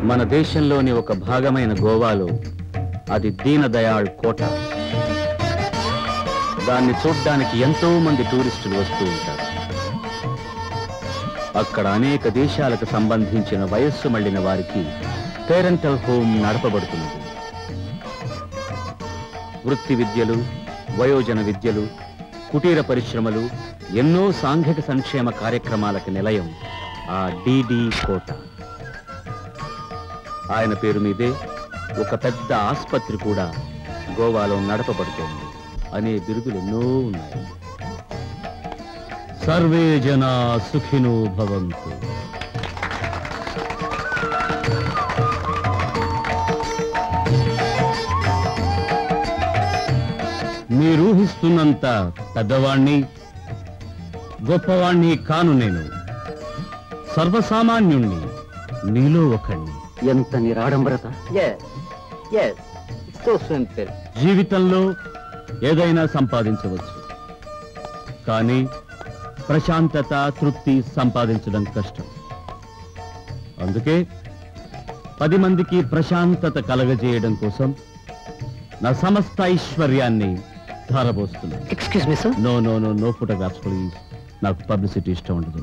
మన దేశంలోని ఒక భాగమైన గోవాలో అది దీనదయాళ్ కోట దాన్ని చూడ్డానికి ఎంతో మంది టూరిస్టులు వస్తూ ఉంటారు అక్కడ అనేక దేశాలకు సంబంధించిన వయస్సు మళ్ళిన వారికి పేరెంటల్ హోమ్ నడపబడుతున్నది వృత్తి విద్యలు వయోజన విద్యలు కుటీర పరిశ్రమలు ఎన్నో సాంఘిక సంక్షేమ కార్యక్రమాలకు నిలయం ఆ డిడి కోట ఆయన పేరు మీదే ఒక పెద్ద ఆసుపత్రి కూడా గోవాలో నడపబడుతోంది అనే బిరుదులు ఎన్నో ఉన్నాయి సర్వే జనా సుఖినో భవంతు మీరూహిస్తున్నంత పెద్దవాణ్ణి గొప్పవాణ్ణి కాను నేను సర్వసామాన్యుణ్ణి నీలో ఒకణ్ణి ఎంత నిరాడంబరత సో సింపుల్ జీవితంలో ఏదైనా సంపాదించవచ్చు కానీ ప్రశాంతత తృప్తి సంపాదించడం కష్టం అందుకే పది మందికి ప్రశాంతత కలగజేయడం కోసం నా సమస్త ఐశ్వర్యాన్ని ధారపోస్తున్నాను excuse me sir no no no no photographs please నాకు పబ్లిసిటీ ఇష్టం ఉండదు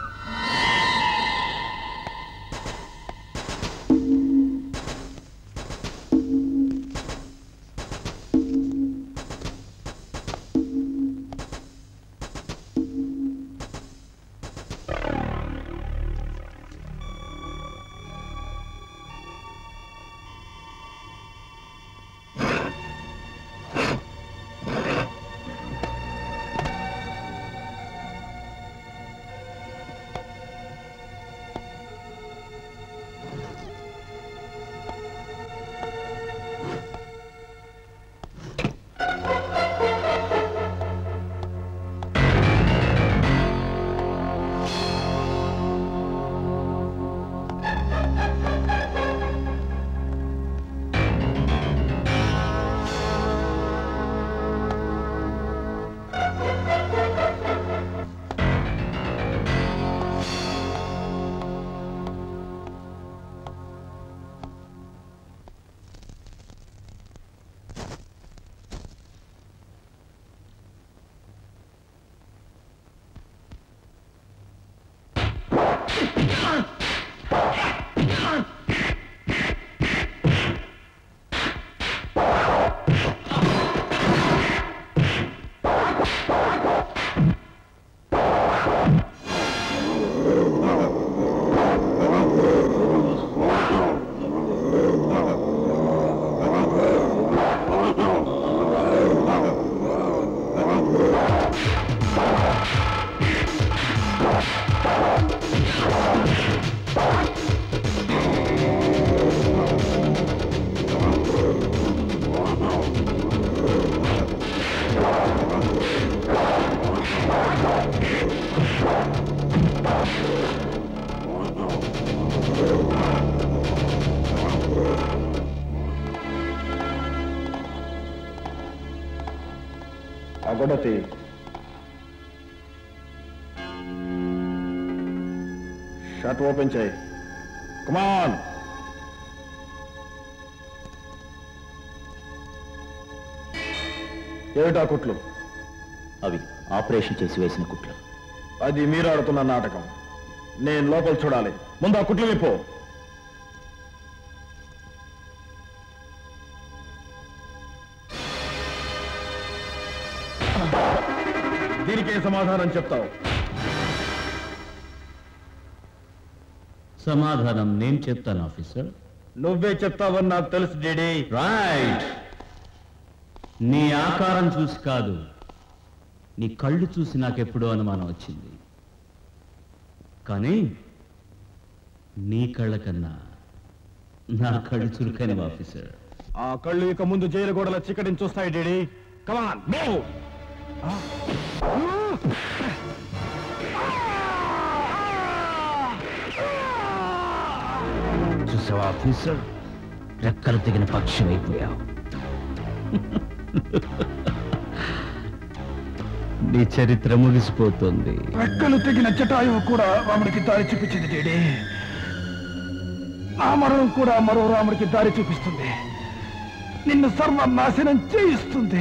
అగడతి షర్ట్ ఓపెన్ చేయి కమాన్ ఏమిటా కుట్లు అవి ఆపరేషన్ చేసి వేసిన కుట్లు అది మీరు ఆడుతున్న నాటకం నేను లోపల చూడాలి ముందు ఆ కుట్లు విప్పు దీనికే సమాధానం చెప్తావు సమాధానం నేను చెప్తాను ఆఫీసర్ నువ్వే చెప్తావని నాకు తెలుసు డీడీ రైట్ నీ ఆకారం చూసి కాదు నీ కళ్ళు చూసి నాకెప్పుడో అనుమానం వచ్చింది కానీ నీ కళ్ళ కన్నా నా కళ్ళు చురుకైన ఆఫీసర్ ఆ కళ్ళు ఇక ముందు జైలు గోడల చిక్కడిని చూస్తాయి డీడీ కమాన్ మూవ్ చూసావా ఆఫీసర్ రెక్కలు తెగిన పక్షం అయిపోయావు నీ చరిత్ర ముగిసిపోతుంది రెక్కలు తెగిన జటాయువు కూడా రాముడికి దారి చూపించింది డీడీ నా మరణం కూడా మరో రాముడికి దారి చూపిస్తుంది నిన్ను సర్వనాశనం చేయిస్తుంది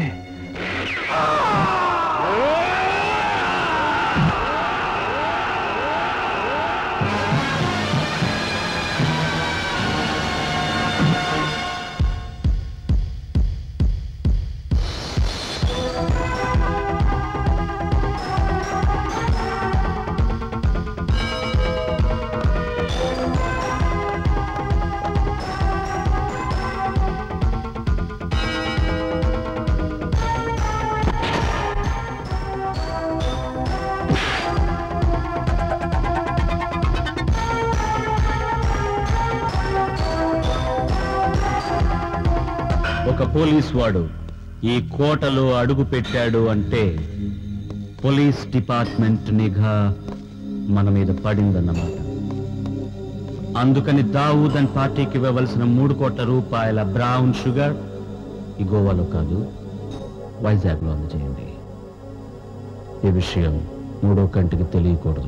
ఒక పోలీస్ వాడు ఈ కోటలో అడుగు పెట్టాడు అంటే పోలీస్ డిపార్ట్మెంట్ నిఘా మన మీద పడిందన్నమాట అందుకని దావూద్ అండ్ పార్టీకి ఇవ్వవలసిన మూడు కోట్ల రూపాయల బ్రౌన్ షుగర్ ఈ గోవాలో కాదు వైజాగ్లో అందజేయండి ఈ విషయం మూడో కంటికి తెలియకూడదు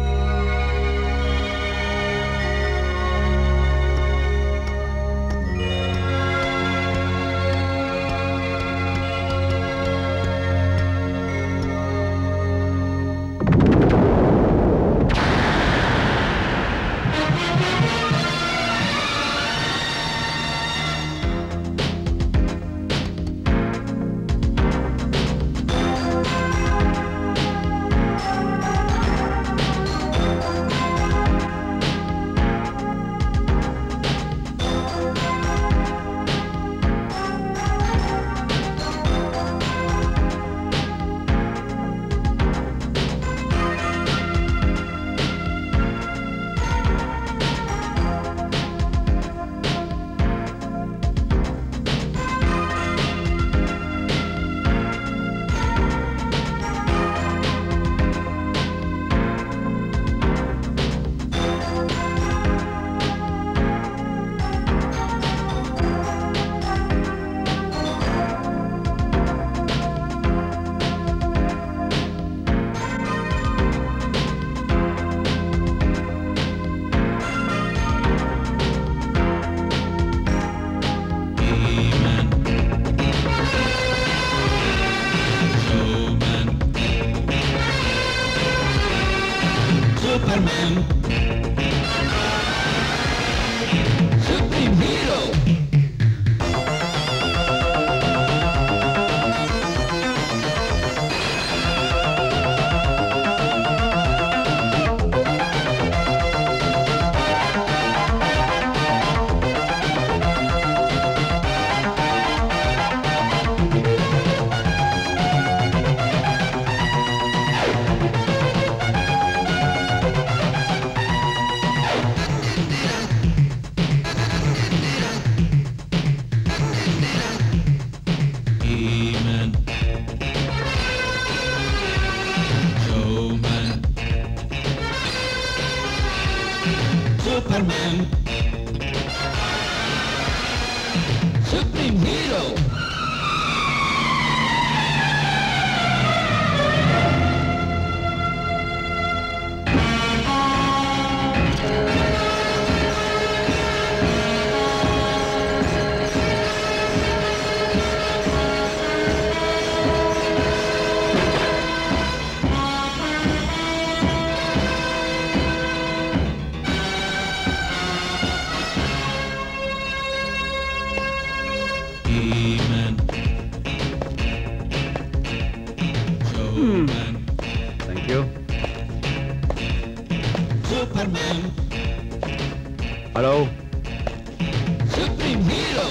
He-Man. Showman. Superman. Supreme Hero. He-Man. Showman. Thank you Superman. Hello Supreme Hero.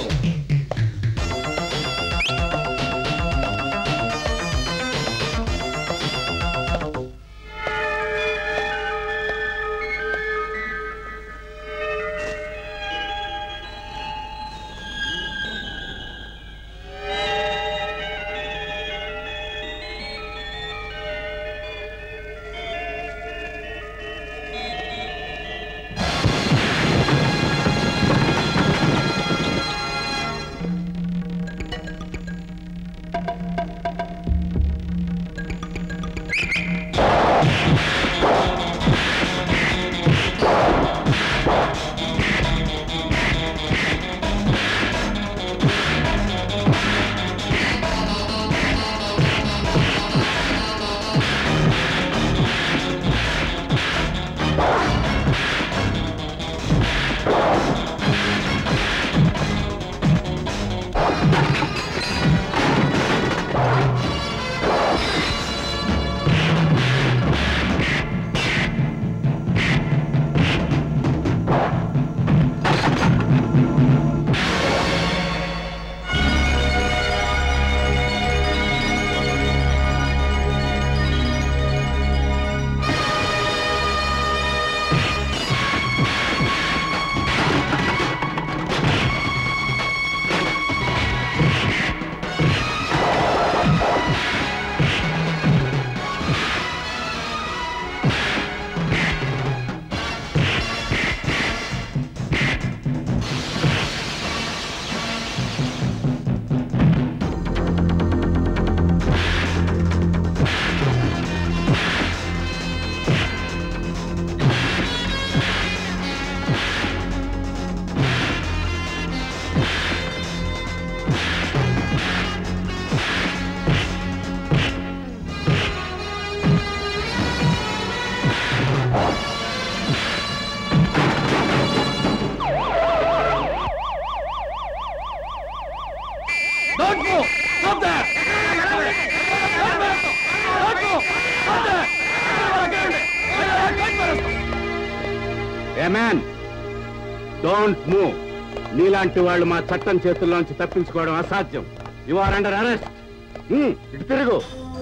Man don't move నీలాంటి వాళ్ళు మా చట్టం చేతుల్లోంచి తప్పించుకోవడం అసాధ్యం యు ఆర్ అండర్ అరెస్ట్ ఇటు తిరుగు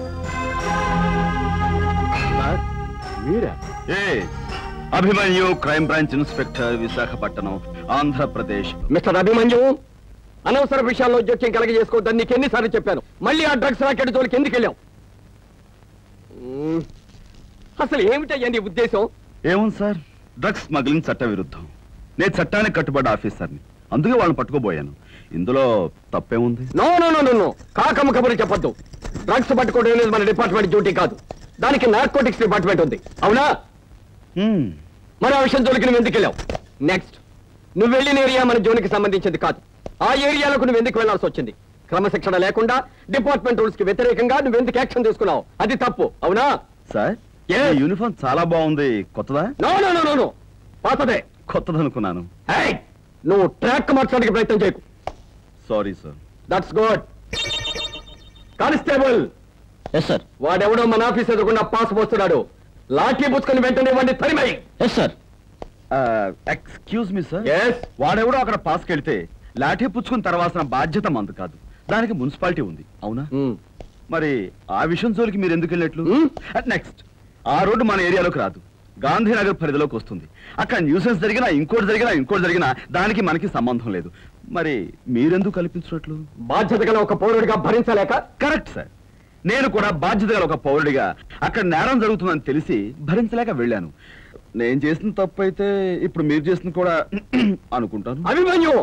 సార్, మీరా ఏ Abhimanyu crime branch inspector Visakhapatnam Andhra Pradesh mister Abhimanyu అనవసర విషయాల్లో జోక్యం కలగజేసుకోవద్దని నీకు ఎన్నిసార్లు చెప్పాను మళ్ళీ ఆ డ్రగ్స్ రాకెట్ జోలికి ఎందుకు వెళ్ళాం మ్మ్. అసలు ఏమిటయ్యా నీ ఉద్దేశం ఏముంది సార్ డ్రగ్స్ స్మగ్లింగ్ చట్ట విరుద్ధం నేను చట్టానికి కట్టుబడ్డ ఆఫీసర్ని అందుకే వాళ్ళని పట్టుకోబోయాను ఇందులో తప్పేముంది no no no no no కాకమ్మ కబుర్లు చెప్పొద్దు డ్రగ్స్ పట్టుకోవడం అనేది మన డిపార్ట్మెంట్ డ్యూటీ కాదు దానికి నార్కోటిక్స్ డిపార్ట్మెంట్ ఉంది అవునా హ్మ్. మరి ఆ విషయం జోలికి నువ్వు ఎందుకు వెళ్ళావు నెక్స్ట్ నువ్వు వెళ్ళిన ఏరియా మన జోన్కి సంబంధించింది కాదు ఆ ఏరియాలకు నువ్వు ఎందుకు వెళ్లాల్సి వచ్చింది క్రమశిక్షణ లేకుండా డిపార్ట్మెంట్ రూల్స్ కి వ్యతిరేకంగా నువ్వు ఎందుకు యాక్షన్ తీసుకున్నావు అది తప్పు అవునా సార్ ఏ యూనిఫామ్ చాలా బాగుంది కొత్తదా no no no no no పాతదే కొత్తదనుకున్నాను ఏయ్! నువ్వు ట్రాక్ మార్చడానికి ప్రయత్నం చేయకు sorry sir that's good constable yes sir వాడెవడో మన ఆఫీస్ ఎదుర్కొన్న పాస్ పోస్తున్నాడు లాఠీ పుచ్చుకొని వెంటనే వాడిని తరిమై yes sir excuse me sir yes వాడెవడో అక్కడ పాస్కి వెళ్తే లాఠీ పుచ్చుకుని తర్వాల్సిన బాధ్యత మందు కాదు దానికి మున్సిపాలిటీ ఉంది అవునా మరి ఆ విషయం జోలికి మీరు ఎందుకు వెళ్ళినట్లు Hmm? నెక్స్ట్ ఆ రోడ్డు మన ఏరియాలోకి రాదు గాంధీనగర్ పరిధిలోకి వస్తుంది అక్కడ న్యూసెన్స్ జరిగినా ఇంకోటి జరిగినా ఇంకోటి జరిగినా దానికి మనకి సంబంధం లేదు మరి మీరెందుకు కల్పించినట్లు బాధ్యత గల ఒక పౌరుడిగా భరించలేక కరెక్ట్ సార్ నేను కూడా బాధ్యత గల ఒక పౌరుడిగా అక్కడ నేరం జరుగుతుందని తెలిసి భరించలేక వెళ్ళాను నేను చేసిన తప్పు అయితే ఇప్పుడు మీరు చేసిన కూడా అనుకుంటాను అభిమన్యు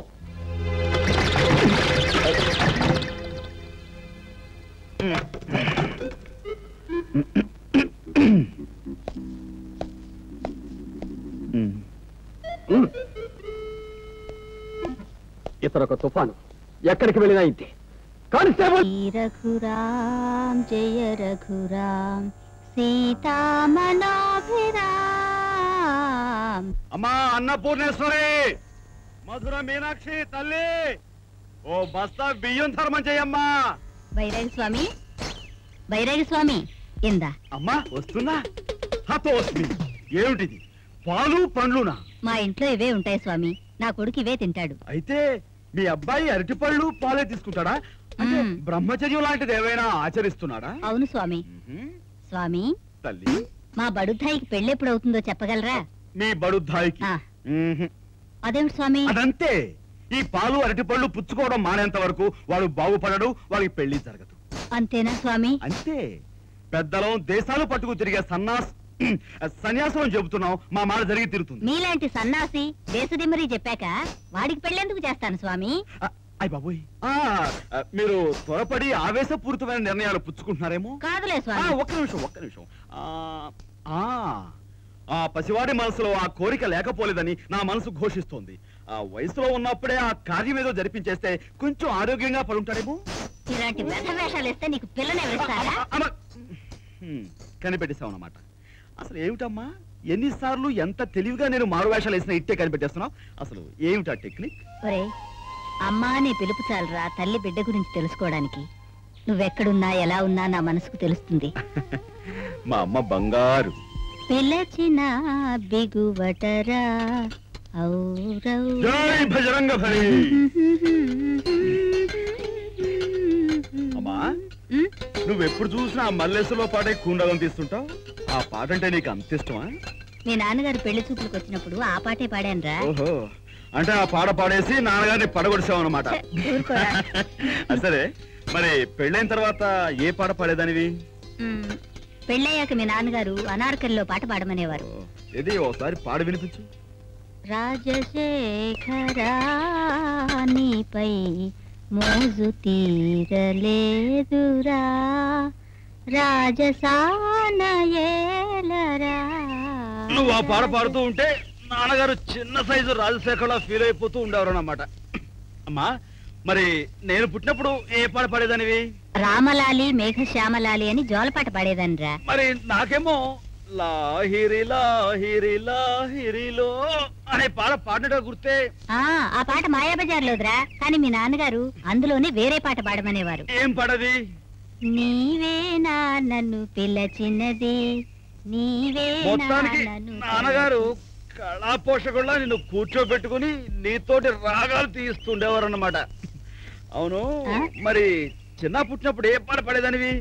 Hmm. ఇతను ఒక తుఫాను ఎక్కడికి వెళ్ళినా ఇంతే కానిస్టేబుల్ श्री रघुराम जय रघुराम सीतामनोभिराम అమ్మా అన్నపూర్ణేశ్వరి మధుర మీనాక్షి తల్లి ఓ బస్తా బియ్యం ధర్మం చెయ్యమ్మా బైరాగి స్వామి బైరాగి స్వామి ఇందా అమ్మా వస్తున్నా హతో వస్తుంది ఏమిటిది పాలు పండ్లునా మా ఇంట్లో ఇవే ఉంటాయి స్వామి నా కొడుకు ఇవే తింటాడు అయితే మీ అబ్బాయి అరటిపళ్ళు పాలే తీసుకుంటాడా అంటే మ్మ్. బ్రహ్మచర్యం లాంటిది ఏవైనా ఆచరిస్తున్నాడా అవును స్వామి మ్మ్. స్వామి తల్లి మా బడుద్దాయికి పెళ్ళెప్పుడు అవుతుందో చెప్పగలరా మీ బడుద్దాయికి ఆ. మ్మ్. అదేమిటి స్వామి అదంతే ఈ పాలు అరటిపళ్ళు పుచ్చుకోవడం మానేంత వరకు వాడు బాగుపడడు వాడికి పెళ్లి జరగదు అంతేనా స్వామి అంతే పెద్దలం దేశాలు పట్టుకు తిరిగే సన్నాస్ సన్యాసం చెబుతున్నాం మా మాట జరిగి తిరుగుతుంది మీలాంటి సన్నాసి దేశదిమ్మరి చెప్పాక వాడికి పెళ్ళెందుకు చేస్తాను స్వామి అయ్య బాబోయ్ ఆ, ఆ, మీరు త్వరపడి ఆవేశపూరితమైన నిర్ణయాలు పుచ్చుకుంటున్నారేమో కాదులే ఆ, స్వామి ఒక్క నిమిషం ఒక్క నిమిషం ఆ, ఆ, ఆ పసివాడి మనసులో ఆ కోరిక లేకపోలేదని నా మనసు ఘోషిస్తోంది ఆ వయసులో ఉన్నప్పుడే ఆ కార్యం ఏదో జరిపించేస్తే కొంచెం ఆరోగ్యంగా పడుంటాడేమో ఇలాంటి వ్యర్థ వేషాలు వేస్తే నీకు పిల్లని ఎవరిస్తారా అమ్మ, హ్మ్, కనిపెట్టేశావన్నమాట అసలు ఏమిటమ్మా ఎన్నిసార్లు ఎంత తెలివిగా నేను మారు వేషాలు వేసినా ఇట్టే కనిపెట్టేస్తున్నావు అసలు ఏమిటా టెక్నిక్ ఒరే అమ్మా నీ పిలుపు చాలరా తల్లి బిడ్డ గురించి తెలుసుకోవడానికి నువ్వెక్కడున్నా ఎలా ఉన్నా నా మనసుకు తెలుస్తుంది మా అమ్మ బంగారు పిలచిన బిగువటరా ఔరౌ. జై భజరంగ భరి అమ్మా ఉమ్, నువ్వెప్పుడు చూసినా ఆ మల్లేశ్వరలో పాడే కూండలం తీస్తుంటావు ఆ పాట అంటే నీకు అంత ఇష్టమా మీ నాన్నగారు పెళ్లి చూపులకు వచ్చినప్పుడు ఆ పాటే పాడానురా ఓహో అంటే ఆ పాట పాడేసి నాన్నగారిని పడగొడిసావు అనమాట ఊరుకోరా. సరే మరి పెళ్ళైన తర్వాత ఏ పాట పాడేదానివి ఉమ్, పెళ్ళయ్యాక మీ నాన్నగారు అనార్కలిలో పాట పాడమనేవారు ఓ, ఏది ఒకసారి పాడి వినిపించు రాజశేఖరా నీపై మోజు తీరలేదురా రాజసానయేలరా నువ్వు ఆ పాట పాడుతూ ఉంటే నాన్నగారు చిన్న సైజు రాజశేఖర్లా ఫీల్ అయిపోతూ ఉండేవారు అన్నమాట అమ్మా మరి నేను పుట్టినప్పుడు ఏ పాట పాడేదానివి రామలాలి మేఘశ్యామలాలి అని జోలపాట పాడేదాన్రా మరి నాకేమో లాహిరి లాహిరి లాహిరిలో అనే పాట పాడినట్టు గుర్తే ఆ ఆ పాట మాయాబజార్లోదిరా కానీ మీ నాన్నగారు అందులోనే వేరే పాట పాడమనేవారు ఏం పాడది నీవేనా నన్ను పిల్లచిన్నది నీవే మొత్తానికి నన్ను నాన్నగారు కళా పోషకుల్లా నిన్ను కూర్చోబెట్టుకుని నీతోటి రాగాలు తీస్తుండేవారు అన్నమాట అవును ఆ? మరి చిన్న పుట్టినప్పుడు ఏ పాట పడేదానివి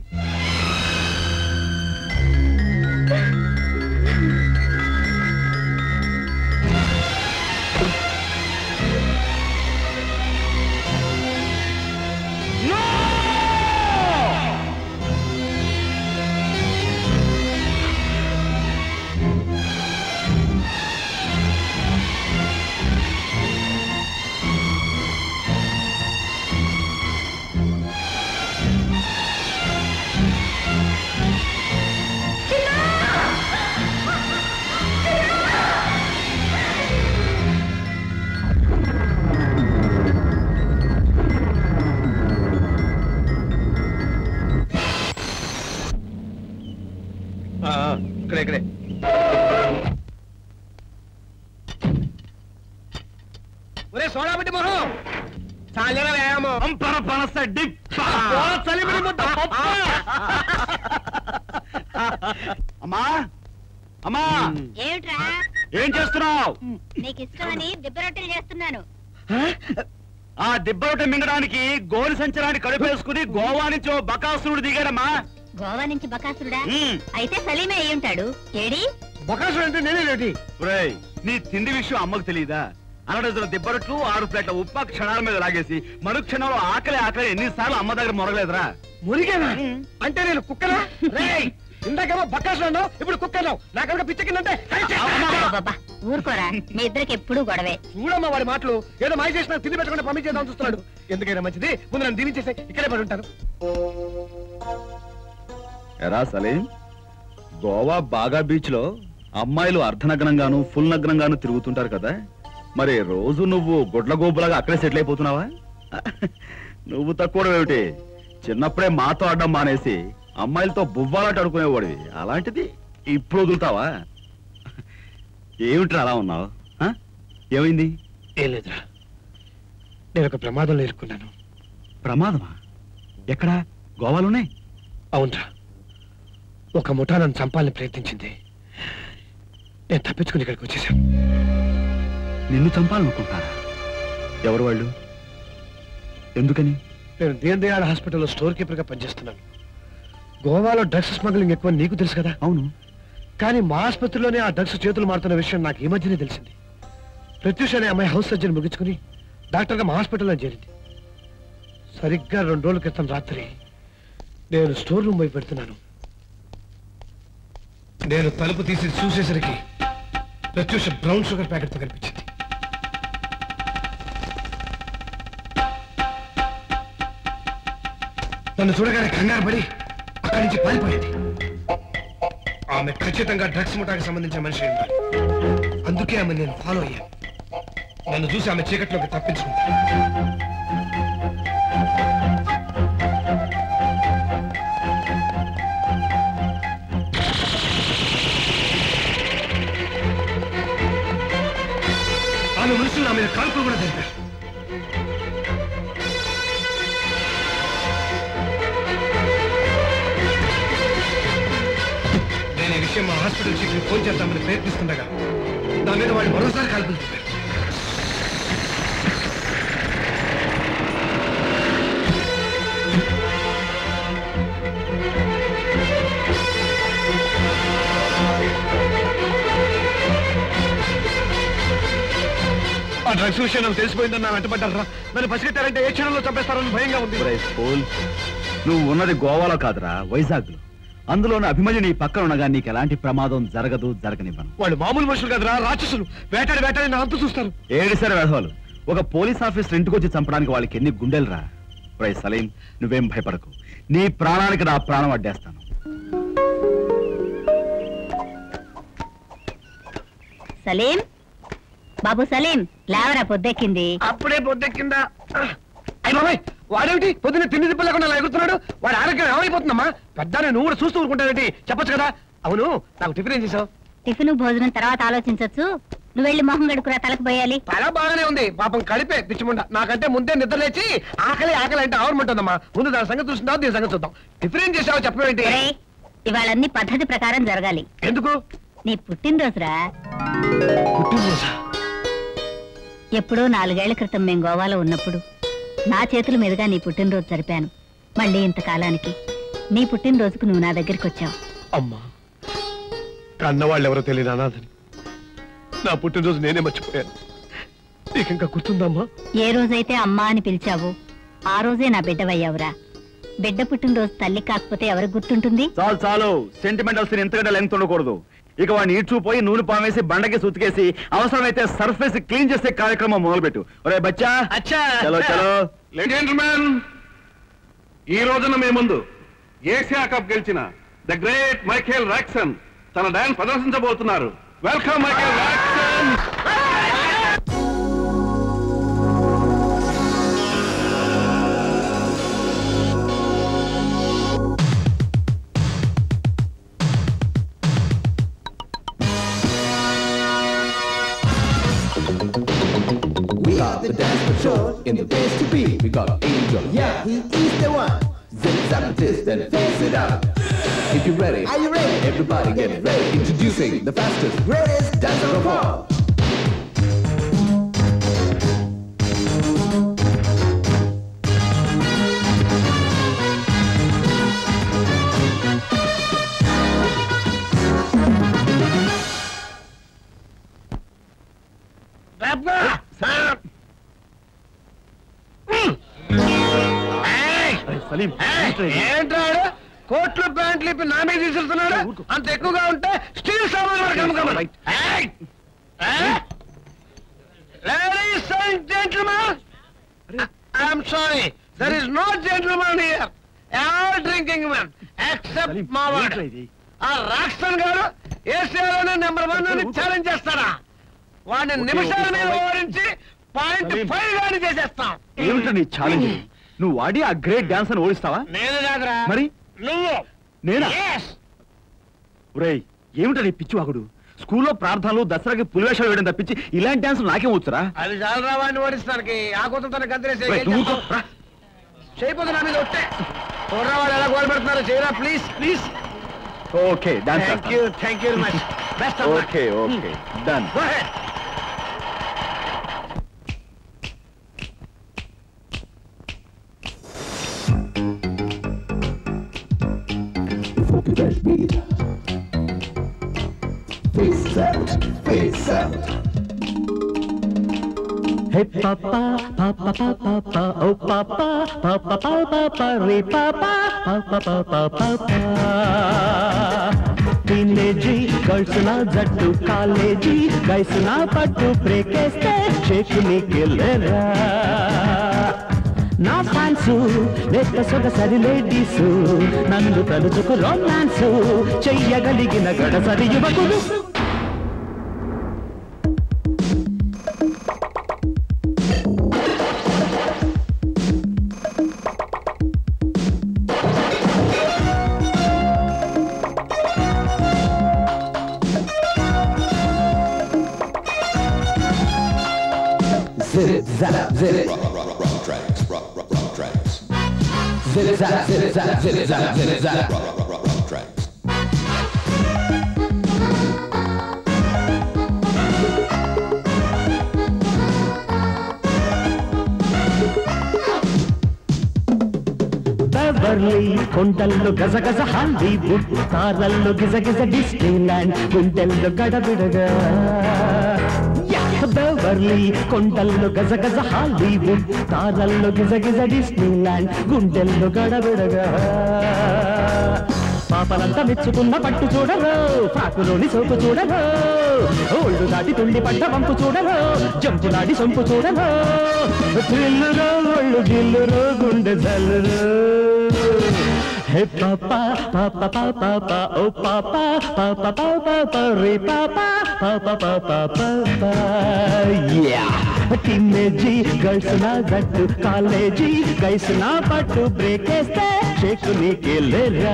ఆ, ఇక్కడే ఇక్కడే ఒరే సోడా పెట్టి మొహం చాలే వ్యాయామం పంపర పనస డిప్ చలిమిడి ముద్ద పప్పు. అమ్మా అమ్మా ఏమిట్రా ఏం చేస్తున్నావు నీకు ఇష్టమని దిబ్బ రొట్టెలు చేస్తున్నాను ఆ దిబ్బరొట్టె మింగడానికి గోలు సంచరాన్ని కడుపేసుకుని గోవా నుంచి ఓ బకాసురుడు దిగాడమ్మా గోవా నుంచి బకాసురుడా ఉమ్. అయితే సలీమే అయి ఉంటాడు ఏడి బొకాసుడు అంటే నేనే లేటి ఒరేయ్, నీ తిండి విషయం అమ్మకు తెలియదా అరడజన దిబ్బరట్లు ఆరు ప్లేట్ల ఉప్మా క్షణాల మీద లాగేసి మరుక్షణంలో ఆకలి ఆకలి ఎన్నిసార్లు అమ్మ దగ్గర మొరగలేదురా మురిగేనా అంటే నేను కుక్కనా రేయ్ ఇందాకేమో బక్కాసుడు అన్నావు ఇప్పుడు కుక్కన్నావు నాకన్నా పిచ్చెక్కిందంటే బాబా ఊరుకోరా మీ ఇద్దరికి ఎప్పుడూ గొడవే చూడమ్మా వాడి మాటలు ఏదో మాయ చేసిన తిండి పెట్టకుండా పంపించేద్దాం చూస్తున్నాడు ఎందుకైనా మంచిది ముందు నన్ను దీవించేసే ఇక్కడే పడి ఉంటాను ఎరా సలీం గోవా బాగా బీచ్ లో అమ్మాయిలు అర్ధనగ్నంగాను ఫుల్ నగ్నంగాను తిరుగుతుంటారు కదా మరి రోజు నువ్వు గుడ్ల గోపులాగా అక్కడే సెటిల్ అయిపోతున్నావా నువ్వు తక్కువ ఏమిటి చిన్నప్పుడే మాతో ఆడడం మానేసి అమ్మాయిలతో బువ్వాలంట అడుకునేవాడివి అలాంటిది ఇప్పుడు వదులుతావా ఏమిట్రా అలా ఉన్నావు ఆ? ఏమైంది ఏం లేదురా నేను ఒక ప్రమాదంలో ఇరుక్కున్నాను ప్రమాదమా ఎక్కడా గోవాలోనే అవునరా ఒక ముఠా నన్ను చంపాలని ప్రయత్నించింది నేను తప్పించుకుని ఇక్కడికి వచ్చేసాను నిన్ను చంపాలనుకుంటారా ఎవరు వాళ్ళు ఎందుకని నేను దీన్ దయాళ్ హాస్పిటల్లో స్టోర్ కీపర్గా పనిచేస్తున్నాను గోవాలో డ్రగ్స్ స్మగ్లింగ్ ఎక్కువ నీకు తెలుసు కదా అవును కానీ మా ఆసుపత్రిలోనే ఆ డ్రగ్స్ చేతులు మారుతున్న విషయం నాకు ఈ మధ్యనే తెలిసింది ప్రత్యూష్ అనే అమ్మాయి హౌస్ సర్జన్ ముగించుకుని డాక్టర్గా మా హాస్పిటల్లో చేరింది సరిగ్గా రెండు రోజుల క్రితం రాత్రి నేను స్టోర్ రూమ్ పోయి పెడుతున్నాను నేను తలుపు తీసి చూసేసరికి ప్రత్యూష బ్రౌన్ షుగర్ ప్యాకెట్తో కనిపించింది నన్ను చూడగానే కంగారు పడి అక్కడి నుంచి పారిపోయింది ఆమె ఖచ్చితంగా డ్రగ్స్ ముఠాకి సంబంధించిన మనిషి అయి ఉండాలి అందుకే ఆమె నేను ఫాలో అయ్యాను నన్ను చూసి ఆమె చీకట్లోకి తప్పించుకుంది ఆమె మనుషులు నా మీద కాల్పులు కూడా జరిపారు నేను ఈ విషయం మా హాస్పిటల్ చీఫ్కి ఫోన్ చేద్దామని ప్రయత్నిస్తుండగా నా మీద వాడు మరోసారి కాల్పులు జరిపారు ఆ డ్రగ్స్ విషయం నాకు తెలిసిపోయిందని నా వెంటబడ్డారా నన్ను పసిగట్టారంటే ఏ క్షణంలో చంపేస్తారని భయంగా ఉంది ఒరేయ్ స్కూల్ నువ్వు ఉన్నది గోవాలో కాదురా వైజాగ్ లో అందులోని అభిమన్యు నీ పక్కన ఉండగా నీకు ఎలాంటి ప్రమాదం జరగదు జరగనివ్వను వాళ్ళు మామూలు మనుషులు కదరా రాక్షసులు వేటాడి వేటాడి నా అంతు చూస్తారు ఏడిసారి వెధవాలు ఒక పోలీస్ ఆఫీసర్ ఇంటికి వచ్చి చంపడానికి వాళ్ళకి ఎన్ని గుండెలురా ఒరేయ్ సలీం నువ్వేం భయపడకు నీ ప్రాణానికి నా ప్రాణం అడ్డేస్తాను సలీం బాబు సలీం లేవరా పొద్దెక్కింది అప్పుడే పొద్దెక్కిందా అయ్య బాబాయ్ వాడేమిటి పొద్దున్న తిండి తిప్ప లేకుండా అలా ఎగురుతున్నాడు వాడి ఆరోగ్యం ఏమైపోతుందమ్మా పెద్ద నువ్వు కూడా చూస్తూ ఊరుకుంటావేంటి చెప్పొచ్చు కదా అవును నాకు టిఫిన్ ఏం చేసావు టిఫిన్ భోజనం తర్వాత ఆలోచించొచ్చు నువ్వు వెళ్ళి మొహం గడుకురా తలకు పోయాలి తల బాగానే ఉంది పాపం కడిపే పిచ్చిముండ నాకంటే ముందే నిద్ర లేచి ఆకలి ఆకలి అంటే ఆవరమంటుందమ్మా ముందు దాని సంగతి చూసిన తర్వాత దీని సంగతి చూద్దాం టిఫిన్ ఏం చేసావు చెప్పవేంటి ఒరేయ్, ఇవాళ అన్ని పద్ధతి ప్రకారం జరగాలి ఎందుకు నీ పుట్టినరోజురా పుట్టినరోజా ఎప్పుడో నాలుగేళ్ల క్రితం మేము గోవాలో ఉన్నప్పుడు నా చేతుల మీదుగా నీ పుట్టినరోజు జరిపాను మళ్ళీ ఇంతకాలానికి నీ పుట్టినరోజుకు నువ్వు నా దగ్గరికి వచ్చావు అమ్మా కన్నవాళ్ళు ఎవరో తెలియని అనాథని నా పుట్టినరోజు నేనే మర్చిపోయాను నీకు ఇంకా గుర్తుందమ్మా ఏ రోజైతే అమ్మా అని పిలిచావో ఆ రోజే నా బిడ్డవయ్యావురా బిడ్డ పుట్టినరోజు తల్లి కాకపోతే ఎవరికి గుర్తుంటుంది చాలు చాలు సెంటిమెంటల్స్ ఎంతకంటే లెంగ్త్ ఉండకూడదు ఇక వాడిని ఈడ్చు పోయి నూనె పామేసి బండకి సుతికేసి అవసరమైతే సర్ఫేస్ క్లీన్ చేసే కార్యక్రమం మొదలుపెట్టు ఒరే బచ్చా చలో చలో జెంటల్మెన్ ఈ రోజున మీ ముందు ఏషియా కప్ గెలిచిన ద గ్రేట్ మైఖేల్ రాక్సన్ తన డాన్స్ ప్రదర్శించబోతున్నారు welcome Michael Roxon We are the dance patrol in the place to be. We got Angel, yeah, he is the one. Zip zap this, then face it up. If you're ready, are you ready? Everybody get ready. Introducing the fastest, greatest dancer of all. Salim ఏంటాడు కోట్లు ప్యాంట్లు ఇప్పి నా మీద తీసుకెళ్తున్నాడు అంత ఎక్కువగా ఉంటే steel సామాన్ ladies and gentlemen I'm sorry there is no gentlemen here all drinking men except మా వాడు ఆ రాక్సన్ గారు ఏసీఆర్లోనే నెంబర్ వన్ అని ఛాలెంజ్ చేస్తారా వాడిని నిమిషాల మీద ఓడించి పాయింట్ సలీం. ఫైవ్ గాని చేసేస్తాం ఏమిటో నీ ఛాలెంజ్ నువ్వు వాడి ఆ గ్రేట్ డాన్స్ అని ఓడిస్తావా నేను కాదురా మరి నువ్వు నేనా Yes. ఒరేయ్ ఏమిటో నీ పిచ్చి వాగుడు స్కూల్లో ప్రార్థనలు దసరాకి పులివేషాలు వేయడం తప్పించి ఇలాంటి డాన్స్ నాకేం వచ్చురా అది చాలరా వాడిని ఓడిస్తానికి ఆ కొత్త తన గదిలేసి ఒరేయ్, నువ్వు ఊరుకో, రా. చేయపోతే నా మీద ఒట్టే చూడరా వాళ్ళు ఎలా గోల్ పెడుతున్నారు చేయరా please please okay dance thank you thank you much best okay okay done go ahead Funky fresh beat. Face out, face out. Hey papa, papa, papa, papa, oh papa, papa, papa, papa, re papa, papa, papa, papa. Teenage girls నా జట్టు college guys నా పట్టు బ్రేకేస్తే షేక్ నీకెళ్ళరా నా fans లేక సొగసరి ladies నన్ను తలుచుకు romance చెయ్యగలిగిన గడసరి యువకులు Zip zap zip. tracks, rock, rock, rock tracks, Zip zap zip zap zip zap zip zap. rock, rock, rock, rock tracks. Beverly కొండల్లో గజగజ హాలీవుడ్ తారల్లో గిజగిజ డిస్నీలాండ్ గుండెల్లో గడబిడగా బెవర్లీ కొండల్లో గజగజ హాలీవుడ్ తారల్లో గిజగిజ డిస్నీలాండ్ గుండెల్లో గడబిడగా పాపలంతా మెచ్చుకున్న పట్టు చూడరు ఫ్రాకులోని సోపు చూడరు ఓల్డ్ దాటి తుండి పడ్డ వంపు చూడరు జంపులాడి సొంపు చూడరు థ్రిల్లుగా ఒళ్ళు గిల్లురు గుండె జల్లురు హే పాపా పాపా పాపా పా ఓ పాపా పాపా పాపా పా రే పాపా పాపా పాపా పాపా యా టీనేజీ గర్ల్స్ నా జట్టు కాలేజీ గైస్ నా పట్టు బ్రేక్ వేస్తే షేక్ నీకెళ్ళరా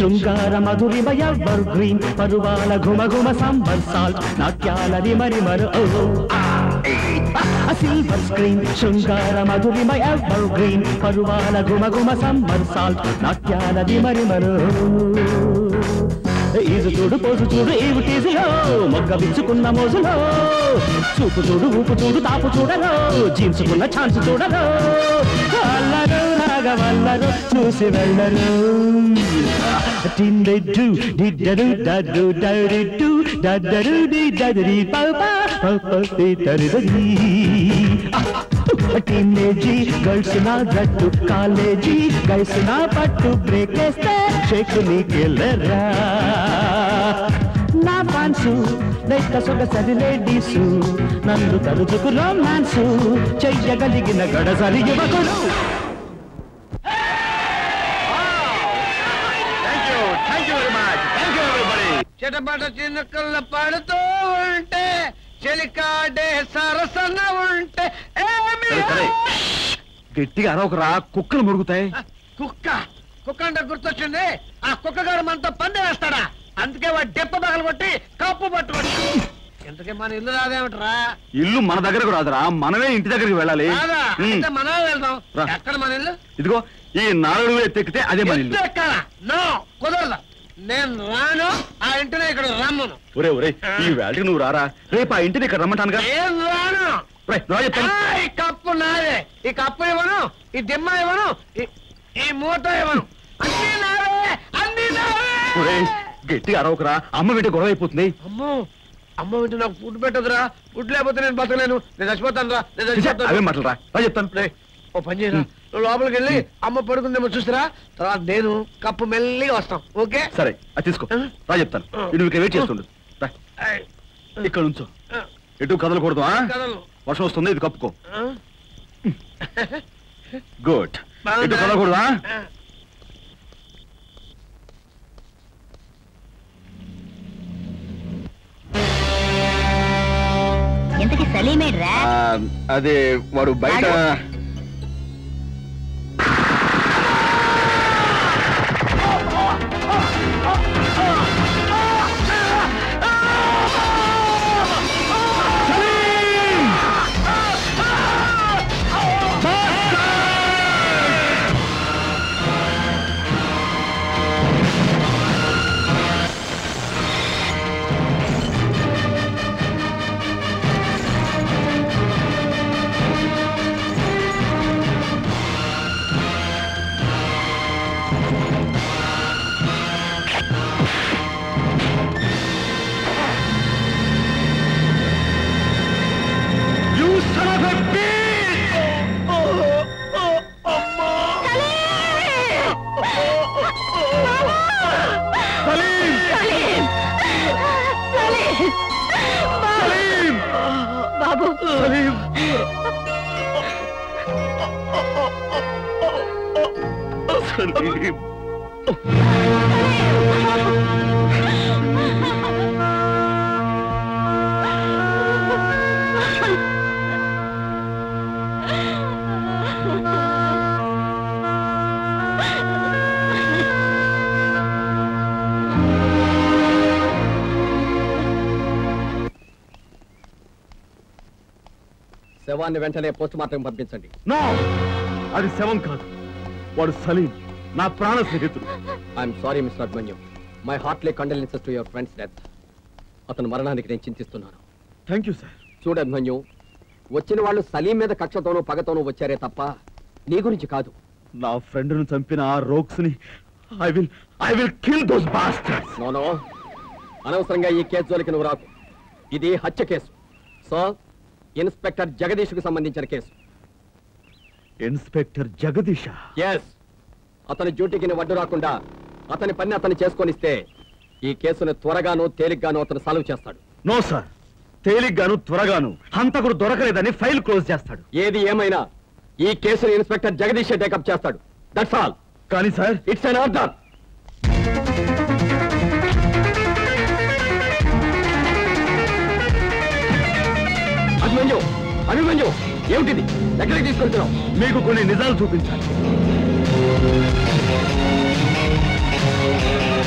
శృంగార మధురిమయ ఎవర్ గ్రీన్ పరువాల ఘుమ ఘుమ సంబర్ సాల్ట్ నాట్యాల రిమరిమరు సిల్వర్ స్క్రీన్ శృంగార మధురిమయ ఎవర్ గ్రీన్ పరువాల ఘుమ ఘుమ సంబర్ సాల్ట్ నాట్యాల రిమరిమరు ఈజు చూడు పోజు చూడు ఏమి టీజులో మొగ్గ విచ్చుకున్న మోజులో చూపు చూడు ఊపు చూడు తాపు చూడలో జీన్సుకున్న ఛాన్స్ చూడలో అల్లరు రాగవల్లరు చూసి వెళ్ళరు టిండెడ్డు డిడ్డరు డడ్డు డరిడ్డు డడ్డరు డి డదరి పౌపా పౌపి తరిదరి టీనేజీ గర్ల్స్ నా జట్టు కాలేజీ గైస్ నా పట్టు బ్రేక్ వేస్తే షేక్ నీకెళ్ళరా నా ఫ్యాన్సు దైత సొగసరి లేడీసు నన్ను తరుచుకు రొమాన్సు చెయ్యగలిగిన గడసరి యువకుడు thank you thank you very much thank you everybody చిటపట చినుకల్ల పడుతూ ఉంటే చెలికాడే సరసన ఉంటే ఏమి సరే సరే గట్టిగా అరవకరా కుక్కలు మురుగుతాయి కుక్క కుక్క అంటే గుర్తొచ్చింది ఆ కుక్క గారు మనతో పంది వేస్తాడా అందుకే వాడు దెబ్బ పగలు కొట్టి కప్పు పట్టుకోండి ఇంతకీ మన ఇల్లు రాదేమిట్రా ఇల్లు మన దగ్గరకు రాదురా మనమే ఇంటి దగ్గరికి వెళ్ళాలి రాదా ఉమ్. అయితే మనమే వెళ్దాం రా. ఎక్కడ మన ఇల్లు ఇదిగో ఈ నాలుగు ఎత్తెక్కితే అదే మన ఇల్లు ఎత్తు ఎక్కాలా? నో కుదరదు నేను రాను ఆ ఇంటిని ఇక్కడ రమ్మను ఒరే ఒరే ఈ వేళకి నువ్వు రారా రేపు ఆ ఇంటిని ఇక్కడ రమ్మంటానుగా నేను రాను రేయ్, రా చెప్తాను ఆ, ఈ కప్పు నాదే ఈ కప్పు ఇవ్వను ఈ దిమ్మ ఇవ్వను ఈ- ఈ మూట ఇవ్వను అన్ని నావే అన్ని నావే ఒరేయ్, గట్టిగా అరవకరా అమ్మ వింటే గొడవ అయిపోతుంది అమ్మో అమ్మ వింటే నాకు ఫుడ్ పెట్టదురా ఫుడ్ లేకపోతే నేను బతకలేను నేను చచ్చిపోతాను రా నేను అవే చచ్చిపోతాను మాటలు రా రా చెప్తాను రేయ్, ఓ పని చేయరా నువ్వు లోపలికి వెళ్ళి అమ్మ పడుకుందేమో చూసిరా తర్వాత నేను కప్పు మెల్లిగా వస్తాం ఓకే సరే అది తీసుకో రా చెప్తాను నువ్వు ఇక్కడ వెయిట్ చేస్తుండు రా ఏయ్, ఇక్కడ నుంచో ఆ, ఎటు కదలకూడదు ఆ? కదలను. వర్షం వస్తుంది ఇది కప్పుకో ఆ, గుడ్ బాగుందా? ఎటు కదలకూడదా ఆ. ఎంతకి సలీమేడ్రా ఆ, అదే వాడు బయట బాబు శవాన్ని వెంటనే పోస్ట్ మార్టం పంపించండి నో అది శవం కాదు వాడు సలీం నా ప్రాణ స్నేహితుడు I'm sorry mister Abhimanyu my heartly condolences to your friend's death అతని మరణానికి నేను చింతిస్తున్నాను థ్యాంక్ యూ సార్ చూడు అభిమన్యు వచ్చిన వాళ్ళు సలీం మీద కక్షతోనూ పగతోనూ వచ్చారే తప్ప నీ గురించి కాదు నా ఫ్రెండ్ ను చంపిన ఆ రోక్స్ ని I will I will kill those bastards no no అనవసరంగా ఈ కేసు జోలికి నువ్వు రాకు ఇది హత్య కేసు సో ఇన్స్పెక్టర్ జగదీష్కు సంబంధించిన కేసు ఇన్స్పెక్టర్ జగదీష ఎస్ అతని డ్యూటీకి నువ్వు అడ్డు రాకుండా అతని పని అతను చేసుకొనిస్తే ఈ కేసును త్వరగాను తేలిగ్గాను అతను సాల్వ్ చేస్తాడు నో సార్ తేలిగ్గాను త్వరగాను హంతకుడు దొరకలేదని ఫైల్ క్లోజ్ చేస్తాడు ఏది ఏమైనా ఈ కేసును ఇన్స్పెక్టర్ జగదీష్ టేకప్ చేస్తాడు దట్స్ ఆల్ కానీ sir it's an order Abhimanyu Abhimanyu ఏమిటిది ఎక్కడికి తీసుకెళ్తున్నావు మీకు కొన్ని నిజాలు చూపించాలి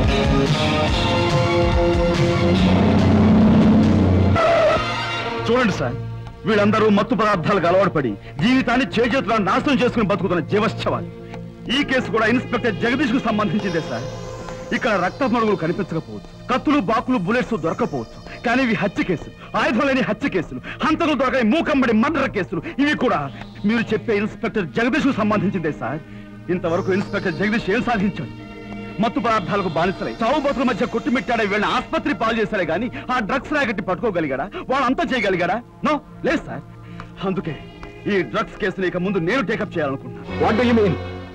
చూడండి సార్ వీళ్ళందరూ మత్తు పదార్థాలకు అలవాటు పడి జీవితాన్ని చేజేతులను నాశనం చేసుకుని బతుకుతున్న జీవశ్చవాలు ఈ కేసు కూడా ఇన్స్పెక్టర్ జగదీష్ కు సంబంధించిందే సార్ ఇక్కడ రక్త మడుగులు కనిపించకపోవచ్చు కత్తులు బాకులు బుల్లెట్స్ దొరకపోవచ్చు కానీ ఇవి హత్య కేసులు ఆయుధం లేని హత్య కేసులు హంతకులు దొరకని మూకంబడి మర్డర్ కేసులు ఇవి కూడా మీరు చెప్పే ఇన్స్పెక్టర్ జగదీష్ కు సంబంధించిందే సార్ ఇంతవరకు ఇన్స్పెక్టర్ జగదీష్ ఏం సాధించాడు మత్తు పదార్థాలకు బానిసలై చావు బతుల మధ్య కొట్టుమిట్టాడే వీళ్ళని ఆసుపత్రి పాలు చేశారే గాని ఆ డ్రగ్స్ రాగట్టి పట్టుకోగలిగాడా వాడు అంతా చేయగలిగాడా నో లేదు సార్ అందుకే ఈ డ్రగ్స్ కేసుని ఇక ముందు నేను టేకప్ చేయాలనుకుంటున్నాను what do you mean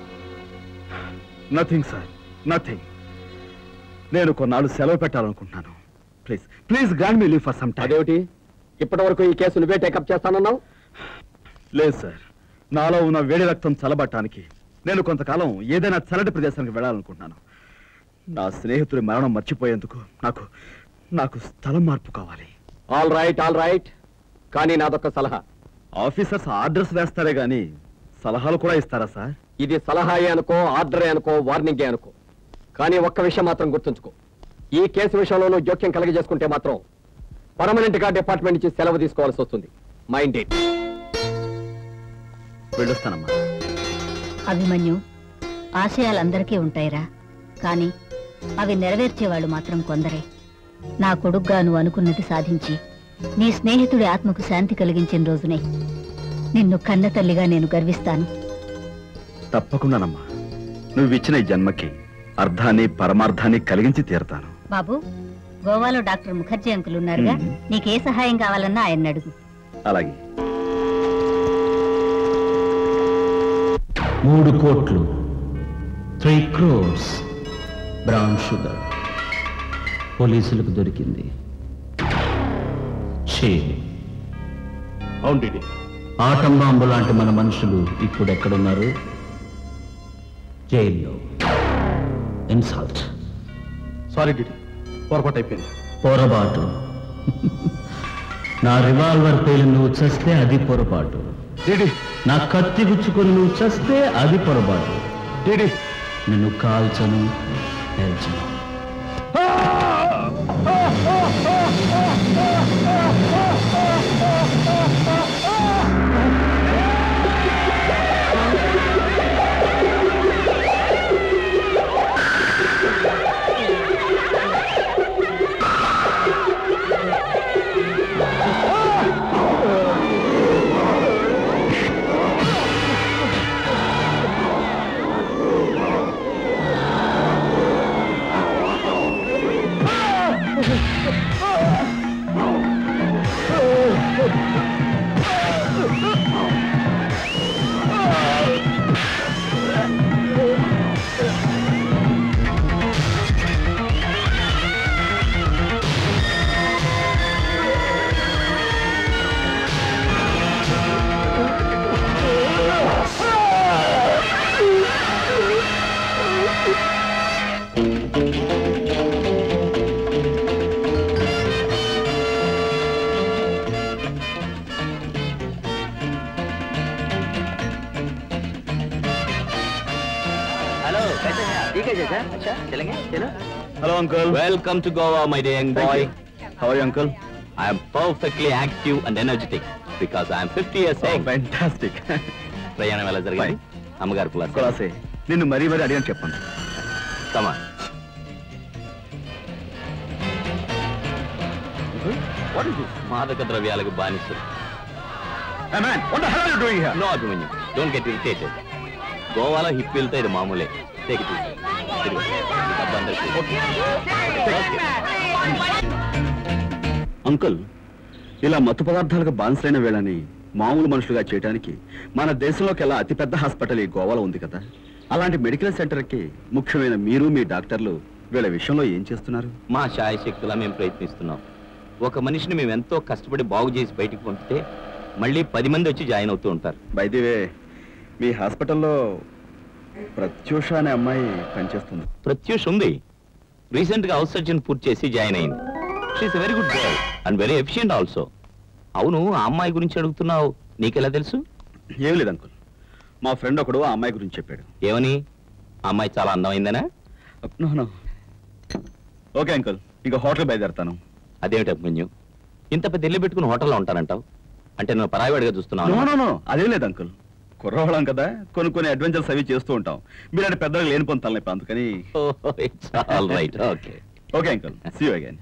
nothing sir nothing నేను కొన్నాళ్ళు సెలవు పెట్టాలనుకుంటున్నాను please please grant me leave for some time అదేమిటి ఇప్పటి వరకు ఈ కేసు నువ్వే టేకప్ చేస్తానన్నావు లేదు సార్ నాలో ఉన్న వేడి రక్తం చల్లబట్టడానికి నేను కొంతకాలం ఏదైనా చల్లటి ప్రదేశానికి వెళ్ళాలనుకుంటున్నాను నా స్నేహితుడి మరణం మర్చిపోయేందుకు నాకు నాకు స్థలం మార్పు కావాలి ఆల్ రైట్ ఆల్ రైట్ కానీ నాదొక సలహా ఆఫీసర్స్ ఆర్డర్స్ వేస్తారే గాని సలహాలు కూడా ఇస్తారా సార్ ఇది సలహాయే అనుకో ఆర్డరే అనుకో వార్నింగే అనుకో కానీ ఒక్క విషయం మాత్రం గుర్తుంచుకో ఈ కేసు విషయంలో నువ్వు జోక్యం కలగజేసుకుంటే మాత్రం పర్మనెంట్ గా డిపార్ట్మెంట్ నుంచి సెలవు తీసుకోవాల్సి వస్తుంది మైండ్ ఇట్ వెళ్ళొస్తానమ్మా అభిమన్యు ఆశయాలందరికీ ఉంటాయిరా కానీ అవి నెరవేర్చేవాళ్ళు మాత్రం కొందరే నా కొడుగ్గా నువ్వు అనుకున్నది సాధించి నీ స్నేహితుడి ఆత్మకు శాంతి కలిగించిన రోజునే నిన్ను కన్న తల్లిగా నేను గర్విస్తాను తప్పకుండానమ్మా నువ్వు ఇచ్చిన ఈ జన్మకి అర్థాన్ని పరమార్థాన్ని కలిగించి తీరతాను బాబు గోవాలో డాక్టర్ ముఖర్జీ అంకుల్ ఉన్నారుగా మ్మ్. నీకే సహాయం కావాలన్నా ఆయన అడుగు అలాగే మూడు కోట్లు త్రీ క్రోర్స్ బ్రౌన్ షుగర్ పోలీసులకు దొరికింది ఛీ, అవును డీడీ ఆటం బాంబు లాంటి మన మనుషులు ఇప్పుడు ఎక్కడున్నారు జైల్లో ఇన్సల్ట్ సారీ డీడీ పొరపాటు అయిపోయింది పొరపాటు నా రివాల్వర్ పేలు నువ్వు చస్తే అది పొరపాటు డీడీ నా కత్తి గుచ్చుకొని నువ్వు చస్తే అది పొరపాటు డీడీ నిన్ను కాల్చను పేల్చను हेलो कैसे हैं आप ठीक है चाचा अच्छा चलेंगे चलो hello uncle Welcome to Goa, my dear young boy. How uncle I am perfectly active and energetic because I am 50 years young. Fantastic ప్రయాణం ఎలా జరిగింది అమ్మగారు కులాస కులాసే నిన్ను మరీ మరీ అడిగాను చెప్పండి కమా మాదక ద్రవ్యాలకు బానిసలు Hey man, what the hell are you doing here? No Abhimanyu don't get irritated గోవాలో హిప్పీలతో ఇది మామూలే Take it easy. తిరుగు. డబ్బు అందరికీ. Okay. అంకుల్ ఇలా మత్తు పదార్థాలకు బానిసైన వీళ్ళని మామూలు మనుషులుగా చేయడానికి మన దేశంలోకెల్లా అతిపెద్ద హాస్పిటల్ ఈ గోవాలో ఉంది కదా అలాంటి మెడికల్ సెంటర్కి ముఖ్యమైన మీరు మీ డాక్టర్లు వీళ్ళ విషయంలో ఏం చేస్తున్నారు మా శాయశక్తులా మేము ప్రయత్నిస్తున్నాం ఒక మనిషిని మేము ఎంతో కష్టపడి బాగు చేసి బయటికి పంపితే మళ్ళీ పది మంది వచ్చి జాయిన్ అవుతూ ఉంటారు బైదివే మీ హాస్పిటల్లో ప్రత్యూష అనే అమ్మాయి పనిచేస్తుంది ప్రత్యూష్ ఉంది రీసెంట్ గా హౌస్ సర్జన్ పూర్తి చేసి జాయిన్ అయింది she's very good girl and very efficient also అవును ఆ అమ్మాయి గురించి అడుగుతున్నావు నీకెలా తెలుసు ఏం లేదు అంకుల్ మా ఫ్రెండ్ ఒకడు ఆ అమ్మాయి గురించి చెప్పాడు ఏమని ఆ అమ్మాయి చాలా అందమైందనా నో, నో. ఓకే అంకుల్ ఇంకా హోటల్ బయలుదేరతాను అదేమిటి అభిమన్యు ఇంత పెద్ద ఇల్లు పెట్టుకుని హోటల్లో ఉంటానంటావు అంటే నువ్వు పరాయివాడిగా నో చూస్తున్నావు నో నో అదేం లేదు అంకుల్ కుర్రవాళ్ళం కదా కొన్ని కొన్ని అడ్వెంచర్స్ అవి చేస్తూ ఉంటాం మీరంటే పెద్దగా లేని పొంది తలనొప్పి అందుకని it's all right okay okay uncle see you again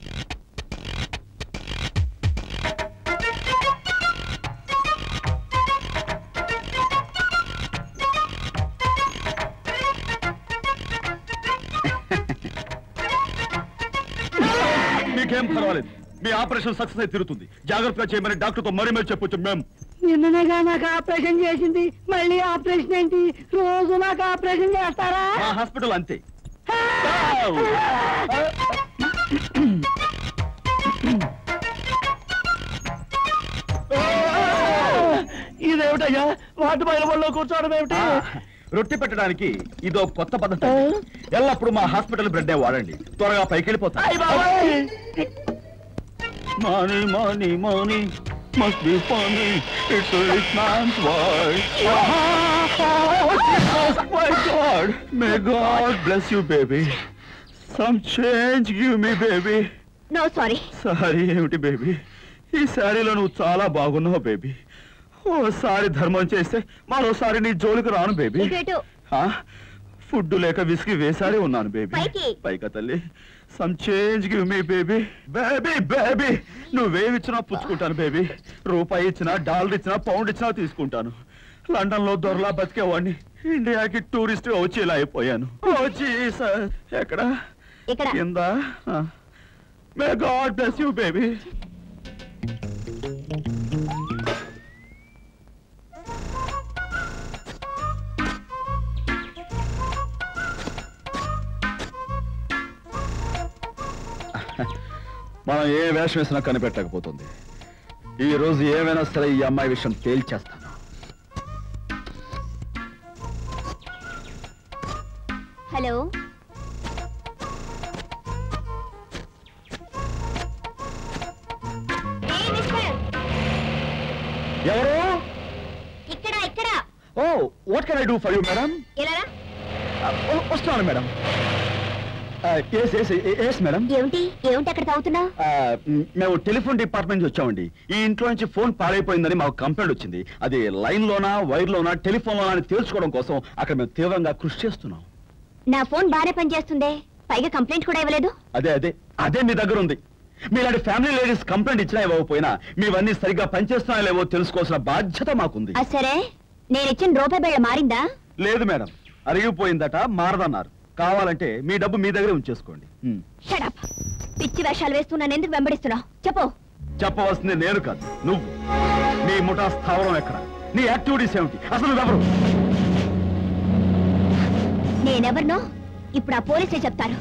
మీకేం పర్వాలేదు మీ ఆపరేషన్ సక్సెస్ అయి తిరుగుతుంది జాగ్రత్తగా చేయమని డాక్టర్తో మరీ మరీ చెప్పొచ్చు మేము నిన్ననేగా నాకు ఆపరేషన్ చేసింది మళ్ళీ ఆపరేషన్ ఏంటి రోజు నాకు ఆపరేషన్ చేస్తారా మా హాస్పిటల్ అంతే ఇదేమిటయ్యా వాటి బయల వల్ల కూర్చోవడం ఏమిటి రొట్టె పెట్టడానికి ఇదో కొత్త పద్ధతి ఎల్లప్పుడు మా హాస్పిటల్ బ్రెడ్ వాడండి త్వరగా పైకి వెళ్ళిపోతా అయ్ బాబోయ్! Money, money, money must be funny. It's a rich man's world. Oh, Jesus, my God. May God bless you, baby. Some change give me, baby. No sorry sorry ఏమిటి బేబీ ఈ శారీలో నువ్వు చాలా బాగున్నావు బేబీ ఓసారి ధర్మం చేస్తే మరోసారి నీ జోలికి రాను బేబీ ఇటు ఆ? ఫుడ్ లేక విసిగి వేసారి ఉన్నాను బేబీ పైకి. పైకా తల్లి some change give me baby baby baby నువ్వేమిచ్చినా పుచ్చుకుంటాను బేబీ రూపాయి ఇచ్చినా డాలర్ ఇచ్చినా పౌండ్ ఇచ్చినా తీసుకుంటాను లండన్ లో దొరలా బతికేవాడిని ఇండియాకి టూరిస్ట్ వచ్చి ఇలా అయిపోయాను ఓ జీసస్ ఎక్కడ ఇక్కడ కింద may god bless you baby మనం ఏ వేషం వేసినా కనిపెట్టకపోతుంది ఈ రోజు ఏమైనా సరే ఈ అమ్మాయి విషయం తేల్చేస్తాను హలో ఎవరు ఇక్కడ ఇక్కడ oh what can I do for you madam ఎలా వస్తున్నాను madam yes yes yes madam ఏమిటి ఏమిటి అక్కడ తాగుతున్నావు ఆ, మ్, మేము టెలిఫోన్ డిపార్ట్మెంట్ నుంచి వచ్చామండి ఈ ఇంట్లో నుంచి ఫోన్ పాడైపోయిందని మాకు కంప్లైంట్ వచ్చింది అది లైన్ లోనా వైర్ లోనా టెలిఫోన్ లోనా అని తేల్చుకోవడం కోసం అక్కడ మేము తీవ్రంగా కృషి చేస్తున్నాం నా ఫోన్ బాగానే పనిచేస్తుందే పైగా కంప్లైంట్ కూడా ఇవ్వలేదు అదే అదే అదే మీ దగ్గర ఉంది మీలాంటి ఫ్యామిలీ లేడీస్ కంప్లైంట్ ఇచ్చినా ఇవ్వకపోయినా మీవన్నీ సరిగ్గా పనిచేస్తున్నాయో లేవో తెలుసుకోవాల్సిన బాధ్యత మాకుంది అది సరే నేను ఇచ్చిన రూపాయి బిళ్ళ మారిందా లేదు మేడం అరిగిపోయిందట మారదన్నారు కావాలంటే మీ డబ్బు మీ దగ్గరే ఉంచేసుకోండి మ్. షడప్ పిచ్చి వేషాలు వేస్తూ నన్ను ఎందుకు వెంబడిస్తున్నావు చెప్పు చెప్పవలసింది నేను కాదు నువ్వు నీ ముఠా స్థావరం ఎక్కడ నీ యాక్టివిటీస్ ఏమిటి అసలు ఎవరు నేనెవరినో ఇప్పుడు ఆ పోలీసే చెప్తారు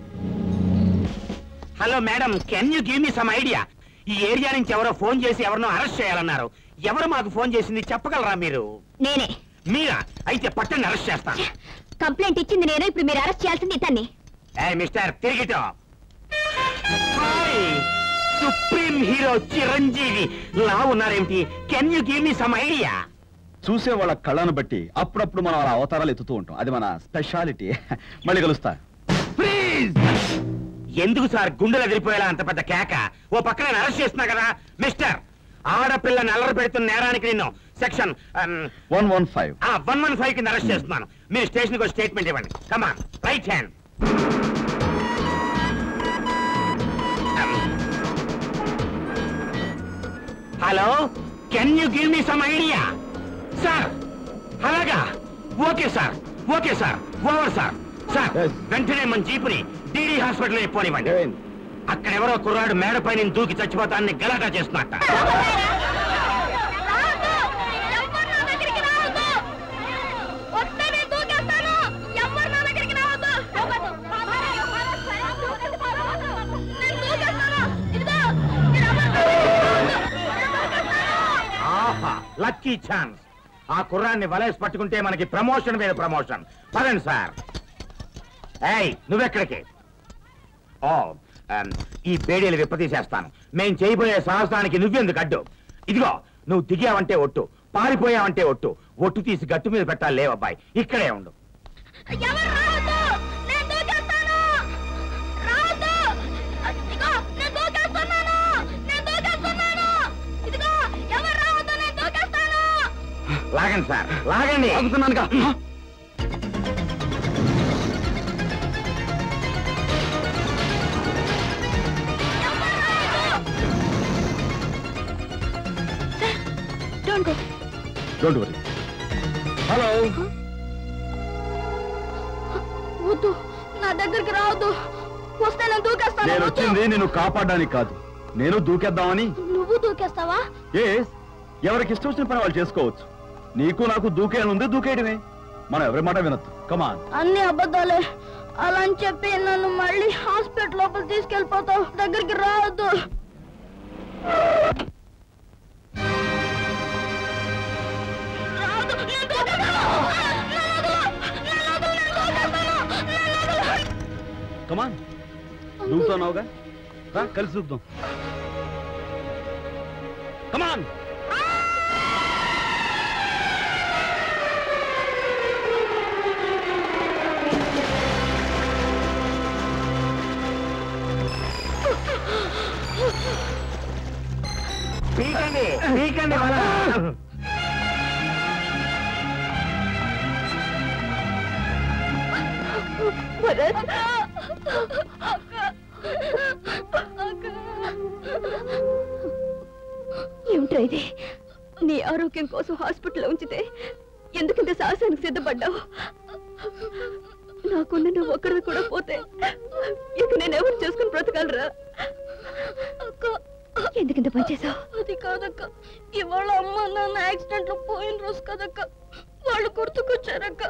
hello madam can you give me some idea ఈ ఏరియా నుంచి ఎవరో ఫోన్ చేసి ఎవరినో అరెస్ట్ చేయాలన్నారు ఎవరు మాకు ఫోన్ చేసింది చెప్పగలరా మీరు నేనే మీరా అయితే పట్టండి అరెస్ట్ చేస్తాను కంప్లైంట్ ఇచ్చింది నేను ఇప్పుడు మీరు అరెస్ట్ చేయాల్సింది ఇతన్ని ఏ మిస్టర్ తిరిగిటో హాయ్ సుప్రీం హీరో చిరంజీవి లా ఉన్నారేమిటి can you give me some idea చూసే వాళ్ళ కళ్ళను బట్టి అప్పుడప్పుడు మనం అలా అవతారాలు ఎత్తుతూ ఉంటాం అది మన స్పెషాలిటీ మళ్ళీ కలుస్తా ప్లీజ్ ఎందుకు సార్ గుండెలు ఎదిరిపోయేలా అంత పెద్ద కేక ఓ పక్కన నేను అరెస్ట్ చేస్తున్నా కదా మిస్టర్ ఆడపిల్ల నల్లరి పెడుతున్న నేరానికి నిన్ను section one one five one one five కింద అరెస్ట్ చేస్తున్నాను మీరు స్టేషన్కి వచ్చి స్టేట్మెంట్ ఇవ్వండి come on right hand hello can you give me some idea sir అలాగా okay sir okay sir over sir sir Yes. వెంటనే మన జీపుని డీడీ హాస్పిటల్ పోనివ్వండి అక్కడ ఎవరో కుర్రాడు మేడపై నేను దూకి చచ్చిపోతానని గలాటా చేస్తున్నట్ట ఆహా లక్కీ ఛాన్స్ ఆ కుర్రాన్ని వలేసి పట్టుకుంటే మనకి ప్రమోషన్ మీద ప్రమోషన్ పదండి సార్ ఏయ్ నువ్వెక్కడికి ఓ ఆమ్, ఈ బేడీలు విప్పతీసేస్తాను మేం చేయబోయే సాహసానికి నువ్వెందుకు అడ్డు ఇదిగో నువ్వు దిగావంటే ఒట్టు పారిపోయావంటే ఒట్టు ఒట్టు తీసి గట్టు మీద పెట్టాలి లేవబ్బాయి ఇక్కడే ఉండు ఎవరు రావద్దు నేను దూకేస్తాను రావద్దు లాగండి సార్ లాగండి ఆగుతున్నానుగా don't go don't worry hello వద్దు నా దగ్గరికి రావద్దు వస్తే నేను దూకేస్తాను నేను వద్దు. వచ్చింది నిన్ను కాపాడడానికి కాదు నేను దూకేద్దామని నువ్వు దూకేస్తావా ఏ ఎవరికి ఇష్టం వచ్చిన పని వాళ్ళు చేసుకోవచ్చు నీకు నాకు దూకేయాలని ఉంది దూకేయడమే మనం ఎవరి మాట వినొద్దు కమాన్ అన్ని అబద్ధాలే అలా అని చెప్పి నన్ను మళ్ళీ హాస్పిటల్ లోపల తీసుకెళ్ళిపోతావు దగ్గరికి రావద్దు రావద్దు, నేను దూకేస్తాను. నన్ను వదలు, నన్ను వదలు, నేను దూకేస్తాను. నన్ను వదలు. కమాన్ దూకుతున్నావుగా రా కలిసి దూకుదాం కమాన్ పీకండి పీకండి వల. భరత్ ఏమిటో ఇది నీ ఆరోగ్యం కోసం హాస్పిటల్లో ఉంచితే ఎందుకింత సాహసానికి సిద్ధపడ్డావు నాకున్న నువ్వు ఒక్కరిది కూడా పోతే ఇక నేను ఎవరు చేసుకుని బ్రతకలరా ఎందుకింత పని చేసావు అది కాదక్క ఇవాళ అమ్మ నాన్న యాక్సిడెంట్ లో పోయిన రోజు కదక్క వాళ్ళు గుర్తుకొచ్చారక్క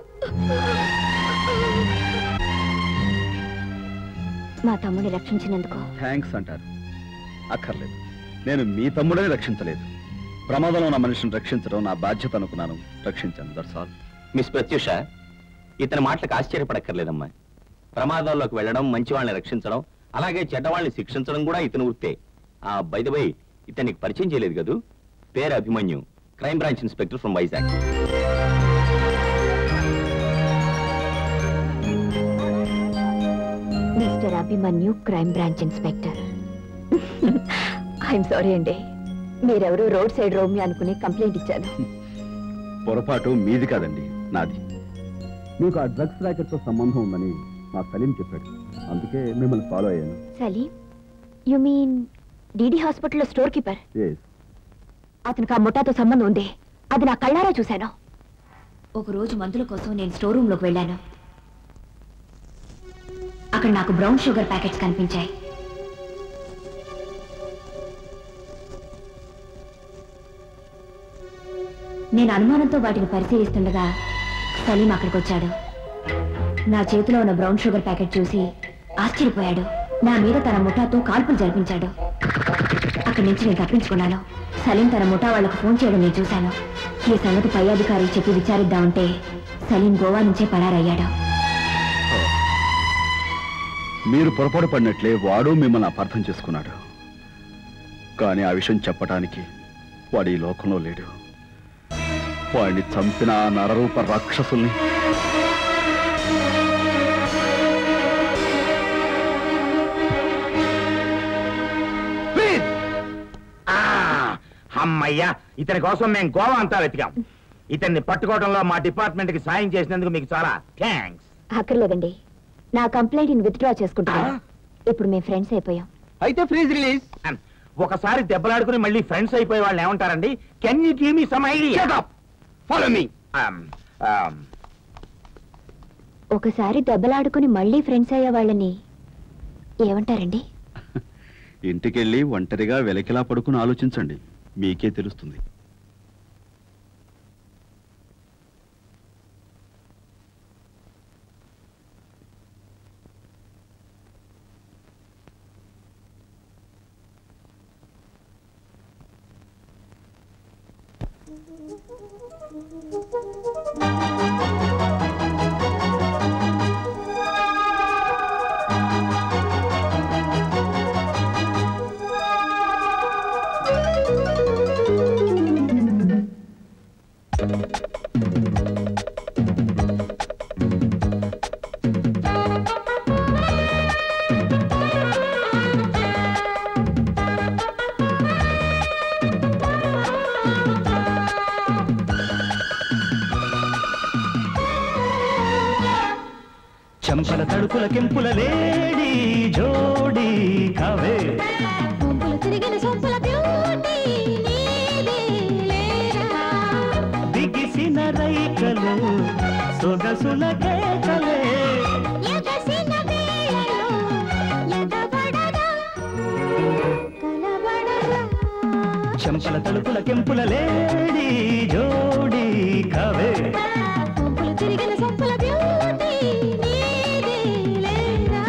మా తమ్ముడిని రక్షించినందుకు థ్యాంక్స్ అంటారు అక్కర్లేదు నేను మీ తమ్ముడని రక్షించలేదు ప్రమాదంలో ఉన్న మనిషిని రక్షించడం నా బాధ్యత అనుకున్నాను రక్షించాను దట్స్ ఆల్ మిస్ ప్రత్యూష ఇతని మాటలకు ఆశ్చర్యపడక్కర్లేదమ్మా ప్రమాదాల్లోకి వెళ్ళడం మంచి వాళ్ళని రక్షించడం అలాగే చెడ్డవాళ్ళని శిక్షించడం కూడా ఇతని వృత్తే ఆ బై ఇతనికి పరిచయం చేయలేదు కదూ పేరు Abhimanyu crime branch inspector from Vizag mister Abhimanyu crime branch inspector I'm sorry అండి మీరెవరో రోడ్ సైడ్ రోమి అనుకుని కంప్లైంట్ ఇచ్చాను పొరపాటు మీది కాదండి నాది మీకు ఆ డ్రగ్స్ ర్యాకెట్ తో సంబంధం ఉందని మా సలీం చెప్పాడు అందుకే మిమ్మల్ని ఫాలో అయ్యాను సలీం యు మీన్ డిడి హాస్పిటల్లో స్టోర్ కీపర్ ఎస్ అతనికి ఆ ముఠాతో సంబంధం ఉంది అది నా కళ్ళారా చూశాను ఒక రోజు మందుల కోసం నేను స్టోర్ రూమ్ లోకి వెళ్ళాను అక్కడ నాకు బ్రౌన్ షుగర్ ప్యాకెట్స్ కనిపించాయి నేను అనుమానంతో వాటిని పరిశీలిస్తుండగా సలీం అక్కడికి వచ్చాడు నా చేతిలో ఉన్న బ్రౌన్ షుగర్ ప్యాకెట్ చూసి ఆశ్చర్యపోయాడు నా మీద తన ముఠాతో కాల్పులు జరిపించాడు అక్కడి నుంచి నేను తప్పించుకున్నాను సలీం తన ముఠా వాళ్లకు ఫోన్ చేయడం నేను చూశాను ఈ సంగతి పై అధికారి చెప్పి విచారిద్దామంటే సలీం గోవా నుంచే పరారయ్యాడు మీరు పొరపాటు పడినట్లే వాడు మిమ్మల్ని అపార్థం చేసుకున్నాడు కానీ ఆ విషయం చెప్పడానికి వాడు ఈ లోకంలో లేడు వాడిని చంపిన ఆ నరరూప రాక్షసుల్ని ఆ, అమ్మయ్యా ఇతని కోసం మేము గోవా అంతా వెతికాం ఇతన్ని పట్టుకోవడంలో మా డిపార్ట్మెంట్ కి సాయం చేసినందుకు మీకు చాలా థ్యాంక్స్ అక్కర్లేదండి నా కంప్లైంట్ విత్డ్రా చేసుకుంటున్నాను ఇప్పుడు మేము ఫ్రెండ్స్ అయిపోయాం అయితే ఫ్రీజ్ రిలీజ్ ఒకసారి దెబ్బలాడుకుని మళ్ళీ ఫ్రెండ్స్ అయిపోయే వాళ్ళు ఏమంటారండి can you give me some idea follow me ఒకసారి దెబ్బలాడుకుని మళ్ళీ ఫ్రెండ్స్ అయ్యే వాళ్ళని ఏమంటారండి ఇంటికెళ్ళి ఒంటరిగా వెలకిలా పడుకుని ఆలోచించండి మీకే తెలుస్తుంది తడుకుల కెంపుల లేడి జోడి కవే గుంపులు తిరిగిన సొంపుల బ్యూటీ నీదే లేరా బిగిసిన రైకలు సొగసుల కేకలే ఎగసిన వేళలో ఎగబడగా కనబడగా చెంపల తలుపుల కెంపుల లేడి జోడి కవే గుంపులు తిరిగిన సొంపుల బ్యూటీ నీదే లేరా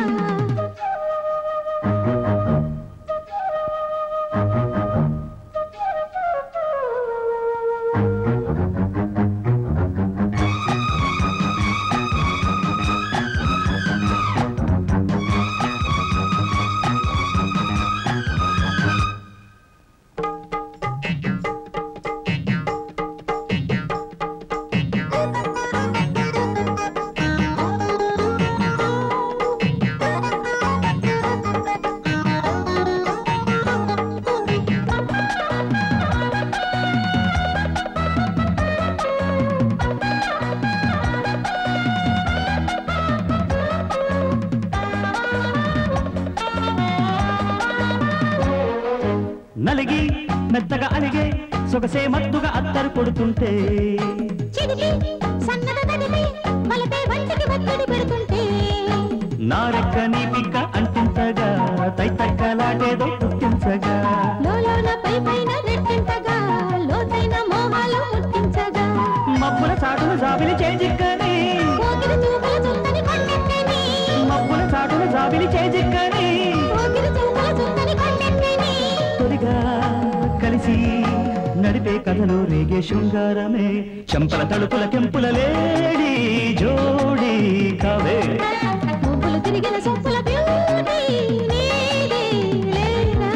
నలిగి మెత్తగా అలిగే సొగసే మత్తుగా అత్తరు కొడుతుంటే చిదికి సన్నద నదిమి మలపే వంటికి ఒత్తిడి పెడుతుంటే నారెక్క నీ పిక్క అంటించగా తైతక్కలాటేదో పుట్టించగా లోలోన పై పైన రెట్టింతగా లోతైన మోహాలు ముట్టించగా మబ్బుల చాటును జాబిలి చేజిక్కని పోగిరి చూపుల చుందని కొండెత్తని మబ్బుల చాటును జాబిలి చేజిక్కని పోగిరి చూపుల చుందని కొండెత్తని తొలిగా కలిసి నడిపే కథలో రేగే శృంగారమే చెంపల తడుపుల కెంపుల లేడి జోడి కవే గుంపులు తిరిగిన సొంపుల బ్యూటీ నీదే లేరా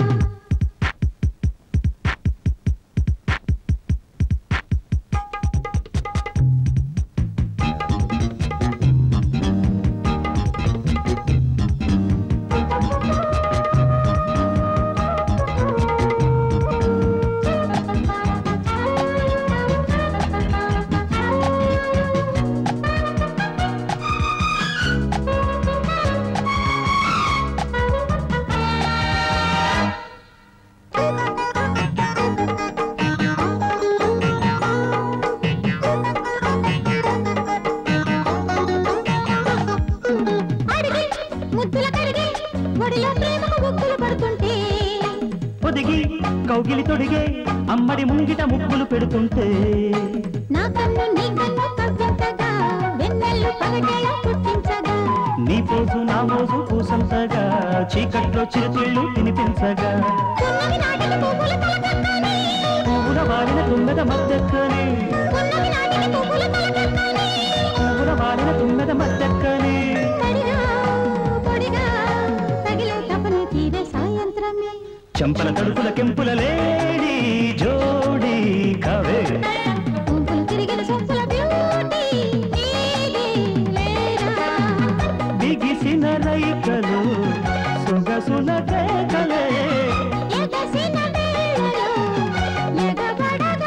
అడిగి ముద్దుల కడిగి ఒడిలో ప్రేమకు బుక్కులు పడుతుంటే పొదిగి కౌగిలి తొడిగే అమ్మడి ముంగిట ముగ్గులు పెడుతుంటే నా కన్ను నీ కన్ను కవ్వింతగా వెన్నెల్లు పగటేళ పుట్టించగా నీ పోసు నా మోసు పూసంతగా చీకట్లో చిరుతిళ్ళు తినిపించగా పున్నమి నాటికి పువ్వులు తలకక్కని పువ్వుల వాలిన తుమ్మెద మద్దెక్కని పున్నమి నాటికి పువ్వులు తలకక్కని పువ్వుల వాలిన తుమ్మెద మద్దెక్కని తడిగా పొడిగా తగిలే తపని తీరే సాయంత్రమే చెంపల తడుపుల కెంపుల లేడి జోడి కవే గుంపులు తిరిగిన సొంపుల బ్యూటీ నీదే లేరా బిగిసిన రైకలు సొగసుల కేకలే ఎగసిన వేళలో ఎగబడగా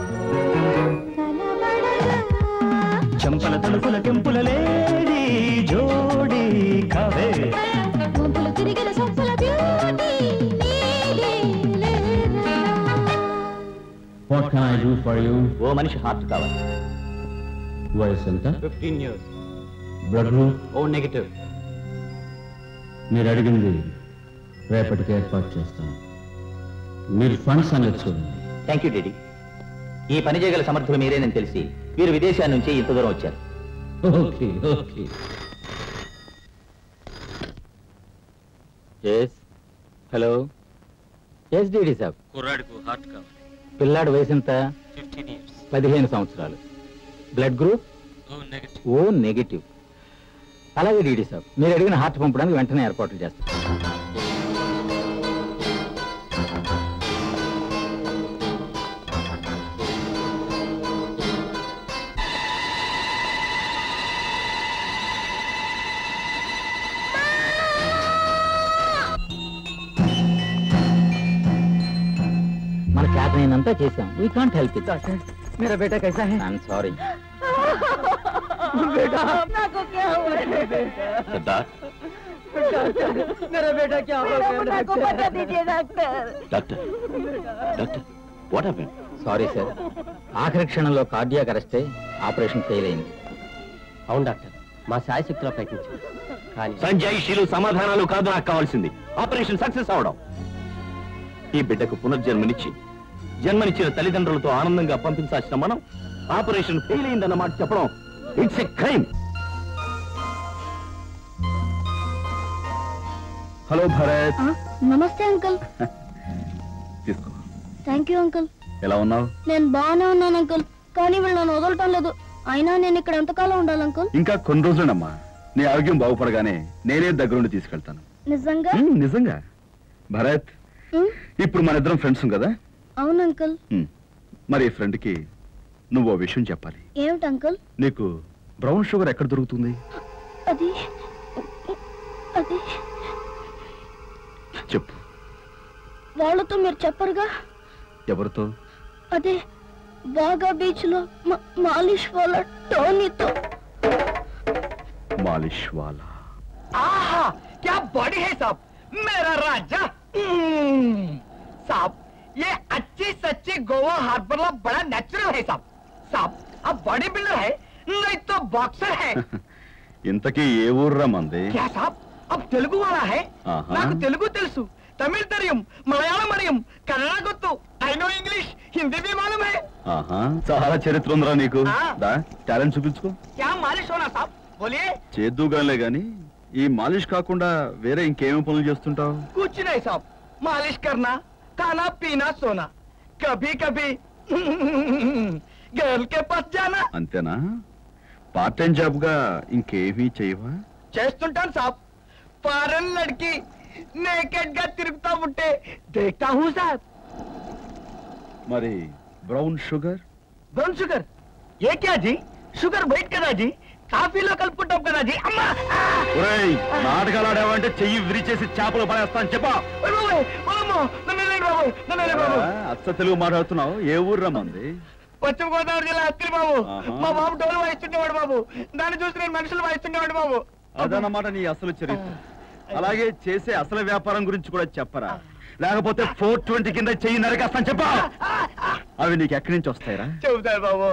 కనబడగా చెంపల తడుపుల కెంపుల లేడి జోడి కవే గుంపులు తిరిగిన సొంపుల బ్యూటీ నీదే లేరా what can I do for you oh మనిషి హార్ట్ కావాలి వయసు ఎంత fifteen years blood group O negative మీరు అడిగింది రేపటికి ఏర్పాటు చేస్తాను మీరు ఫండ్స్ అనేది చూడండి థ్యాంక్ యూ డెడీ ఈ పని చేయగల సమర్థులు మీరేనని తెలిసి వీరు విదేశాల నుంచి ఇంత దూరం వచ్చారు okay okay yes hello yes DD సాబ్ కుర్రాడికు హార్ట్ కావాలి పిల్లాడు వయసు ఎంత ఫిఫ్టీన్ ఇయర్స్ పదిహేను సంవత్సరాలు blood group O negative O negative అలాగే డీడీ సాబ్ మీరు అడిగిన హార్ట్ పంపడానికి వెంటనే ఏర్పాట్లు చేస్తాం మన చేతనైనంతా చేశాం వీ కాంట్ హెల్ప్ ఇట్ मेरा बेटा कैसा है ఐఎమ్ సారీ बेटा को क्या हुआ है बेटा సర్దార్ डॉक्टर मेरा बेटा क्या हो गया बेटा को बता दीजिए doctor doctor doctor what happen sorry sir ఆఖరి క్షణంలో కార్డియాక్ అరెస్తే ఆపరేషన్ ఫెయిల్ అయింది అవును డాక్టర్ మా శాయశక్తిలో ప్రయత్నించాం కానీ సంజయ్ శీలు సమాధానాలు కాదు నాకు కావాల్సింది ఆపరేషన్ సక్సెస్ అవడం ఈ బిడ్డకు పునర్జన్మనిచ్చి జన్మనిచ్చిన తల్లిదండ్రులతో ఆనందంగా పంపించాల్సిన మనం ఆపరేషన్ ఫెయిల్ అయిందన్న మాట చెప్పడం it's a crime hello Bharat నమస్తే అంకుల్ తీసుకో థ్యాంక్ యూ అంకుల్ ఎలా ఉన్నావు నేను బాగానే ఉన్నాను అంకుల్ కానీ వీళ్ళు నన్ను వదలటం లేదు అయినా నేను ఇక్కడ ఎంతకాలం ఉండాలి అంకుల్ ఇంకా కొన్ని రోజులమ్మా నీ ఆరోగ్యం బాగుపడగానే నేనే దగ్గరుండి తీసుకెళ్తాను నిజంగా ఉమ్, నిజంగా భరత్ ఉమ్, ఇప్పుడు మన ఇద్దరం ఫ్రెండ్స్ కదా అవును అంకుల్ ఉమ్, మరి ఫ్రెండ్ కి నువ్వు ఓ విషయం చెప్పాలి ఏమిటి అంకుల్ నీకు బ్రౌన్ షుగర్ ఎక్కడ దొరుకుతుంది అది అది చెప్పు వాళ్ళతో మీరు చెప్పరుగా ఎవరితో అదే బాగా బీచ్ లో మాలిష్ వాళ్ళ టోనీతో మాలిష్ వాలా आहा क्या बॉडी है साहब मेरा राजा हम्म, साहब ये अच्छी सच्ची गोवा हार्बर का बड़ा नेचुरल है साहब साहब अब बॉडी बिल्डर है नहीं तो बॉक्सर है ఇంతకీ ఏ ఊర్రా మంది क्या साहब अब तेलुगु वाला है ఆహా. నాకు తెలుగు తెలుసు తమిళ్ తెలియం మలయాళం మరియం కన్నడ గుర్తు ఐ నో ఇంగ్లీష్ హిందీ भी मालूम है ఆహా చాలా చరిత్ర ఉందిరా నీకు ఆ. దా టాలెంట్ చూపించుకో क्या मालिश होना साहब बोलिए చేద్దుగానే గాని ఈ మాలిష్ కాకుండా వేరే ఇంకేమేం పనులు చేస్తుంటావు कुछ नहीं साहब मालिश करना खाना पीना सोना कभी कभी गर्ल के पास जाना అంతేనా పార్ట్ టైం జాబ్ గా ఇంకేమీ చేయవా చేస్తుంటాను సాబ్ ఫారెన్ లడ్కి నేకెడ్ గా తిరుగుతా ఉంటే देखता हूँ साहब మరి బ్రౌన్ షుగర్ బ్రౌన్ షుగర్ ఏ క్యా జీ షుగర్ వైట్ కదా జీ కాఫీలో కలుపుకుంటాం కదా జీ అమ్మా ఆ! ఒరేయ్ నాటకాలు ఆడావంటే చెయ్యి విరిచేసి చేపలు పడేస్తాను చెప్పా ఓయ్ బాబోయ్, ఓలమ్మో, నన్ను వదిలేయండి బాబోయ్, నన్ను వదిలేయండి బాబు. అచ్చ తెలుగు మాట్లాడుతున్నావు ఏ ఊర్రా మంది పశ్చిమ గోదావరి జిల్లా అత్తిరి బాబు ఆహా. మా బాబు డోలు వాయిస్తుండేవాడు బాబు దాన్ని చూసి నేను మనుషులు వాయిస్తుండేవాడు బాబు అదన్నమాట నీ అసలు చరిత్ర అలాగే చేసే అసలు వ్యాపారం గురించి కూడా చెప్పరా లేకపోతే ఫోర్ ట్వంటీ కింద చెయ్యి నరికేస్తాను చెప్పా అవి నీకు ఎక్కడి నుంచి వస్తాయిరా చెబుతారు బాబు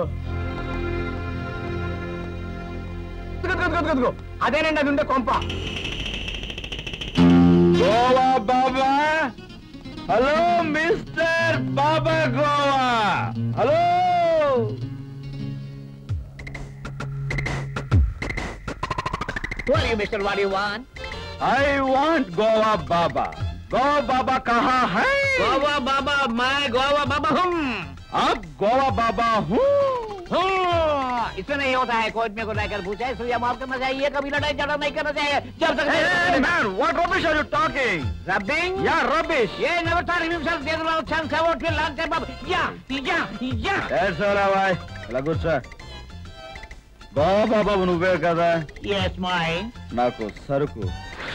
ఇదిగో, ఇదిగో, ఇదిగో, ఇదిగో. అదేనండి అది ఉండే కొంప Goa Baba hello mister Baba Goa hello What do you, Mr. What do you want? I want Goa Baba Goa Baba కహా హై गोवा बाबा मैं गोवा बाबा हूँ आप गोवा बाबा हूँ हाँ, इसमें नहीं होता है कोर्ट में को लेकर पूछे इसलिए हम आपके मजा ये कभी लड़ाई झगड़ा नहीं करना चाहिए जब तक Hey, man, what rubbish are you talking? Rubbing? Yeah, rubbish. Yeah, never thought of himself dead around chance I want to long time up. Yeah, yeah, yeah. That's all right. ఇలా కూర్చో గోవా బాబా నువ్వే కదా Yes, mine. నాకు సరుకు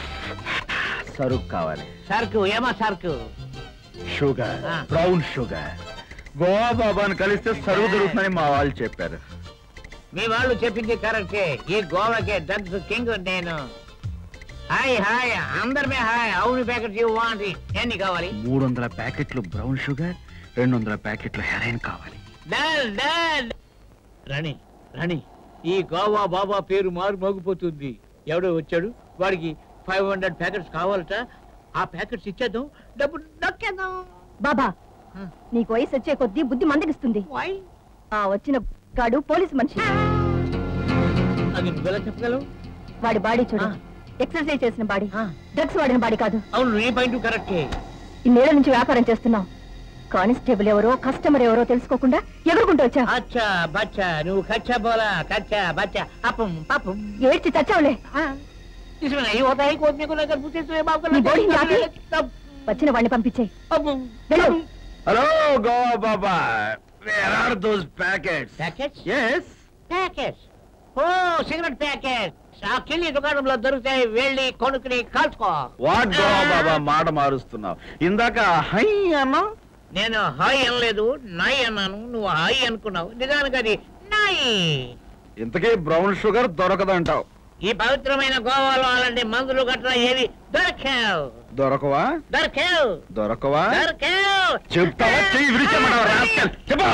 సరుకు కావాలి సరుకు ఏమా సరుకు షుగర్ ఆ. బ్రౌన్ షుగర్ గోవా బాబాని కలిస్తే సరుకు దొరుకుతుందని మా వాళ్ళు చెప్పారు మీ వాళ్ళు చెప్పింది కరెక్టే ఈ గోవాకి డ్రగ్స్ కింగ్ నేను హాయ్ హాయ్ అందరిమే హాయ్ అవును ప్యాకెట్ యూ వాంట్ ఎన్ని కావాలి మూడు వందల ప్యాకెట్లు బ్రౌన్ షుగర్ రెండు వందల ప్యాకెట్లు హెరైన్ కావాలి డన్ డన్ రాణి రాణి ఈ గోవా బాబా పేరు మారు మోగిపోతుంది ఎవడో వచ్చాడు వాడికి ఫైవ్ హండ్రెడ్ ప్యాకెట్స్ కావాలట ఆ ప్యాకెట్స్ ఇచ్చేద్దాం డబ్బు దక్కేద్దాం బాబా నీకు వయసు వచ్చే కొద్దీ బుద్ధి మందగిస్తుంది ఆ వచ్చిన గాడు పోలీసు మనిషి అది నువ్వెలా చెప్పగలవు వాడి బాడీ చూడు ఎక్సర్సైజ్ చేసిన బాడీ డ్రగ్స్ వాడిన బాడీ కాదు అవును నీ పాయింట్ కరెక్టే ఇన్నేళ్ల నుంచి వ్యాపారం చేస్తున్నావు కానిస్టేబుల్ ఎవరో కస్టమర్ ఎవరో తెలుసుకోకుండా ఎగురుకుంటూ వచ్చా అచ్చా బచ్చా నువ్వు కచ్చా బోలా కచ్చా బచ్చా అప్పం పప్పం ఏడ్చి చచ్చావులే इसमें नहीं होता है कोर्ट में को लेकर पूछे तो ये बाप నీ का బోడీ ఆపి వచ్చిన వాడిని పంపించేయి వెళ్ళు hello Goa Baba where are those packets packets yes packets oh cigarette packet ఆ కిల్లి దుకాణంలో దొరుకుతాయి వెళ్ళి కొనుక్కుని కాల్చుకో వాట్ గోవా బాబా మాట మారుస్తున్నావు ఇందాక హై అన్నా నేను హాయ్ అనలేదు నాయ్ అన్నాను నువ్వు హాయ్ అనుకున్నావు నిజానికి అది నాయ్ ఇంతకీ బ్రౌన్ షుగర్ దొరకదంటావు ఈ పవిత్రమైన గోవాలో అలాంటి మందులు గట్రా ఏవి దొరకావు దొరకవా దొరకావు దొరకవా దొరకావు చెప్తావా చెయ్యి విరిచేయమంటావా rascal? చెప్పు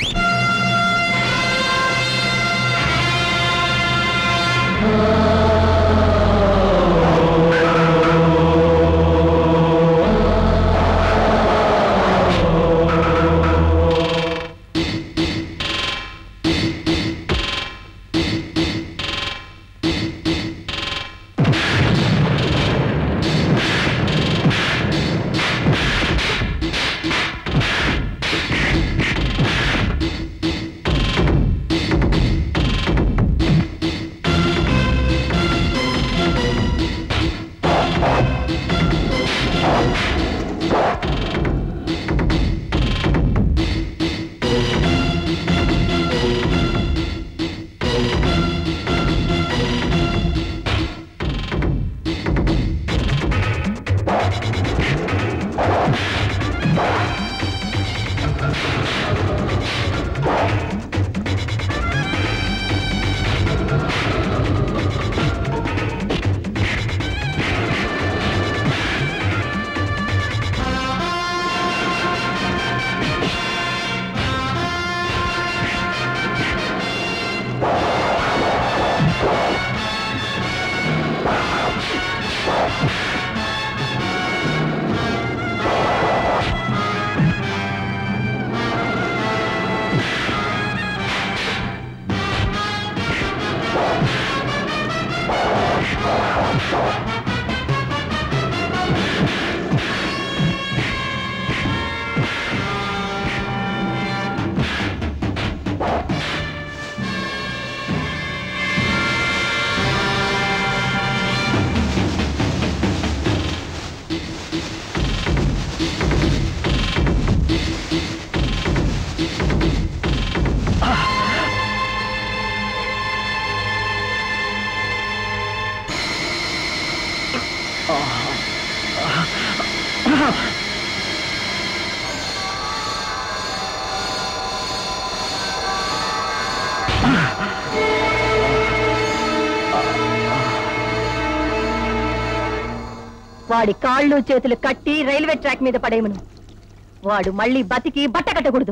వాడి కాళ్ళు చేతులు కట్టి రైల్వే ట్రాక్ మీద పడేయమను వాడు మళ్ళీ బతికి బట్ట కట్టకూడదు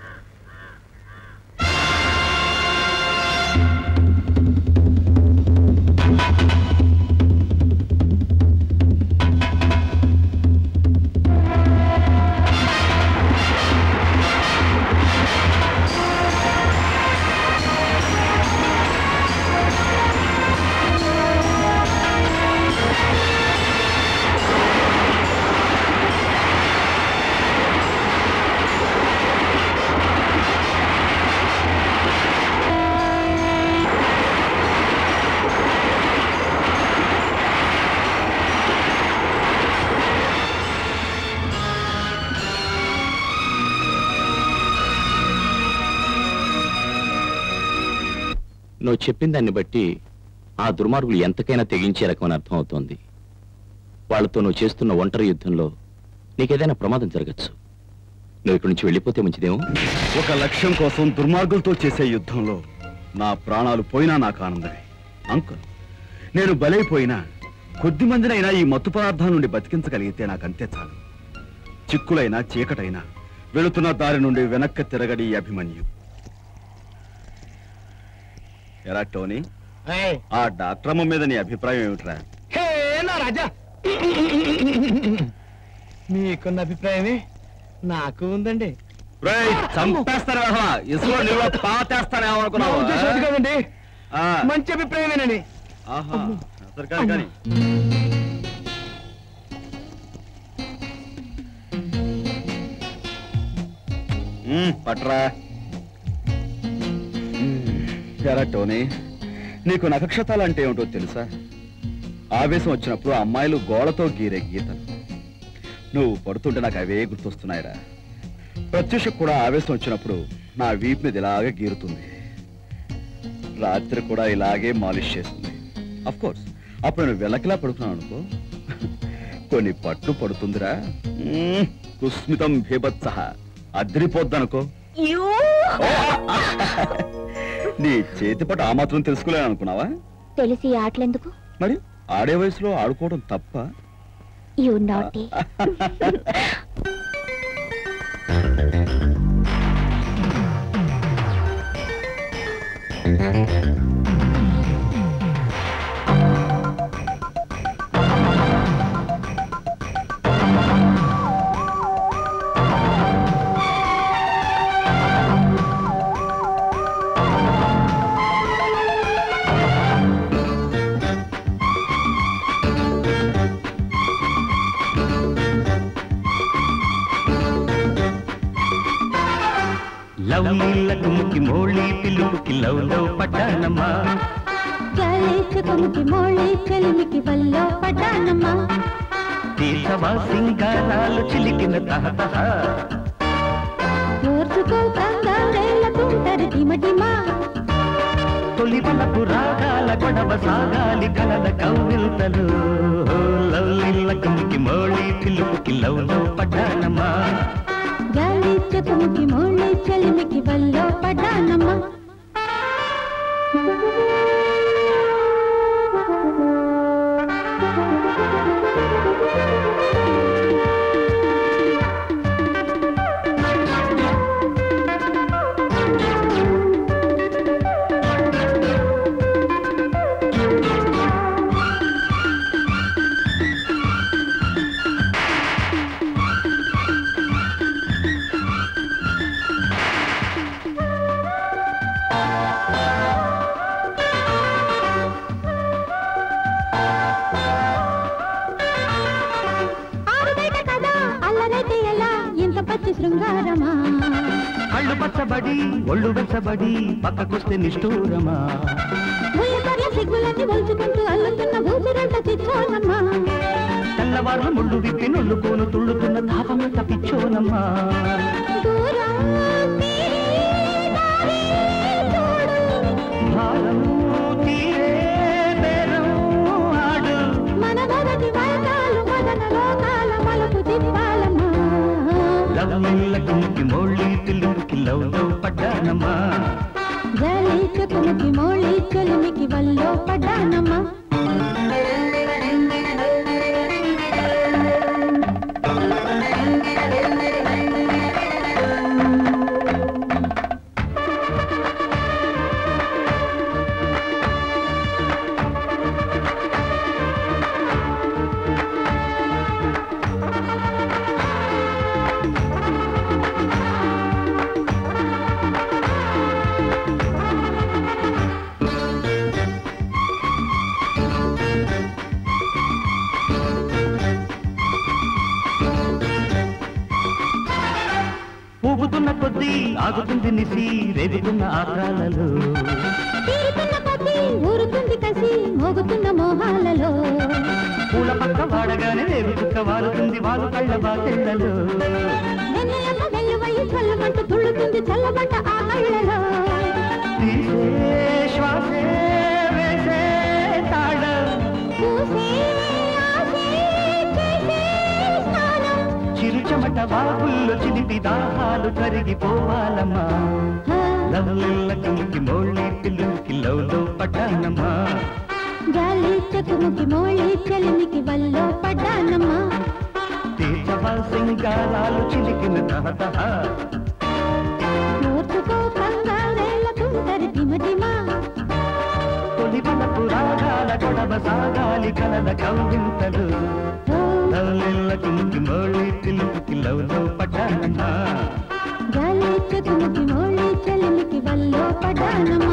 నువ్వు చెప్పిన దాన్ని బట్టి ఆ దుర్మార్గులు ఎంతకైనా తెగించే రకమని అర్థం అవుతోంది వాళ్ళతో నువ్వు చేస్తున్న ఒంటరి యుద్ధంలో నీకేదైనా ప్రమాదం జరగచ్చు నువ్వు ఇక్కడి నుంచి వెళ్ళిపోతే మంచిదేమో ఒక లక్ష్యం కోసం దుర్మార్గులతో చేసే యుద్ధంలో నా ప్రాణాలు పోయినా నాకు ఆనందమే అంకుల్ నేను బలైపోయినా కొద్ది మందినైనా ఈ మత్తు పదార్థాల నుండి బతికించగలిగితే నాకు అంతే చాలు చిక్కులైనా చీకటైనా వెళుతున్న దారి నుండి వెనక్కి తిరగడి ఈ అభిమన్యు ఎరా టోనీ ఆ డాక్టరమ్మ మీద నీ అభిప్రాయం ఏమిట్రా హే నా రాజా మీకున్న అభిప్రాయమే నాకు ఉందండి రేయ్, చంపేస్తాను వెధవా. ఇసుకలో నీలో పాతేస్తానేమో అనుకున్నావా? నా ఉద్దేశం అది కాదండి ఆ. మంచి అభిప్రాయమేనని ఆహా సరే కానీ కానీ మ్మ్, పట్రా ఎరా టోనీ నీకు నక్షతాలు అంటే ఏమిటో తెలుసా ఆవేశం వచ్చినప్పుడు అమ్మాయిలు గోడతో గీరే గీతలు నువ్వు పడుతుంటే నాకు అవే గుర్తొస్తున్నాయిరా ప్రత్యూషకు కూడా ఆవేశం వచ్చినప్పుడు నా వీపు మీద ఇలాగే గీరుతుంది రాత్రి కూడా ఇలాగే మాలిష్ చేస్తుంది అఫ్ కోర్స్ అప్పుడు నేను వెలకిలా పడుకున్నాను అనుకో కొన్ని పట్టు పడుతుందిరా మ్మ్, కుస్మితం భీభత్స అదిరిపోద్దనుకో నీ చేతి పట్టు ఆ మాత్రం తెలుసుకోలేను అనుకున్నావా తెలిసి ఈ ఆటలెందుకు మరి ఆడే వయసులో ఆడుకోవడం తప్ప యు నాటి లవ్ లకుముకి మోళి పిలుపుకి లవ్ లవ్ పడ్డానమ్మా కముకి మోళి చెలిమికి వల్లో పడ్డానమ్మా తీసవా సింగారాలు చిలికిన తహతహ ఓర్చుకో కంగారేళ్ళకుంటారు డిమడిమా తొలి వలపు రాగాల గొడవ సాగాలి కలద కౌవిల్తలు లవ్ లకుముకి మోళి పిలుపుకి లవ్ లవ్ పడ్డానమ్మా గాలి చెకుముకి మోళి చెలిమికి వల్లో పడ్డానమ్మా ఆరుబయట కదా అల్లరైతే ఎలా ఇంత పచ్చి శృంగారమా కళ్ళు పచ్చబడి ఒళ్ళు వెచ్చబడి పక్కకొస్తే నిష్ఠూరమా ముయ్యకర్ల సిగ్గులన్నీ ఒలుచుకుంటూ అల్లుతున్న ఊపిరంత తెచ్చోనమ్మా తెల్లవారు ముళ్ళు విప్పి నొల్లుకోను తుళ్ళుతున్న తాపమంత పిచ్చోనమ్మా దూరం భారం తీరే బేరం ఆడు మన మొదటి వయకాలు మదన లోకాల మలుపు తిప్పాలమ్మా లవ్వులకి మోళ్ళి తెలుగుకి లవ్ లవ్ పడ్డానమ్మా జలి చెకుముకి మోళి చెలిమికి వల్లో పడ్డానమ్మా ఊగుతున్న కొద్దీ ఆగుతుంది నిసి రేగుతున్న ఆకాలలో తీరుతున్న కొద్దీ ఊరుతుంది కసి మోగుతున్న మోహాలలో పూల పక్క వాడగానే రేగు చుక్క వాలుతుంది వాలు కళ్ళ బాకెళ్ళలో వెన్నెలమ్మ వెల్లువయ్యి చల్లమంటూ తుళ్ళుతుంది చల్లమంట ఆ కళ్ళలో తీసే శ్వాసే వేసే తాళం చూసే ఆసే చేసే స్నానం చిరు చెమట వాగుల్లో చిలిపి దాహాలు కరిగిపోవాలమ్మా లవ్వులకి మోళ్ళి పిల్లుకి లవ్ లో పడ్డానమ్మా గాలి చెకుముకి మోళి చెలిమికి వల్లో పడ్డానమ్మా తీర్చవా సింగారాలు చిలికిన తహతహ ఓర్చుకో కంగారేళ్ళకుంటారు దిమదిమా తొలి వలపు రాగాల గొడవ సాగాలి కలల కౌగింతలు లవ్వులకి మోళ్ళి పిల్లుకి లవ్ లో పడ్డానమ్మా గాలి చెకుముకి మోళి చెలిమికి వల్లో పడ్డానమ్మా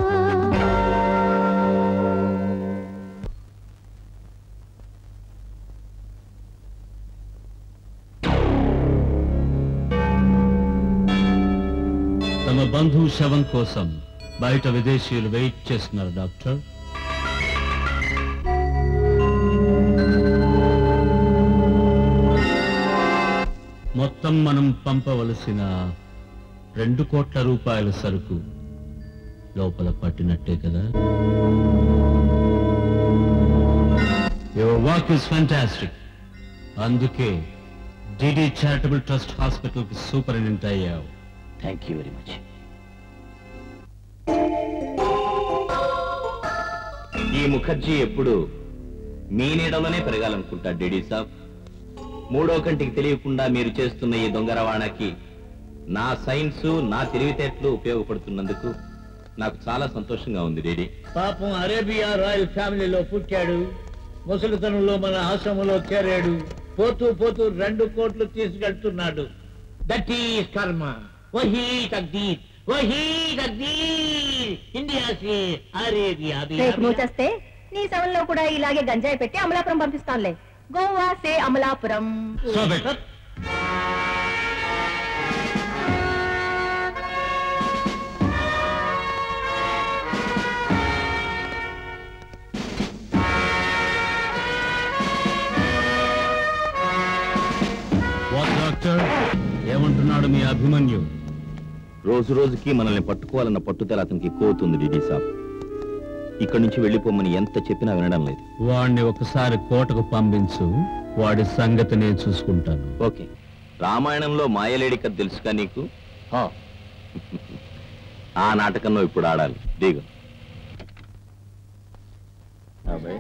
తమ బంధువు శవం కోసం బయట విదేశీయులు వెయిట్ చేస్తున్నారు డాక్టర్ మొత్తం మనం పంపవలసిన రెండు కోట్ల రూపాయల సరుకు లోపల పట్టినట్టే కదా యువర్ వర్క్ ఇస్ ఫ్యాంటాస్టిక్ అందుకే డిడి చారిటబుల్ ట్రస్ట్ హాస్పిటల్ కి సూపరింటెండెంట్ అయ్యావు థ్యాంక్ యూ వెరీ మచ్ ఈ ముఖర్జీ ఎప్పుడు మీ నీడలోనే పెరగాలనుకుంటాడు డేడీ సాబ్ మూడో కంటికి తెలియకుండా మీరు చేస్తున్న ఈ దొంగ రవాణాకి నా సైన్స్ నా తెలివితేటలు ఉపయోగపడుతున్నందుకు నాకు చాలా సంతోషంగా ఉంది డేడీ పాపం అరేబియా రాయల్ ఫ్యామిలీలో పుట్టాడు ముసలితనంలో మన ఆశ్రమంలో చేరాడు పోతూ పోతూ రెండు కోట్లు తీసుకెళ్తున్నాడు దట్ ఈస్ కర్మ వహీ తగ్దీర్ వహీ తగ్దీర్ ఇండియా సే అరేబియా రేపు నువ్వు చేస్తే నీ శవంలో కూడా ఇలాగే గంజాయి పెట్టి అమలాపురం పంపిస్తానులే గోవా సే అమలాపురం వాట్ డాక్టర్ ఏమంటున్నాడు మీ అభిమన్యు రోజు రోజుకి మనల్ని పట్టుకోవాలన్న పట్టుదల అతనికి ఎక్కువ అవుతుంది డీడీ సాబ్ ఇక్కడి నుంచి వెళ్ళిపోమని ఎంత చెప్పినా వినడం లేదు వాడిని ఒకసారి కోటకు పంపించు వాడి సంగతి నేను చూసుకుంటాను ఓకే రామాయణంలో మాయలేడి కథ తెలుసుగా నీకు ఆ నాటకంలో ఇప్పుడు ఆడాలి దిగు అబ్బాయి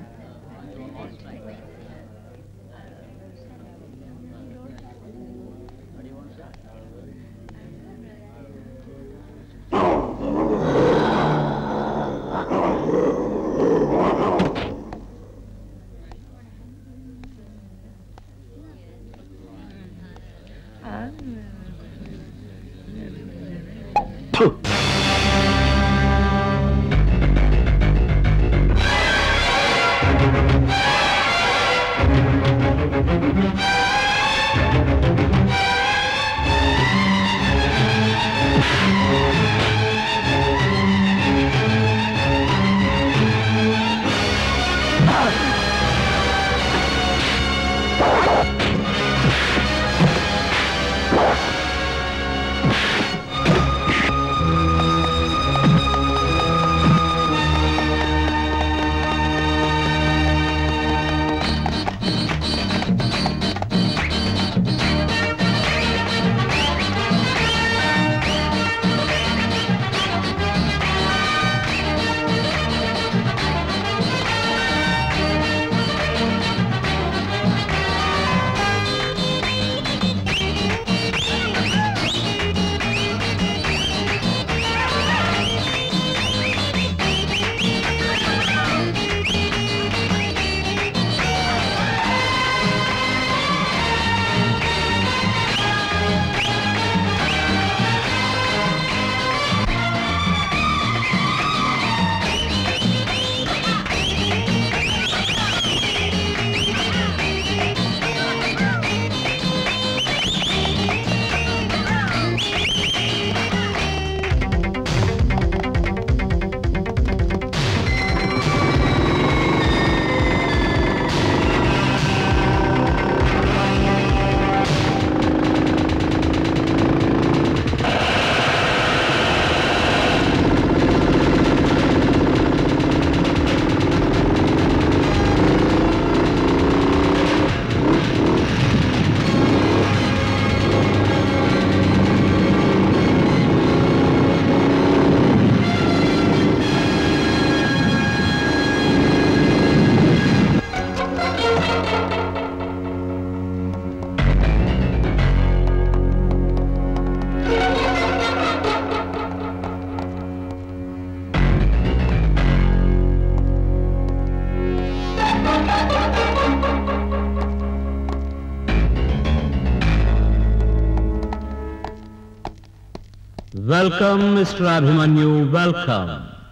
welcome mister Abhimanyu welcome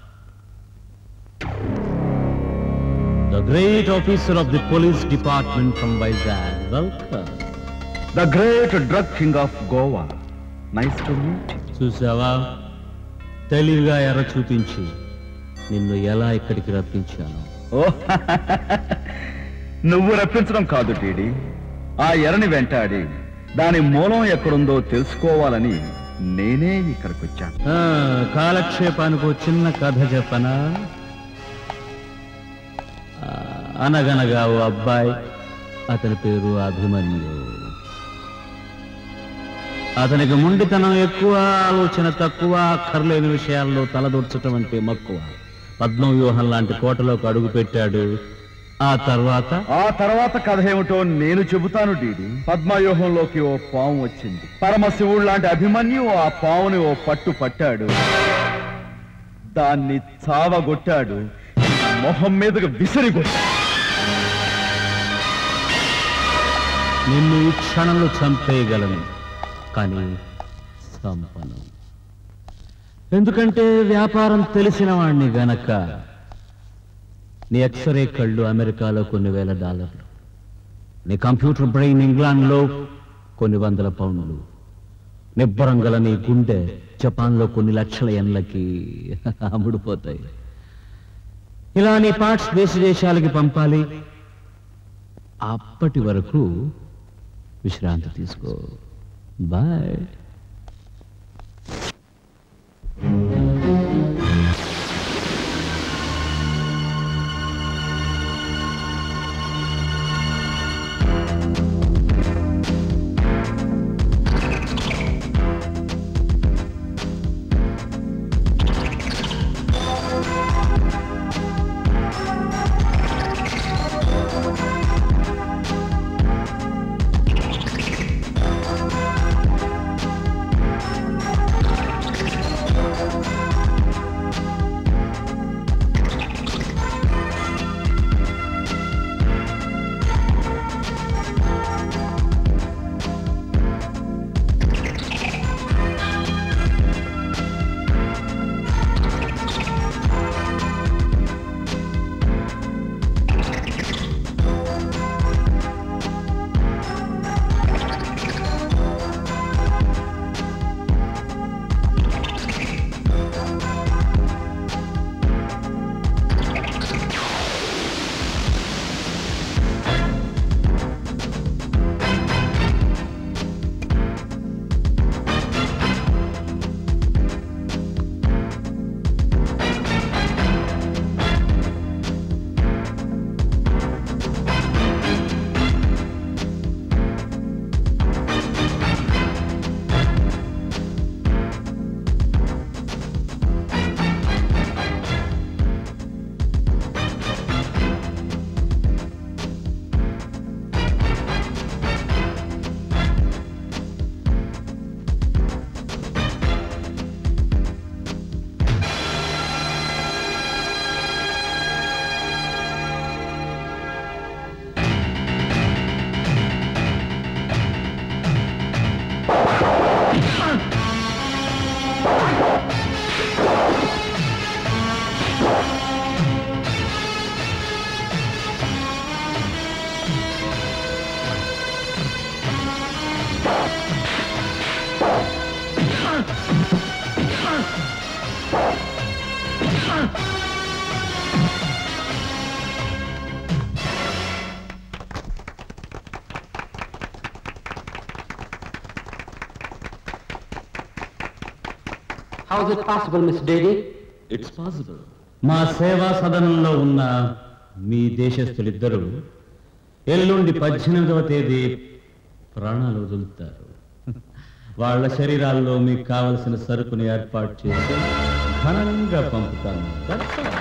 the great officer of the police department from Vizag welcome the great drug king of Goa nice to meet చూసావా తెలివిగా ఎర్ర చూపించి నిన్ను ఎలా ఇక్కడికి రప్పించాను ఓ నువ్వు రప్పించడం కాదు టీడీ ఆ ఎరని వెంటాడి దాని మూలం ఎక్కడుందో తెలుసుకోవాలని నేనే ఇక్కడికి వచ్చాను ఆ, కాలక్షేపానికి ఓ చిన్న కథ చెప్పనా ఆ, అనగనగా ఓ అబ్బాయి అతని పేరు అభిమన్యు అతనికి మొండితనం ఎక్కువ ఆలోచన తక్కువ అక్కర్లేని విషయాల్లో తలదూర్చటం అంటే మక్కువ పద్మవ్యూహం లాంటి కోటలోకి అడుగు పెట్టాడు ఆ తర్వాత ఆ తర్వాత కథ ఏమిటో నేను చెబుతాను డీడి పద్మవ్యూహంలోకి ఓ పాము వచ్చింది పరమశివుడు లాంటి అభిమన్యు ఆ పావుని ఓ పట్టు పట్టాడు దాన్ని చావగొట్టాడు మొహం మీదకు విసిరిగొట్టాడు నిన్ను ఈ క్షణంలో చంపేయగలను కానీ చంపను ఎందుకంటే వ్యాపారం తెలిసిన వాణ్ణి గనక నీ ఎక్స్రే కళ్ళు అమెరికాలో కొన్ని వేల డాలర్లు నీ కంప్యూటర్ బ్రెయిన్ ఇంగ్లాండ్లో కొన్ని వందల పౌండ్లు నిబ్బరంగల నీ గుండె జపాన్లో కొన్ని లక్షల ఎన్లకి అమ్ముడుపోతాయి ఇలా నీ పార్ట్స్ దేశ దేశాలకి పంపాలి అప్పటి వరకు విశ్రాంతి తీసుకో boy How is it possible, Miss Dady? It's possible మా సేవా సదనంలో ఉన్న మీ దేశస్థులిద్దరూ ఎల్లుండి పద్దెనిమిదవ తేదీ ప్రాణాలు వదులుతారు వాళ్ళ శరీరాల్లో మీకు కావలసిన సరుకుని ఏర్పాటు చేసి ఘనంగా పంపుతాను That's all.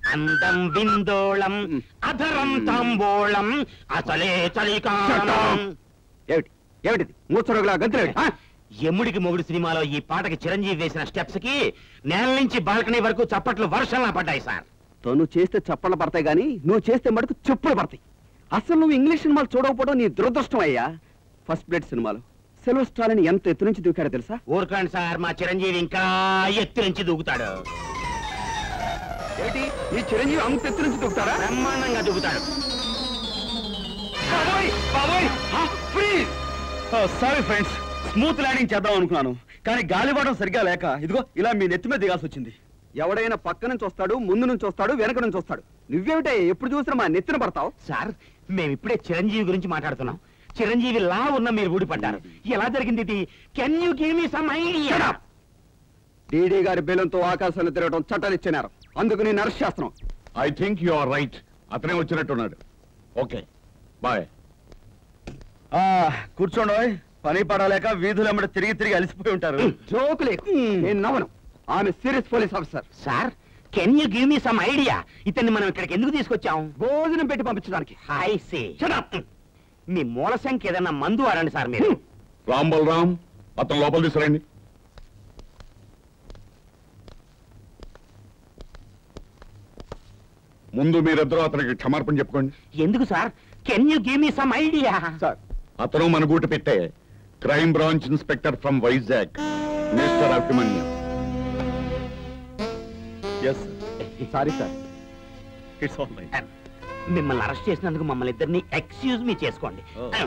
అందం విందోళం అధరం తాంబోళం అసలే చలికాలం ఏమిటి ఏమిటిది మూర్చరోగులా గంతులేమిటి ఆ? ఎముడికి మొగుడు సినిమాలో ఈ పాటకి చిరంజీవి వేసిన స్టెప్స్ కి నేల నుంచి బాల్కనీ వరకు చప్పట్లు వర్షంలా పడ్డాయి సార్ తను చేస్తే చప్పట్లు పడతాయి గాని నువ్వు చేస్తే మటుకు చెప్పులు పడతాయి అసలు నువ్వు ఇంగ్లీష్ సినిమాలు చూడకపోవడం నీ దురదృష్టం అయ్యా ఫస్ట్ బ్లడ్ సినిమాలో సెలవు స్టాలిన్ ఎంత ఎత్తు నుంచి దూకాడో తెలుసా ఊరుకోండి సార్ మా చిరంజీవి ఇంకా ఎత్తు నుంచి దూకుతాడు ఏంటి నీ చిరంజీవి అంత ఎత్తు నుంచి దూకుతాడా బ్రహ్మాండంగా దూకుతాడు సారీ ఫ్రెండ్స్ స్మూత్ ల్యాండింగ్ చేద్దాం అనుకున్నాను కానీ గాలివాటం సరిగ్గా లేక ఇదిగో ఇలా మీ నెత్తి మీద దిగాల్సి వచ్చింది ఎవడైనా పక్క నుంచి వస్తాడు ముందు నుంచి వస్తాడు వెనక నుంచి వస్తాడు నువ్వేమిటే ఎప్పుడు చూసినా మా నెత్తిన పడతావు సార్ మేము ఇప్పుడే చిరంజీవి గురించి మాట్లాడుతున్నాం చిరంజీవి లా ఉన్న మీరు ఊడిపడ్డారు ఎలా జరిగింది ఇది can you give me some idea DD గారి బెలంతో ఆకాశంలో తిరగడం చట్టాలు ఇచ్చినారు అందుకు నేను అరెస్ట్ చేస్తున్నాం I think you are right అతనే వచ్చినట్టున్నాడు ఓకే బాయ్ కూర్చోండి ఓయ్. పని పడలేక వీధులమ్మడి తిరిగి తిరిగి అలసిపోయి ఉంటారు జోకులే నేను నవ్వను ఆమె serious police officer sir can you give me some idea ఇతన్ని మనం ఇక్కడికి ఎందుకు తీసుకొచ్చాం భోజనం పెట్టి పంపించడానికి ఐ సే మీ మూల సంఖ్య ఏదన్నా మందు వాడండి సార్ మీరు రామ్ బలరామ్ అతను లోపల తీసుకురండి ముందు మీరిద్దరూ అతనికి క్షమార్పణ చెప్పుకోండి ఎందుకు sir can you give me some idea sir అతను మన గూట పెట్టే crime branch inspector from Vizag mister Abhimanyu yes sorry sir it's all right మిమ్మల్ని అరెస్ట్ చేసినందుకు మమ్మల్ని ఇద్దరిని ఎక్స్క్యూజ్ మీ చేసుకోండి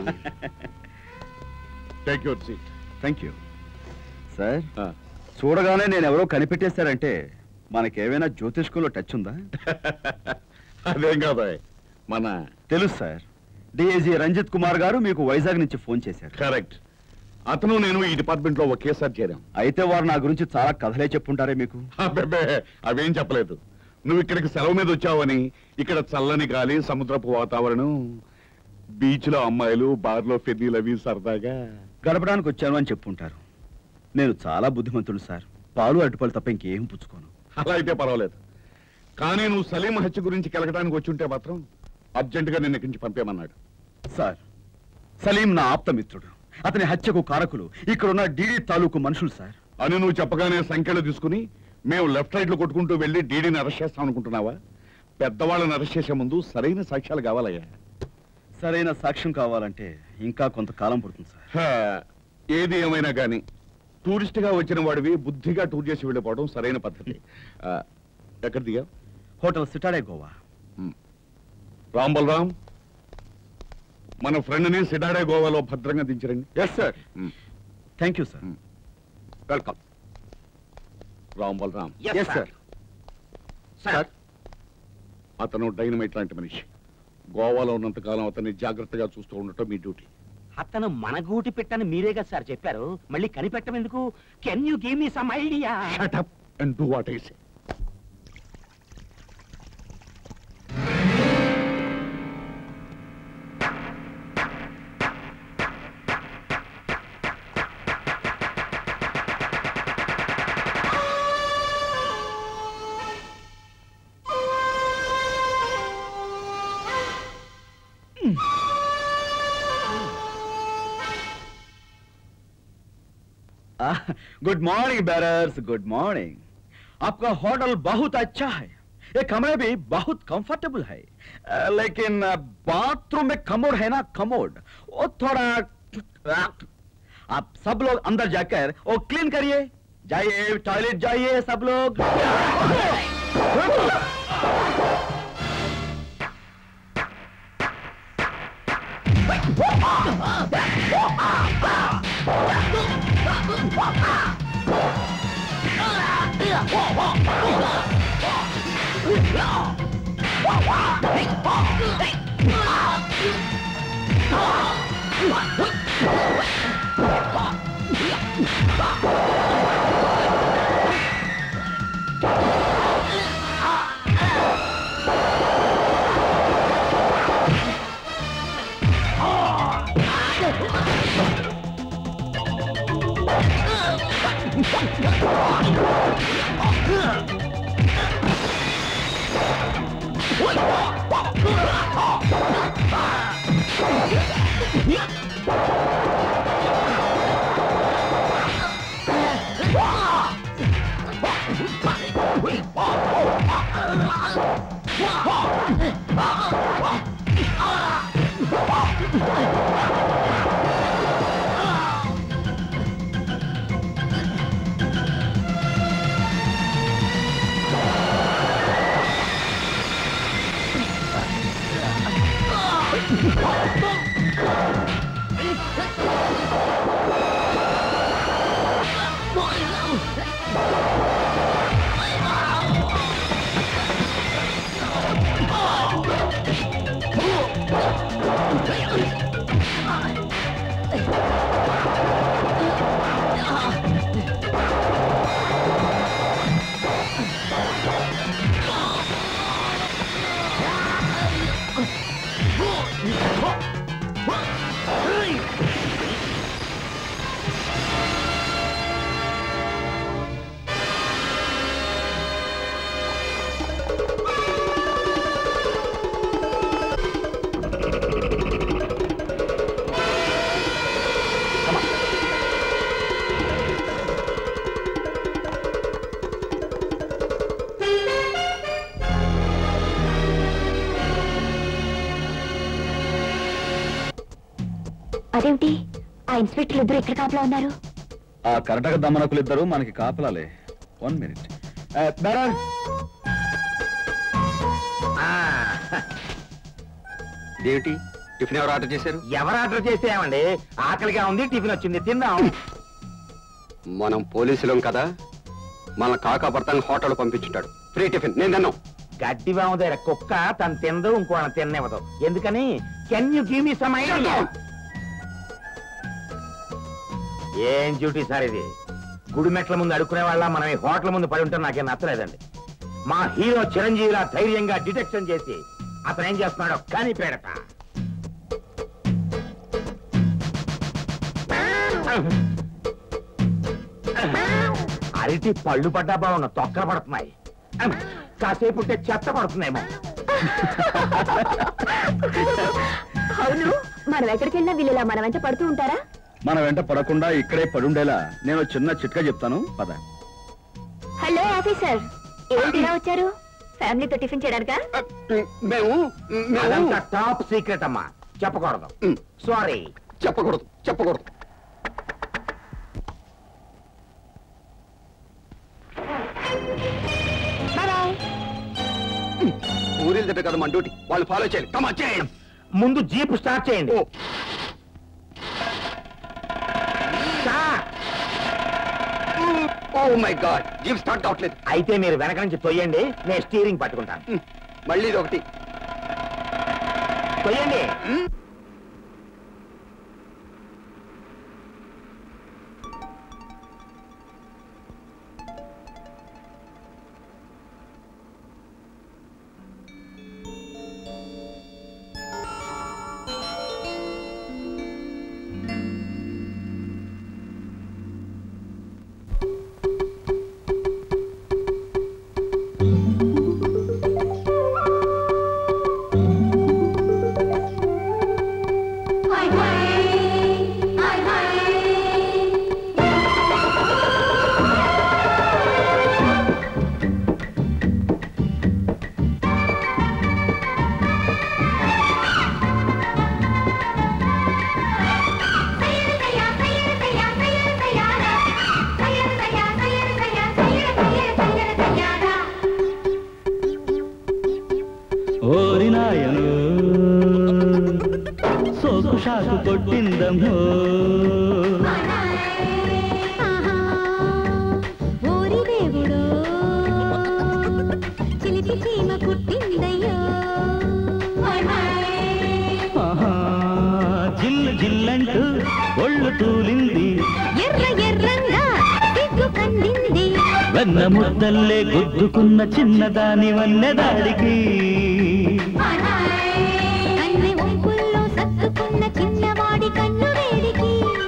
take your seat thank you sir చూడగానే నేను ఎవరో కనిపెట్టేశారంటే మనకేమైనా జ్యోతిష్కులో టచ్ ఉందా అదేం కాదు మన తెలుసు సార్ డిఐజీ రంజిత్ కుమార్ గారు మీకు వైజాగ్ నుంచి ఫోన్ చేశారు కరెక్ట్ అతను నేను ఈ డిపార్ట్మెంట్ లో ఒకేసారి చేరాం అయితే వారు నా గురించి చాలా కథలే చెప్పుంటారే మీకు అబ్బబ్బే, అవేం చెప్పలేదు నువ్వు ఇక్కడికి సెలవు మీద వచ్చావని ఇక్కడ చల్లని గాలి సముద్రపు వాతావరణం బీచ్ లో అమ్మాయిలు బార్లో ఫెర్నీలు అవి సరదాగా గడపడానికి వచ్చాను అని చెప్పుంటారు నేను చాలా బుద్ధిమంతుడు సార్ పాలు అటుపలు తప్ప ఇంకేం పుచ్చుకోను అలా అయితే పర్వాలేదు కానీ నువ్వు సలీం హత్య గురించి కెలకడానికి వచ్చి ఉంటే మాత్రం అర్జెంటుగా నిన్న ఇక్కడి నుంచి పంపేమన్నాడు సార్ సలీం నా ఆప్తమిత్రుడు అతని హత్యకు కారకులు ఇక్కడున్న డీడీ తాలూకు మనుషులు సార్ అని నువ్వు చెప్పగానే సంఖ్యలు తీసుకుని మేము లెఫ్ట్ రైట్ లో కొట్టుకుంటూ వెళ్ళి డీడీని అరెస్ట్ చేస్తాం అనుకుంటున్నావా పెద్దవాళ్ళని అరెస్ట్ చేసే ముందు సరైన సాక్ష్యాలు కావాలయ్యా సరైన సాక్ష్యం కావాలంటే ఇంకా కొంతకాలం పడుతుంది సార్ హా, ఏది ఏమైనా కానీ టూరిస్ట్ గా వచ్చిన వాడివి బుద్ధిగా టూర్ చేసి వెళ్ళిపోవడం సరైన పద్ధతి ఆ, ఎక్కడ దిగా హోటల్ సిటాడే గోవా రామ్ బలరామ్ మన ఫ్రెండ్ ని సిడాడే గోవాలో భద్రంగా దించరండి yes sir thank you sir welcome Ram Balaram Yes, Yes, sir. sir. Sir అతను డైనమైట్ లాంటి మనిషి గోవాలో ఉన్నంత కాలం అతన్ని జాగ్రత్తగా చూస్తూ ఉండటం మీ డ్యూటీ అతను మన గూటి పెట్టని మీరే కదా సార్ చెప్పారు మళ్ళీ కనిపెట్టం ఎందుకు can you give me some idea shut up and do what I say good morning bearers good morning आपका होटल बहुत अच्छा है ये कमरे भी बहुत कंफर्टेबल है अ, लेकिन अ, बाथरूम में कमोड है ना कमोड वो थोड़ा आप सब लोग अंदर जाकर वो क्लीन करिए जाइए टॉयलेट जाइए सब लोग అదేమిటి ఆ ఇన్స్పెక్టర్ ఇద్దరు ఎక్కడ కాపలా ఉన్నారు ఆ కర్ణాటక దమనకులు ఇద్దరు మనకి కాపలాలే వన్ మినిట్ బెరర్ ఏమిటి టిఫిన్ ఎవరు ఆర్డర్ చేశారు ఎవరు ఆర్డర్ చేస్తే ఏమండి ఆకలిగా ఉంది టిఫిన్ వచ్చింది తిందాం మనం పోలీసులం కదా మన కాకా భర్తను హోటల్ పంపించుంటాడు ఫ్రీ టిఫిన్ నేను తిన్నాం గడ్డి బాము దగ్గర కుక్క తను తినదు ఇంకో తిననివ్వదు ఎందుకని can you give me some ఏం డ్యూటీ సార్ ఇది గుడి మెట్ల ముందు అడుక్కునే వాళ్ళ మనం ఈ హోటల్ ముందు పడి ఉంటే నాకేం నచ్చలేదండి మా హీరో చిరంజీవిలా ధైర్యంగా డిటెక్షన్ చేసి అతను ఏం చేస్తున్నాడో కానీ పేడట అరటి పళ్ళు పడ్డా బాగున్న తొక్కర పడుతున్నాయి కాసేపు ఉంటే చెత్త పడుతుందేమో అవును మనం ఎక్కడికి వెళ్ళినా వీళ్ళు ఇలా మన వెంట పడుతూ ఉంటారా మన వెంట పడకుండా ఇక్కడే పడుండేలా నేను చిన్న చిట్కా చెప్తాను పద హలో ఆఫీసర్ ఏంటి ఇలా వచ్చారు ఫ్యామిలీతో టిఫిన్ చేయడానికా మేము అదంతా టాప్ సీక్రెట్ అమ్మా చెప్పకూడదు సారీ చెప్పకూడదు చెప్పకూడదు ఊరిల్ దగ్గర కదా మన డ్యూటీ వాళ్ళు ఫాలో చేయాలి కమా చేయండి ముందు జీప్ స్టార్ట్ చేయండి oh my god jeep start అవట్లేదు అయితే మీరు వెనక నుంచి తొయ్యండి నేను స్టీరింగ్ పట్టుకుంటాను మళ్ళీ ఇది ఒకటి తొయ్యండి ఓరి నాయను సోకు షాకు కొట్టిందమ్మో ఓరి దేవుడు చిలిపి చీమ కుట్టిందయ్యో ఆహా, జిల్లు జిల్లంటూ ఒళ్ళు తూలింది ఎర్ర ఎర్రంగా సిగ్గు కందింది వెన్న ముద్దల్లే గుద్దుకున్న చిన్నదాని వన్నెదాడికి కన్నె ఒంపుల్లో సత్తుకున్న చిన్నవాడి కన్ను వేడికి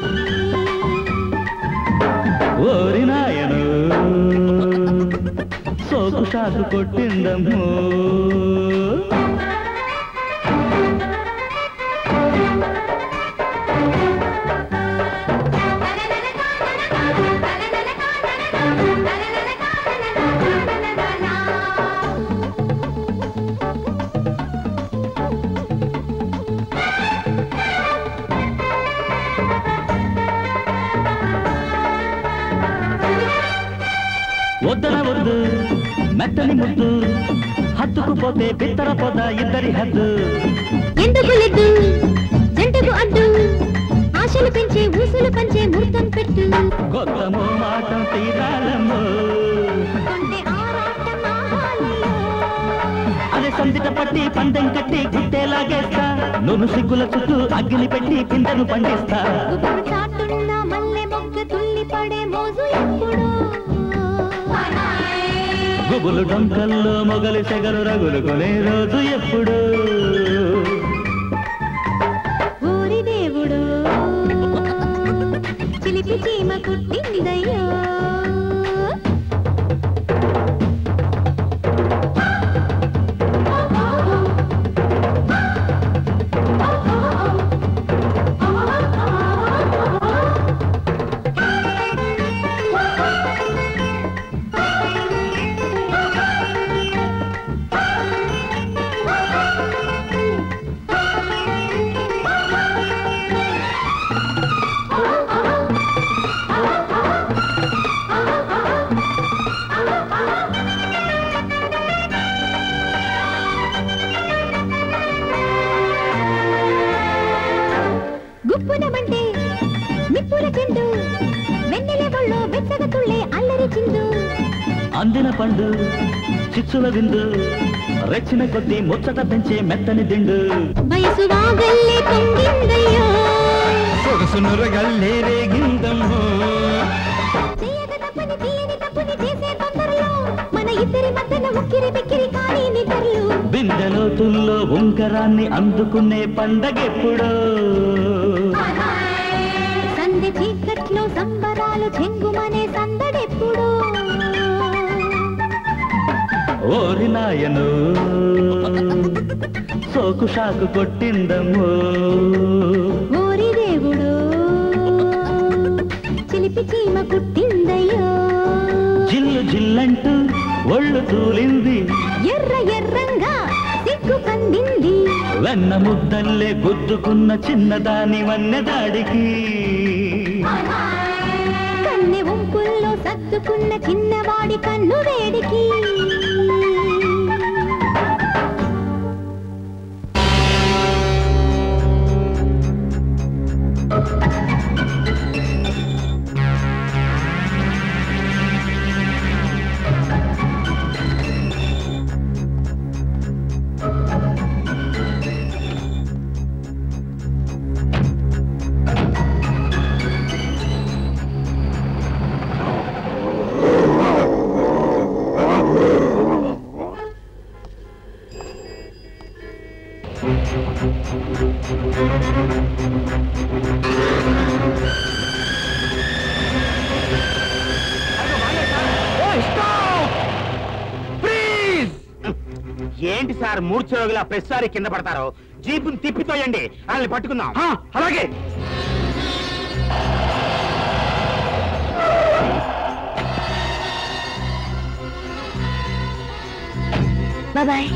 ఓరి నాయను సోకు షాకు కొట్టిందమ్మో మెత్తని ముద్దు హత్తుకుపోతే బిత్తర పొద ఇద్దరి హద్దు ఎందుకు లేదు జంటకు అడ్డు ఆశలు పెంచే ఊసులు పంచే ముహూర్తం పెట్టు గొంతము మాటం తీరాలమ్మో కొంటే ఆరాటం ఆహాలియో. అదే సందిట పట్టి పందెం కట్టి గుట్టేలాగేస్తా నువ్వు సిగ్గుల చుట్టూ అగ్గిని పెట్టి పిందెను పండిస్తా గుబురు చాటున్న మల్లె మొగ్గ తుల్లి పడే మోజు ఎప్పుడు గుబులు డొంకల్లో మొగలి సెగలు రగులు కొనే రోజు ఎప్పుడు ఊరి దేవుడు చిలిపి చీమ కుట్టిందయ్యో గుప్పునమంటే నిప్పుల చెండు వెన్నెల ఒళ్ళో వెచ్చగ తుళ్ళే అల్లరి చిందు అందిన పండు చిచ్చుల విందు రెచ్చిన కొద్దీ ముచ్చట పెంచే మెత్తని దిండు వయసు వాగల్లే పొంగిందయ్యో సొగసునురగల్లే రేగిందమ్మో చేయక తప్పని తీయని తప్పుని చేసే తొందరలో మన ఇద్దరి మధ్యన ఉక్కిరి బిక్కిరి కానీ నిద్రలు బిందెలోతుల్లో ఉంకరాన్ని అందుకునే పండగెప్పుడో సందె చీకట్లో సంబరాలు చెంగుమనే సందడెప్పుడు ఓరి నాయను సోకు షాకు కొట్టిందమ్మో ఓరి దేవుడు చిలిపి చీమ కుట్టిందయ్యో జిల్లు జిల్లంటూ ఒళ్ళు తూలింది ఎర్ర ఎర్రంగా సిగ్గు కందింది వెన్న ముద్దల్లే గుద్దుకున్న చిన్నదాని వన్నెదాడికి కన్నె వంపుల్లో సర్దుకున్న చిన్నవాడి కన్ను వేడికి ఏంటి సార్ మూర్ఛరోగుల ప్రతిసారి కింద పడతారు జీపుని తిప్పితోయండి వాళ్ళని పట్టుకుందాం అలాగే బాబాయ్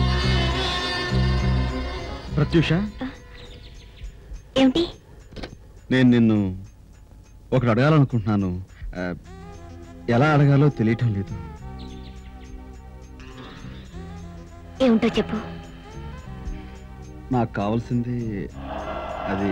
ప్రత్యూష ఏమిటి నేను నిన్ను ఒకటి అడగాలనుకుంటున్నాను ఆ, ఎలా అడగాలో తెలియటం లేదు ఏమిటో చెప్పు నాకు కావాల్సింది అది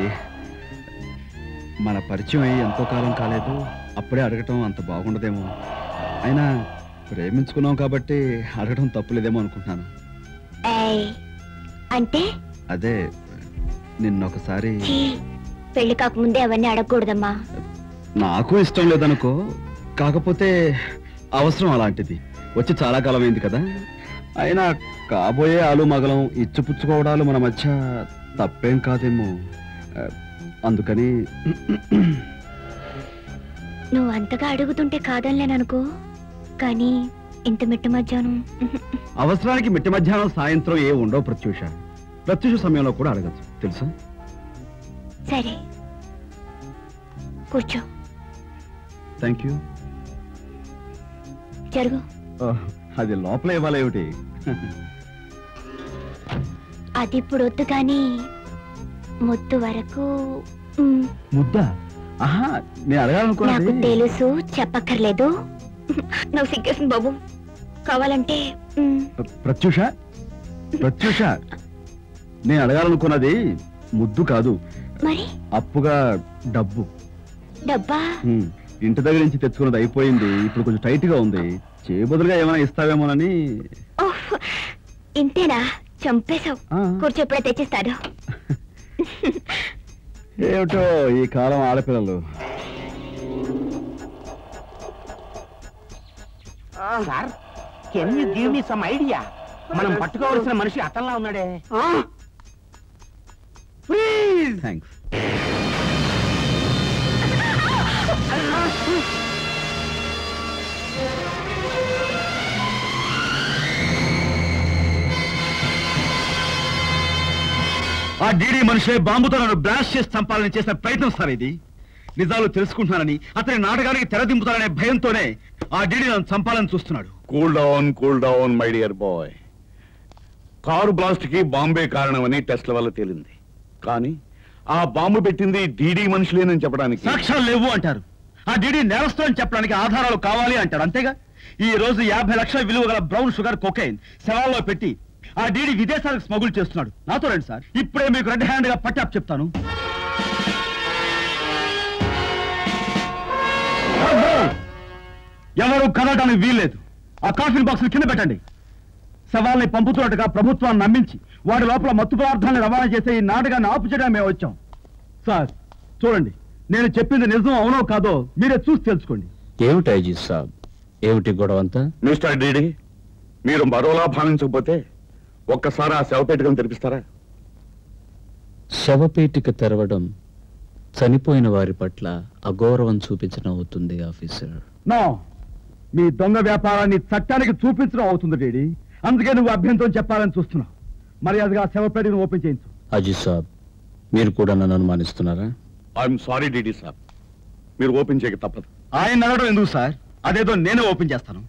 మన పరిచయం అయ్యి ఎంతో కాలం కాలేదు అప్పుడే అడగటం అంత బాగుండదేమో అయినా ప్రేమించుకున్నాం కాబట్టి అడగటం తప్పులేదేమో అనుకుంటున్నాను ఏయ్, అంటే అదే నిన్నొకసారి ఛీ, పెళ్లి కాకముందే అవన్నీ అడగకూడదమ్మా నాకు ఇష్టం లేదనుకో కాకపోతే అవసరం అలాంటిది వచ్చి చాలా కాలం అయింది కదా అయినా కాబోయే ఆలు మగలం ఇచ్చిపుచ్చుకోవడాలు మన మధ్య తప్పేం కాదేమో ఆ, అందుకని నువ్వు అంతగా అడుగుతుంటే కాదనిలేననుకో కానీ ఇంత మిట్ట మధ్యాహ్నం అవసరానికి మిట్ట మధ్యాహ్నం సాయంత్రం ఏ ఉండవు ప్రత్యూష ప్రత్యూష సమయంలో కూడా అడగచ్చు తెలుసా సరే కూర్చో థ్యాంక్ యూ జరుగు అది లోపల ఇవ్వాలేమిటి అది ఇప్పుడు వద్దు కానీ ముద్దు వరకు మ్, ముద్ద ఆహా నేను నాకు అడగాలనుకున్నది తెలుసు చెప్పక్కర్లేదు నువ్వు సిగ్గేసింది బాబు కావాలంటే మ్, ప్రత్యూష ప్రత్యూష నేను అడగాలనుకున్నది ముద్దు కాదు మరి అప్పుగా డబ్బు డబ్బా హ్మ్. ఇంటి దగ్గర నుంచి తెచ్చుకున్నది అయిపోయింది ఇప్పుడు కొంచెం టైట్ గా ఉంది చేయబదులుగా ఏమైనా ఇస్తావేమోనని ఓహ్, ఇంతేనా చంపేశావు కూర్చో ఎప్పుడే తెచ్చిస్తాడు ఏమిటో ఈ కాలం ఆడపిల్లలు sir can you give me some idea మనం పట్టుకోవాల్సిన మనిషి అతనిలా ఉన్నాడే థ్యాంక్స్ ఆ డీడీ మనిషే బాంబుతో నన్ను బ్లాస్ట్ చేసి చంపాలని చేసిన ప్రయత్నం సార్ ఇది నిజాలు తెలుసుకుంటున్నానని అతని నాటకానికి తెరదింపుతారనే భయంతోనే ఆ డీడీ నన్ను చంపాలని చూస్తున్నాడు cool down cool down my dear boy car blast కి బాంబే కారణమని టెస్ట్ల వల్ల తేలింది కానీ ఆ బాంబు పెట్టింది డీడీ మనుషులేనని చెప్పడానికి సాక్ష్యాలు లేవు అంటారు ఆ డీడీ నేరస్తు అని చెప్పడానికి ఆధారాలు కావాలి అంటారు అంతేగా ఈ రోజు యాభై లక్షల విలువ గల బ్రౌన్ షుగర్ కొకైన్ శవాల్లో పెట్టి ఆ డీడీ విదేశాలకు స్మగుల్ చేస్తున్నాడు నాతో రండి సార్ ఇప్పుడే మీకు రెడ్ హ్యాండ్ గా పట్టాప్ చెప్తాను ఎవరు కదలడానికి వీల్లేదు ఆ కాఫిన్ బాక్స్ కింద పెట్టండి శవాల్ని పంపుతున్నట్టుగా ప్రభుత్వాన్ని నమ్మించి వాడి లోపల మత్తు పదార్థాన్ని రవాణా చేసే ఈ నాటకాన్ని ఆపు చేయడానికి మేము వచ్చాం సార్ చూడండి నేను చెప్పింది నిజం అవునో కాదో మీరే చూసి తెలుసుకోండి ఏమిటి ఐజీ సాబ్ ఏమిటి గొడవ అంతా మిస్టర్ డీడీ మీరు మరోలా భావించకపోతే ఒక్కసారి ఆ శవపేటకం తెరిపిస్తారా శవపేటిక తెరవడం చనిపోయిన వారి పట్ల అగౌరవం చూపించడం అవుతుంది ఆఫీసర్ నో మీ దొంగ వ్యాపారాన్ని చట్టానికి చూపించడం అవుతుంది డేడీ అందుకే నువ్వు అభ్యంతరం చెప్పాలని చూస్తున్నావు మర్యాదగా శవపేటను ఓపెన్ చేయించు అజీ సాబ్ మీరు కూడా నన్ను అనుమానిస్తున్నారా ఐఎమ్ సారీ డీడీ సార్ మీరు ఓపెన్ చేయక తప్పదు ఆయన అడగడం ఎందుకు సార్ అదేదో నేనే ఓపెన్ చేస్తాను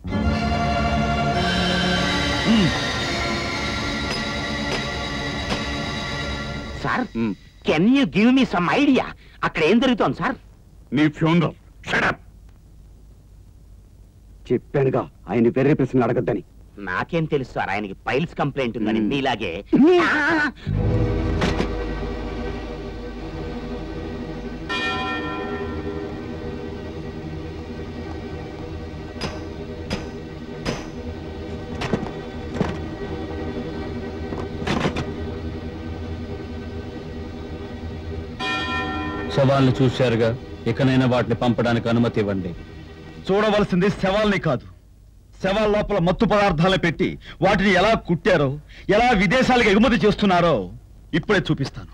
sir can you give me some idea అక్కడ ఏం జరుగుతోంది సార్ నీ ఫ్యూనరల్ షడప్ చెప్పానుగా ఆయన వేరే ప్రశ్నలు అడగద్దని నాకేం తెలుసు సార్ ఆయనకి పైల్స్ కంప్లైంట్ ఉందని మీలాగే శవాల్ని చూశారుగా ఇకనైనా వాటిని పంపడానికి అనుమతి ఇవ్వండి చూడవలసింది శవాల్ని కాదు శవాల లోపల మత్తు పదార్థాలు పెట్టి వాటిని ఎలా కుట్టారో ఎలా విదేశాలకు ఎగుమతి చేస్తున్నారో ఇప్పుడే చూపిస్తాను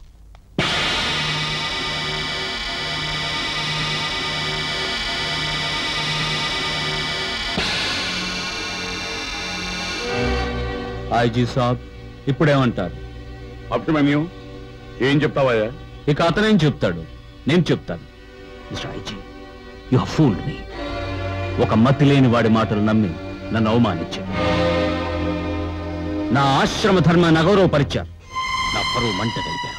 ఐజీ సాబ్ ఇప్పుడేమంటారు అభిమన్యు ఏం చెప్తావయ్యా ఇక అతనేం చెప్తాడు నేను చెప్తాను మిస్టర్ ఐజీ యు ఫూల్ మీ ఒక మతి లేని వాడి మాటలు నమ్మి నన్ను అవమానించారు నా ఆశ్రమ ధర్మాన్ని అగౌరవపరిచారు నా పరువు మంట కలిపారు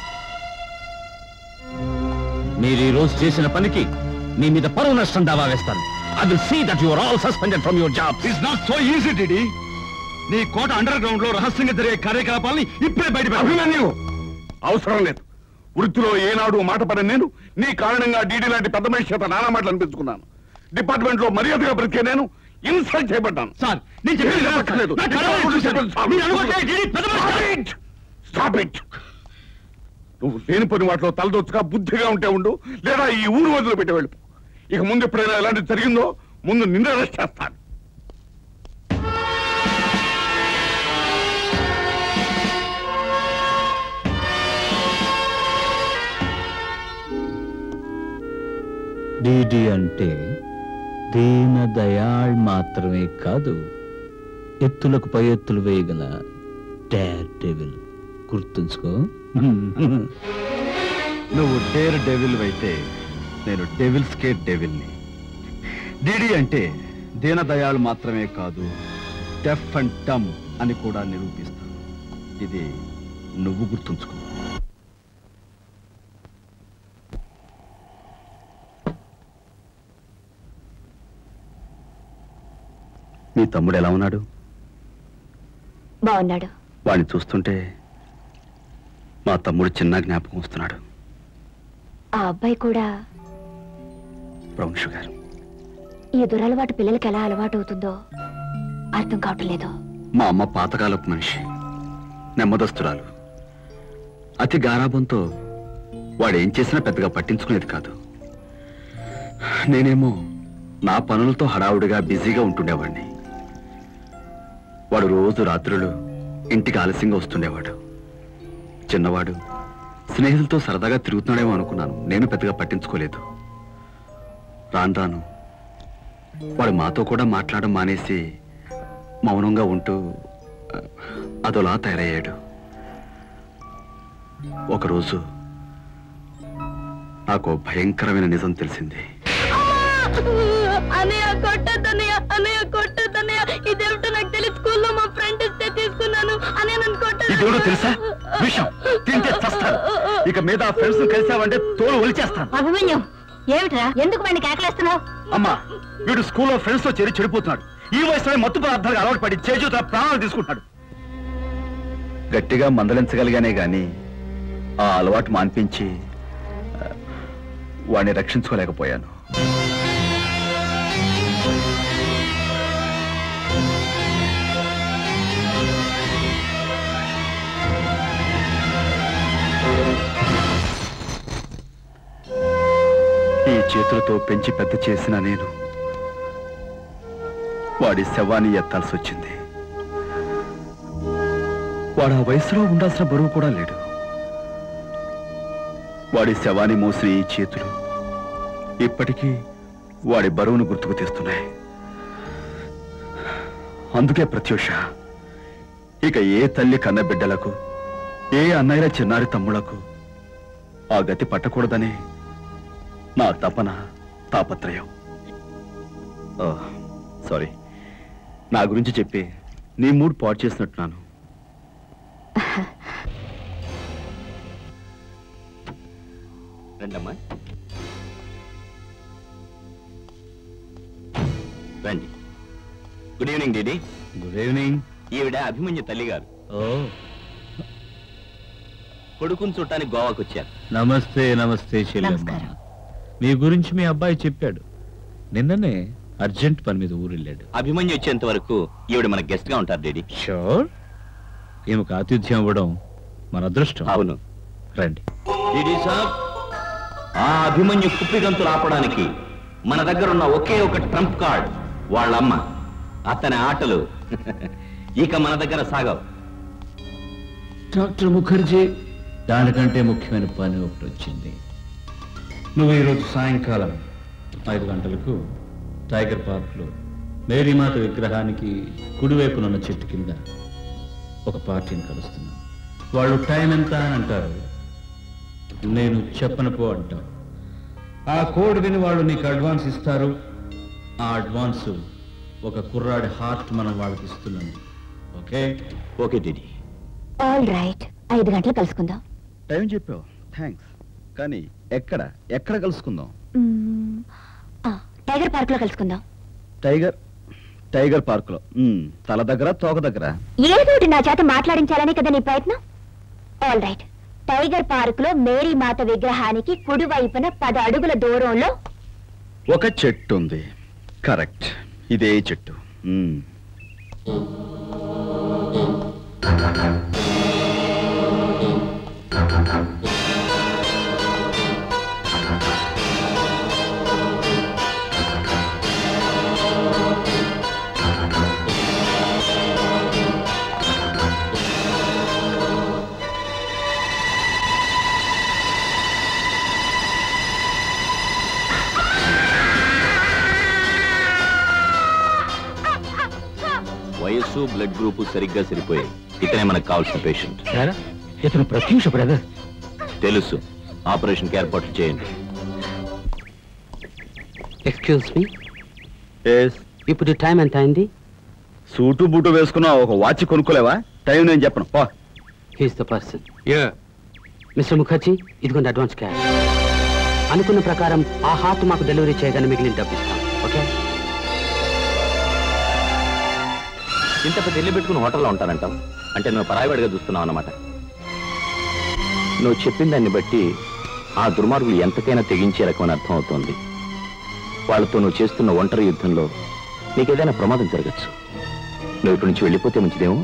మీరు ఈ రోజు చేసిన పనికి మీ మీద పరువు నష్టం దావా వేస్తాను I will see that your all suspended from your job it's not so easy DD నీ కోట అండర్ గ్రౌండ్ లో రహస్యంగా జరిగే కార్యకలాపాలని ఇప్పుడే బయట అభిమన్యు అవసరం లేదు వృత్తిలో ఏనాడు మాట పడని నేను నీ కారణంగా డీడీ లాంటి పెద్ద మనిషి చేత నానా మాటలు అనిపించుకున్నాను డిపార్ట్మెంట్ లో మర్యాదగా బ్రతికే నేను ఇన్సల్ట్ చేయబడ్డాను సార్ నేను చెప్పేది వినండి. అక్కర్లేదు. నా కళ్ళలో చూశాను. మీరు అనుకుంటే డీడీ పెద్ద మనిషి. Stop it. నువ్వు లేని పని వాటిలో తలదొచ్చుగా బుద్ధిగా ఉంటే ఉండు లేదా ఈ ఊరు వదిలి పెట్టి వెళ్ళిపో ఇక ముందు ఎప్పుడైనా ఎలాంటిది జరిగిందో ముందు నిన్ను అరెస్ట్ చేస్తాను డిడి అంటే దీన దయాళ్ మాత్రమే కాదు ఎత్తులకు పై ఎత్తులు వేయగల డేర్ డెవిల్ గుర్తుంచుకో నువ్వు డేర్ డెవిల్ అయితే నేను డెవిల్ స్కేట్ డెవిల్ని డిడి అంటే దీనదయాళ్ మాత్రమే కాదు డెఫ్ అండ్ టమ్ అని కూడా నిరూపిస్తాను ఇది నువ్వు గుర్తుంచుకో మీ తమ్ముడు ఎలా ఉన్నాడు బాగున్నాడు వాడిని చూస్తుంటే మా తమ్ముడు చిన్న జ్ఞాపకం వస్తున్నాడు ఆ అబ్బాయి కూడా బ్రౌన్ షుగర్ ఈ దురలవాటు పిల్లలకి ఎలా అలవాటు అవుతుందో అర్థం కావటం లేదు మా అమ్మ పాతకాలపు మనిషి నెమ్మదస్తురాలు అతి గారాబంతో వాడేం చేసినా పెద్దగా పట్టించుకునేది కాదు నేనేమో నా పనులతో హడావుడిగా బిజీగా ఉంటుండేవాడిని వాడు రోజు రాత్రులు ఇంటికి ఆలస్యంగా వస్తుండేవాడు చిన్నవాడు స్నేహితులతో సరదాగా తిరుగుతున్నాడేమో అనుకున్నాను నేను పెద్దగా పట్టించుకోలేదు రాను రాను వాడు మాతో కూడా మాట్లాడడం మానేసి మౌనంగా ఉంటూ ఆ, అదోలా తయారయ్యాడు ఒకరోజు నాకు ఓ భయంకరమైన నిజం తెలిసింది అన్నయ్య కొట్టద్దన్నయ్య అన్నయ్య కొట్టద్దన్నయ్య ఇదేమిటో నాకు తెలియదు స్కూల్లో మా ఫ్రెండ్ ఇస్తే తీసుకున్నాను అన్నయ్య నన్ను ఇదేమిటో కొట్టదు తెలుసా విషం తింటే చస్తాను ఇక మీద ఆ ఫ్రెండ్స్ కలిసావంటే తోలు ఒలిచేస్తాను అభిమన్యం ఏమిట్రా ఎందుకు వాడిని కేకలేస్తున్నావు అమ్మా వీడు స్కూల్లో ఫ్రెండ్స్ తో చేరి చెడిపోతున్నాడు ఈ వయసులో మత్తు పదార్థాలకు అలవాటు పడి చేజూత ప్రాణాలు తీసుకుంటున్నాడు గట్టిగా మందలించగలిగానే గాని ఆ అలవాటు మాన్పించి ఆ, వాడిని రక్షించుకోలేకపోయాను ఈ చేతులతో పెంచి పెద్ద చేసిన నేను వాడి శవాన్ని ఎత్తాల్సి వచ్చింది వాడు ఆ వయసులో ఉండాల్సిన బరువు కూడా లేడు వాడి శవాన్ని మోసిన ఈ చేతులు ఇప్పటికీ వాడి బరువును గుర్తుకు తెస్తున్నాయి అందుకే ప్రత్యూష ఇక ఏ తల్లి కన్న బిడ్డలకు ఏ అన్నయ్యల చిన్నారి తమ్ముళ్లకు ఆ గతి పట్టకూడదని నా తపన తాపత్రయం ఓ, సారీ నా గురించి చెప్పి నీ మూడ్ పాడు చేసినట్టున్నాను రండమ్మా రండి good evening DD good evening ఈవిడ అభిమన్యు తల్లి గారు ఓ కొడుకుని చూడటానికి గోవాకు వచ్చారు నమస్తే నమస్తే చెల్లెమ్మ మీ గురించి మీ అబ్బాయి చెప్పాడు నిన్ననే అర్జెంట్ పని మీద ఊరెళ్ళాడు అభిమన్యు వచ్చేంత వరకు ఈవిడ మన గెస్ట్ గా ఉంటారు డేడీ షూర్ ఈమెకు ఆతిథ్యం ఇవ్వడం మన అదృష్టం అవును రండి డీడీ సాబ్ ఆ అభిమన్యు కుప్పిగంతులు ఆపడానికి మన దగ్గర ఉన్న ఒకే ఒక ట్రంప్ కార్డ్ వాళ్ళ అమ్మ అతని ఆటలు ఇక మన దగ్గర సాగవు డాక్టర్ ముఖర్జీ దానికంటే ముఖ్యమైన పని ఒకటి వచ్చింది నువ్వు ఈరోజు సాయంకాలం ఐదు గంటలకు టైగర్ పార్క్లో మేరీమాత విగ్రహానికి కుడివైపున ఉన్న చెట్టు కింద ఒక పార్టీని కలుస్తున్నాను వాళ్ళు టైం ఎంత అని అంటారు నేను చెప్పను పో అంటావు ఆ కోడ్ విని వాళ్ళు నీకు అడ్వాన్స్ ఇస్తారు ఆ అడ్వాన్స్ ఒక కుర్రాడి హార్ట్ మనం వాళ్ళకి ఇస్తున్నాము okay okay DD all right ఐదు గంటలు కలుసుకుందాం టైం చెప్పావు థ్యాంక్స్ కానీ ఎక్కడ ఎక్కడ కలుసుకుందాం మ్మ్. ఆ, టైగర్ పార్క్ లో కలుసుకుందాం టైగర్ టైగర్ పార్క్ లో తల దగ్గర తోక దగ్గర ఏదోటి నా చేత మాట్లాడించాలనే కదా నీ ప్రయత్నం ఆల్ రైట్ టైగర్ పార్క్ లో మేరీ మాత విగ్రహానికి కుడివైపున పది అడుగుల దూరంలో ఒక చెట్టు ఉంది కరెక్ట్ ఇదే చెట్టు మ్మ్. వయస్సు బ్లడ్ గ్రూప్ సరిగ్గా సరిపోయాయి ఇతనే మనకు కావాల్సిన పేషెంట్ ఇతను ప్రత్యూష బ్రదర్ తెలుసు ఆపరేషన్ కి ఏర్పాట్లు చేయండి ఎక్స్క్యూజ్ మీ ఇప్పుడు టైం ఎంత అయింది సూటు బూటు వేసుకున్న ఒక వాచ్ కొనుక్కోలేవా టైం నేను చెప్పను పో he's the person mister Mukherjee ఇదిగోండి అడ్వాన్స్ క్యాష్ అనుకున్న ప్రకారం ఆ హార్ట్ మాకు డెలివరీ చేయగానే మిగిలిన డబ్బు ఇస్తాం ఓకే ఇంత పెద్ద ఇల్లు పెట్టుకుని హోటల్లో ఉంటానంటావు అంటే నువ్వు పరాయివాడిగా చూస్తున్నావు అన్నమాట నువ్వు చెప్పిన దాన్ని బట్టి ఆ దుర్మార్గులు ఎంతకైనా తెగించే రకం అని అర్థం అవుతోంది వాళ్ళతో నువ్వు చేస్తున్న ఒంటరి యుద్ధంలో నీకేదైనా ప్రమాదం జరగచ్చు నువ్వు ఇక్కడి నుంచి వెళ్ళిపోతే మంచిదేమో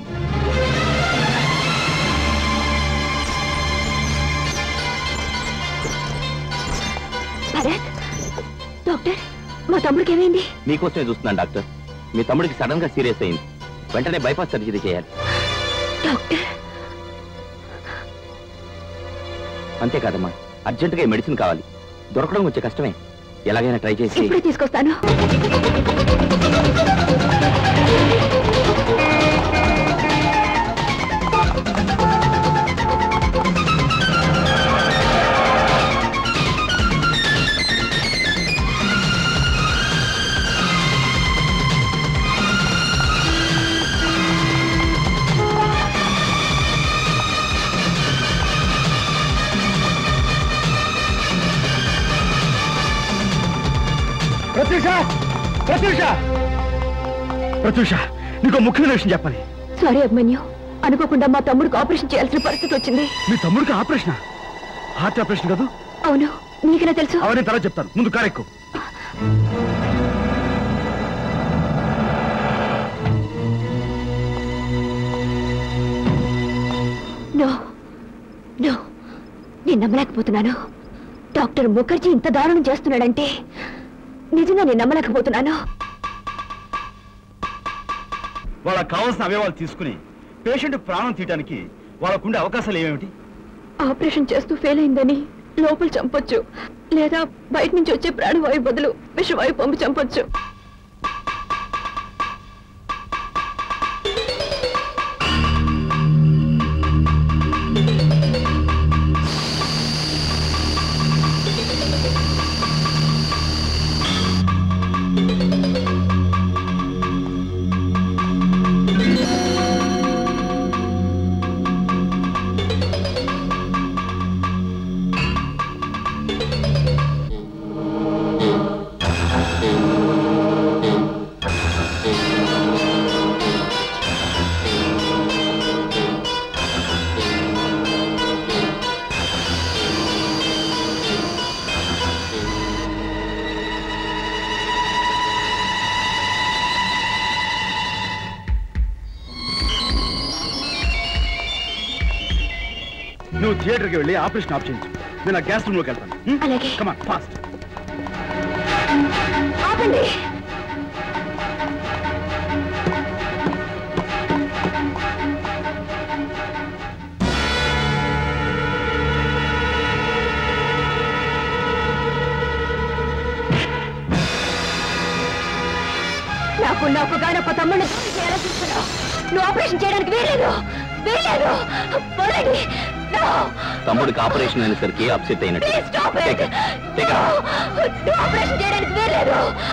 భరత్ డాక్టర్ మా తమ్ముడికి ఏమైంది మీకోసమే చూస్తున్నాను డాక్టర్ మీ తమ్ముడికి సడన్ గా సీరియస్ అయింది వెంటనే బైపాస్ సర్జరీ చేయాలి డాక్టర్ అంతేకాదమ్మా అర్జెంటుగా ఈ మెడిసిన్ కావాలి దొరకడం వచ్చే కష్టమే ఎలాగైనా ట్రై చేసి ఇప్పుడే తీసుకొస్తాను ప్రత్యూష ప్రత్యూష ప్రత్యూష నీకు ముఖ్యమైన విషయం చెప్పాలి సారీ అభిమన్యు అనుకోకుండా మా తమ్ముడికి ఆపరేషన్ చేయాల్సిన పరిస్థితి వచ్చింది మీ తమ్ముడికి ఆపరేషన్ హార్ట్ ఆపరేషన్ కాదు అవును నీకెలా తెలుసు అవన్నీ తర్వాత చెప్తాను ముందు కారెక్కు నో నో నేను నమ్మలేకపోతున్నాను డాక్టర్ ముఖర్జీ ఇంత దారుణం చేస్తున్నాడంటే నిజంగా నేను నమ్మలేకపోతున్నాను వాళ్ళకి కావాల్సిన అవయవాలు తీసుకుని పేషెంట్ ప్రాణం తీయడానికి వాళ్ళకుండే అవకాశాలు ఏమేమిటి ఆపరేషన్ చేస్తూ ఫెయిల్ అయిందని లోపల చంపొచ్చు లేదా బయట నుంచి వచ్చే ప్రాణవాయు బదులు విషవాయు పంపు చంపొచ్చు నువ్వు థియేటర్కి వెళ్ళి ఆపరేషన్ ఆప్ చేయించు నేను ఆ గ్యాస్ రూమ్లోకి వెళ్తాను అలాగే కమాన్ ఫాస్ట్ ఆపండి నాకు నాకు గానొక్క తమ్ముడిని దూరం చేయాలని చూస్తున్నావు నువ్వు ఆపరేషన్ చేయడానికి వీలేదు వీలేదు వదలండి No! తమ్ముడికి ఆపరేషన్ అయినసరికి అప్సెట్ అయినట్టు Please stop it! Take it. Take it. No! నువ్వు ఆపరేషన్ చేయడానికి వీలేదు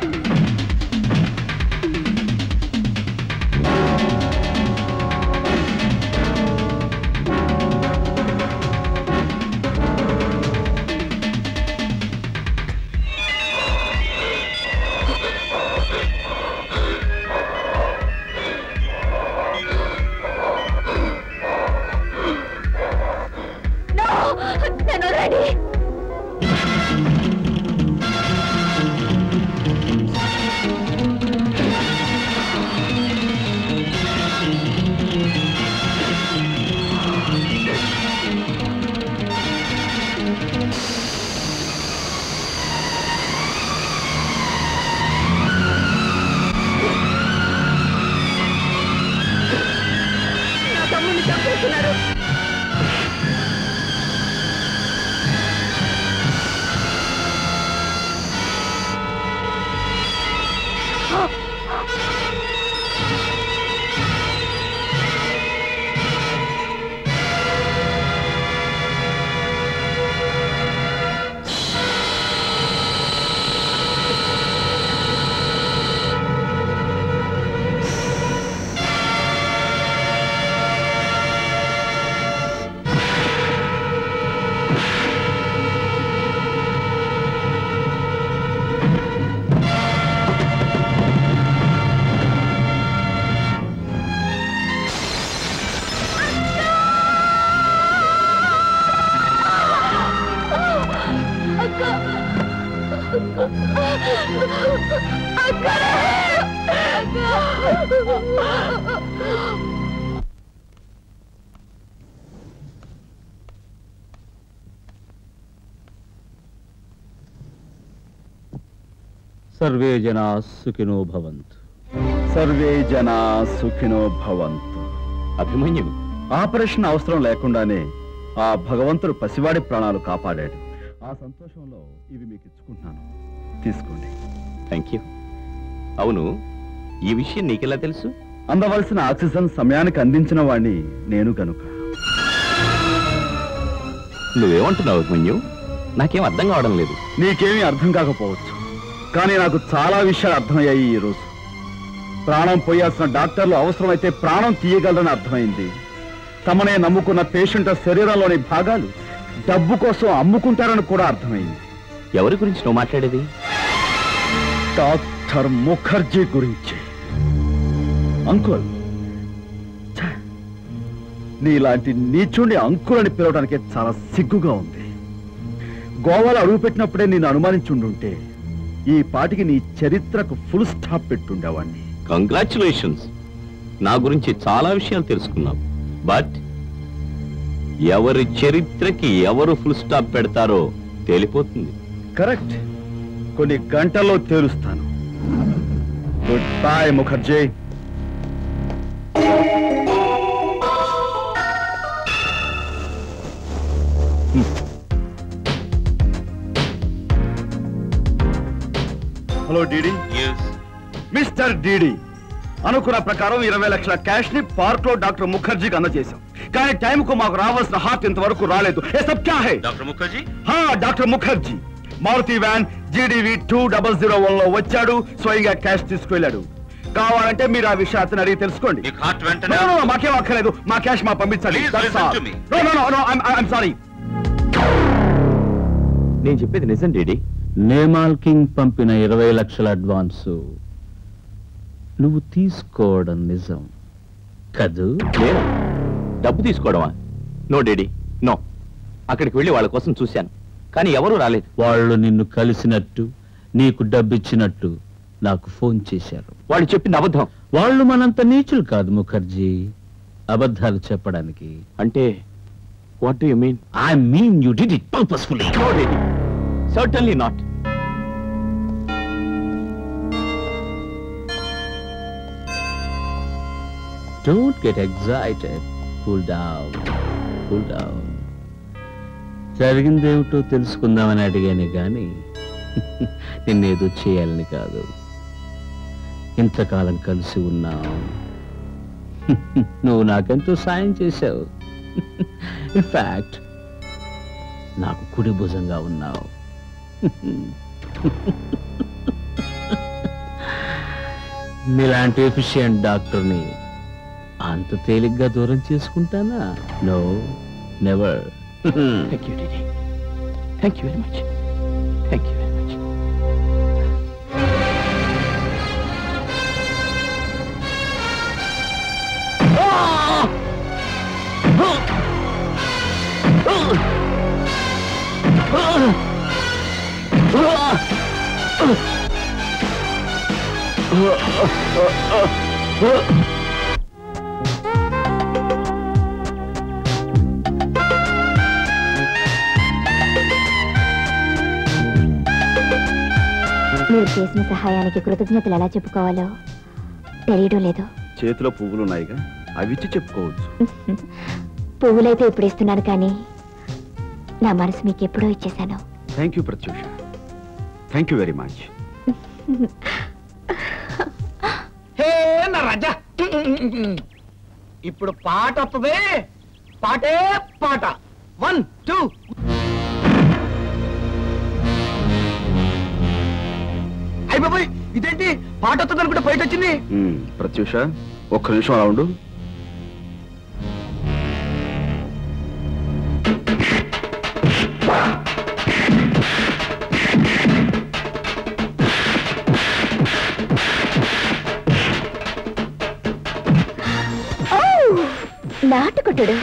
No! నన్ను వదలండి నా తమ్ముడిని చంపేస్తున్నారు సర్వే జనా సుఖినో భవంతు సర్వే జనా సుఖినో భవంతు అభిమన్యు ఆపరేషన్ అవసరం లేకుండానే ఆ భగవంతుడు పసివాడి ప్రాణాలు కాపాడాడు ఆ సంతోషంలో ఇవి మీకు ఇచ్చుకుంటున్నాను తీసుకోండి థ్యాంక్ యూ అవును ఈ విషయం నీకెలా తెలుసు అందవలసిన ఆక్సిజన్ సమయానికి అందించిన వాణ్ణి నేను గనుక నువ్వేమంటున్నావు అభిమన్యు నాకేం అర్థం కావడం లేదు నీకేమీ అర్థం కాకపోవచ్చు కానీ నాకు చాలా విషయాలు అర్థమయ్యాయి ఈ రోజు ప్రాణం పోయాల్సిన డాక్టర్లు అవసరమైతే ప్రాణం తీయగలరని అర్థమైంది తమనే నమ్ముకున్న పేషెంట్ శరీరంలోని భాగాలు డబ్బు కోసం అమ్ముకుంటారని కూడా అర్థమైంది ఎవరి గురించి నువ్వు మాట్లాడేది డాక్టర్ ముఖర్జీ గురించి అంకుల్ ఛ! నీలాంటి నీచుండి అంకుల్ అని పిలవడానికి చాలా సిగ్గుగా ఉంది గోవాలో అడుగుపెట్టినప్పుడే నేను అనుమానించుండుంటే ఈ పాటికి నీ చరిత్రకు ఫుల్ స్టాప్ పెట్టుండేవాణ్ణి కంగ్రాచులేషన్స్ నా గురించి చాలా విషయాలు తెలుసుకున్నావు బట్ ఎవరి చరిత్రకి ఎవరు ఫుల్ స్టాప్ పెడతారో తేలిపోతుంది కరెక్ట్ కొన్ని గంటల్లో తేలుస్తాను good boy Mukherjee hello DD mister DD అనుకున్న ప్రకారం ఇరవై లక్షల క్యాష్ ని పార్క్ లో డాక్టర్ ముఖర్జీకి అందజేశాం కానీ టైం కు మాకు రావాల్సిన హార్ట్ ఇంతవరకు రాలేదు ఏ సబ్ క్యా హై డాక్టర్ ముఖర్జీ హా doctor Mukherjee Maruti van GDV two double zero one లో వచ్చాడు స్వయంగా క్యాష్ తీసుకెళ్ళాడు కావాలంటే మీరు ఆ విషయం అతను అడిగి తెలుసుకోండి హార్ట్ వెంటనే No, no, no, మాకేం అక్కర్లేదు మా క్యాష్ మా పంపించాలి Please That's listen all. to me. No, no, no, no, I'm- I'm sorry. నేను చెప్పేది నిజం డేడీ నేమాల్ కింగ్ పంపిన ఇరవై లక్షల అడ్వాన్సు నువ్వు తీసుకోవడం నిజం కదూ నేను డబ్బు తీసుకోవడమా నో డేడీ నో అక్కడికి వెళ్ళి వాళ్ళ కోసం చూశాను కానీ ఎవరూ రాలేదు వాళ్ళు నిన్ను కలిసినట్టు నీకు డబ్బిచ్చినట్టు నాకు ఫోన్ చేశారు వాళ్ళు చెప్పింది అబద్ధం వాళ్ళు మనంత నీచులు కాదు ముఖర్జీ అబద్ధాలు చెప్పడానికి అంటే what you mean I mean you did it purposefully no daddy certainly not don't get excited cool down cool down జరిగిందేమిటో తెలుసుకుందామని అడిగాను కానీ నిన్నేదో చేయాలని కాదు ఇంతకాలం కలిసి ఉన్నాం నువ్వు నాకెంతో సాయం చేశావు ఇన్ఫాక్ట్ నాకు కుడి భుజంగా ఉన్నావు నీలాంటి ఎఫిషియంట్ డాక్టర్ని అంత తేలిగ్గా దూరం చేసుకుంటానా no never thank you daddy thank you very much thank you very much మీరు చేసిన సహాయానికి కృతజ్ఞతలు ఎలా చెప్పుకోవాలో తెలియడం లేదు చేతిలో పువ్వులు ఉన్నాయిగా అవిచ్చి చెప్పుకోవచ్చు పువ్వులైతే ఇప్పుడు ఇస్తున్నాను కానీ నా మనసు మీకు ఎప్పుడో ఇచ్చేశాను thank you Pratyusha thank you very much hey నా రాజా ఇప్పుడు పాట వస్తుంది పాటే పాట వన్ టూ అయ్యి బాబాయ్ ఇదేంటి పాట వస్తుంది అనుకుంటే బయట వచ్చింది ప్రత్యూష ఒక్క నిమిషం అలా ఉండు ఓ నాటుకుట్టుడు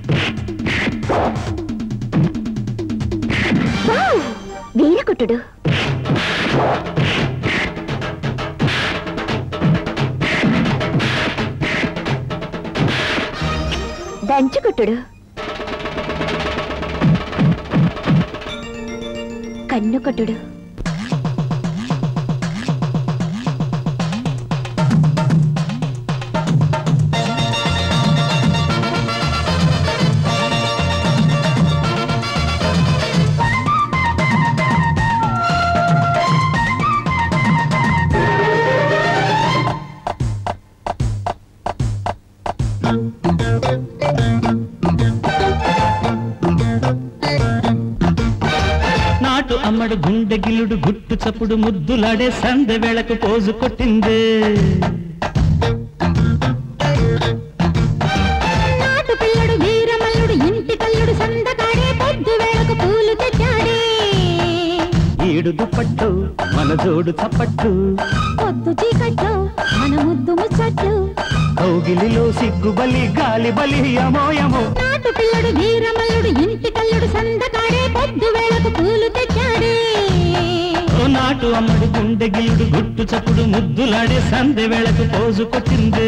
వావ్, వీరకుట్టుడు దంచుకుట్టుడు కన్ను కొట్టుడు నాటు అమ్మడు గుండె గిలుడు గుట్టు చప్పుడు ముద్దులాడే సందె వేళకు పోజు కొట్టిందే నాటు పిల్లడు వీరమల్లుడు ఇంటి కల్లుడు సందకాడే పొద్దు వేళకు పూలు తెచ్చాడే ఈడు దుప్పట్టు మన జోడు చప్పట్టు పొద్దు చీకట్లో మన ముద్దు ముచ్చట్లు కౌగిలిలో సిగ్గు బలి గాలి బలి అమోయమో నాటు పిల్లడు వీరమల్లుడు ఇంటి కల్లుడు సందకాడే పొద్దు వేళకు పూలు తెచ్చాడే ఓ నాటు అమ్మడు గుండె గిలుడు గుట్టు చప్పుడు ముద్దులాడే సందె వేళకు పోజు కొట్టిందే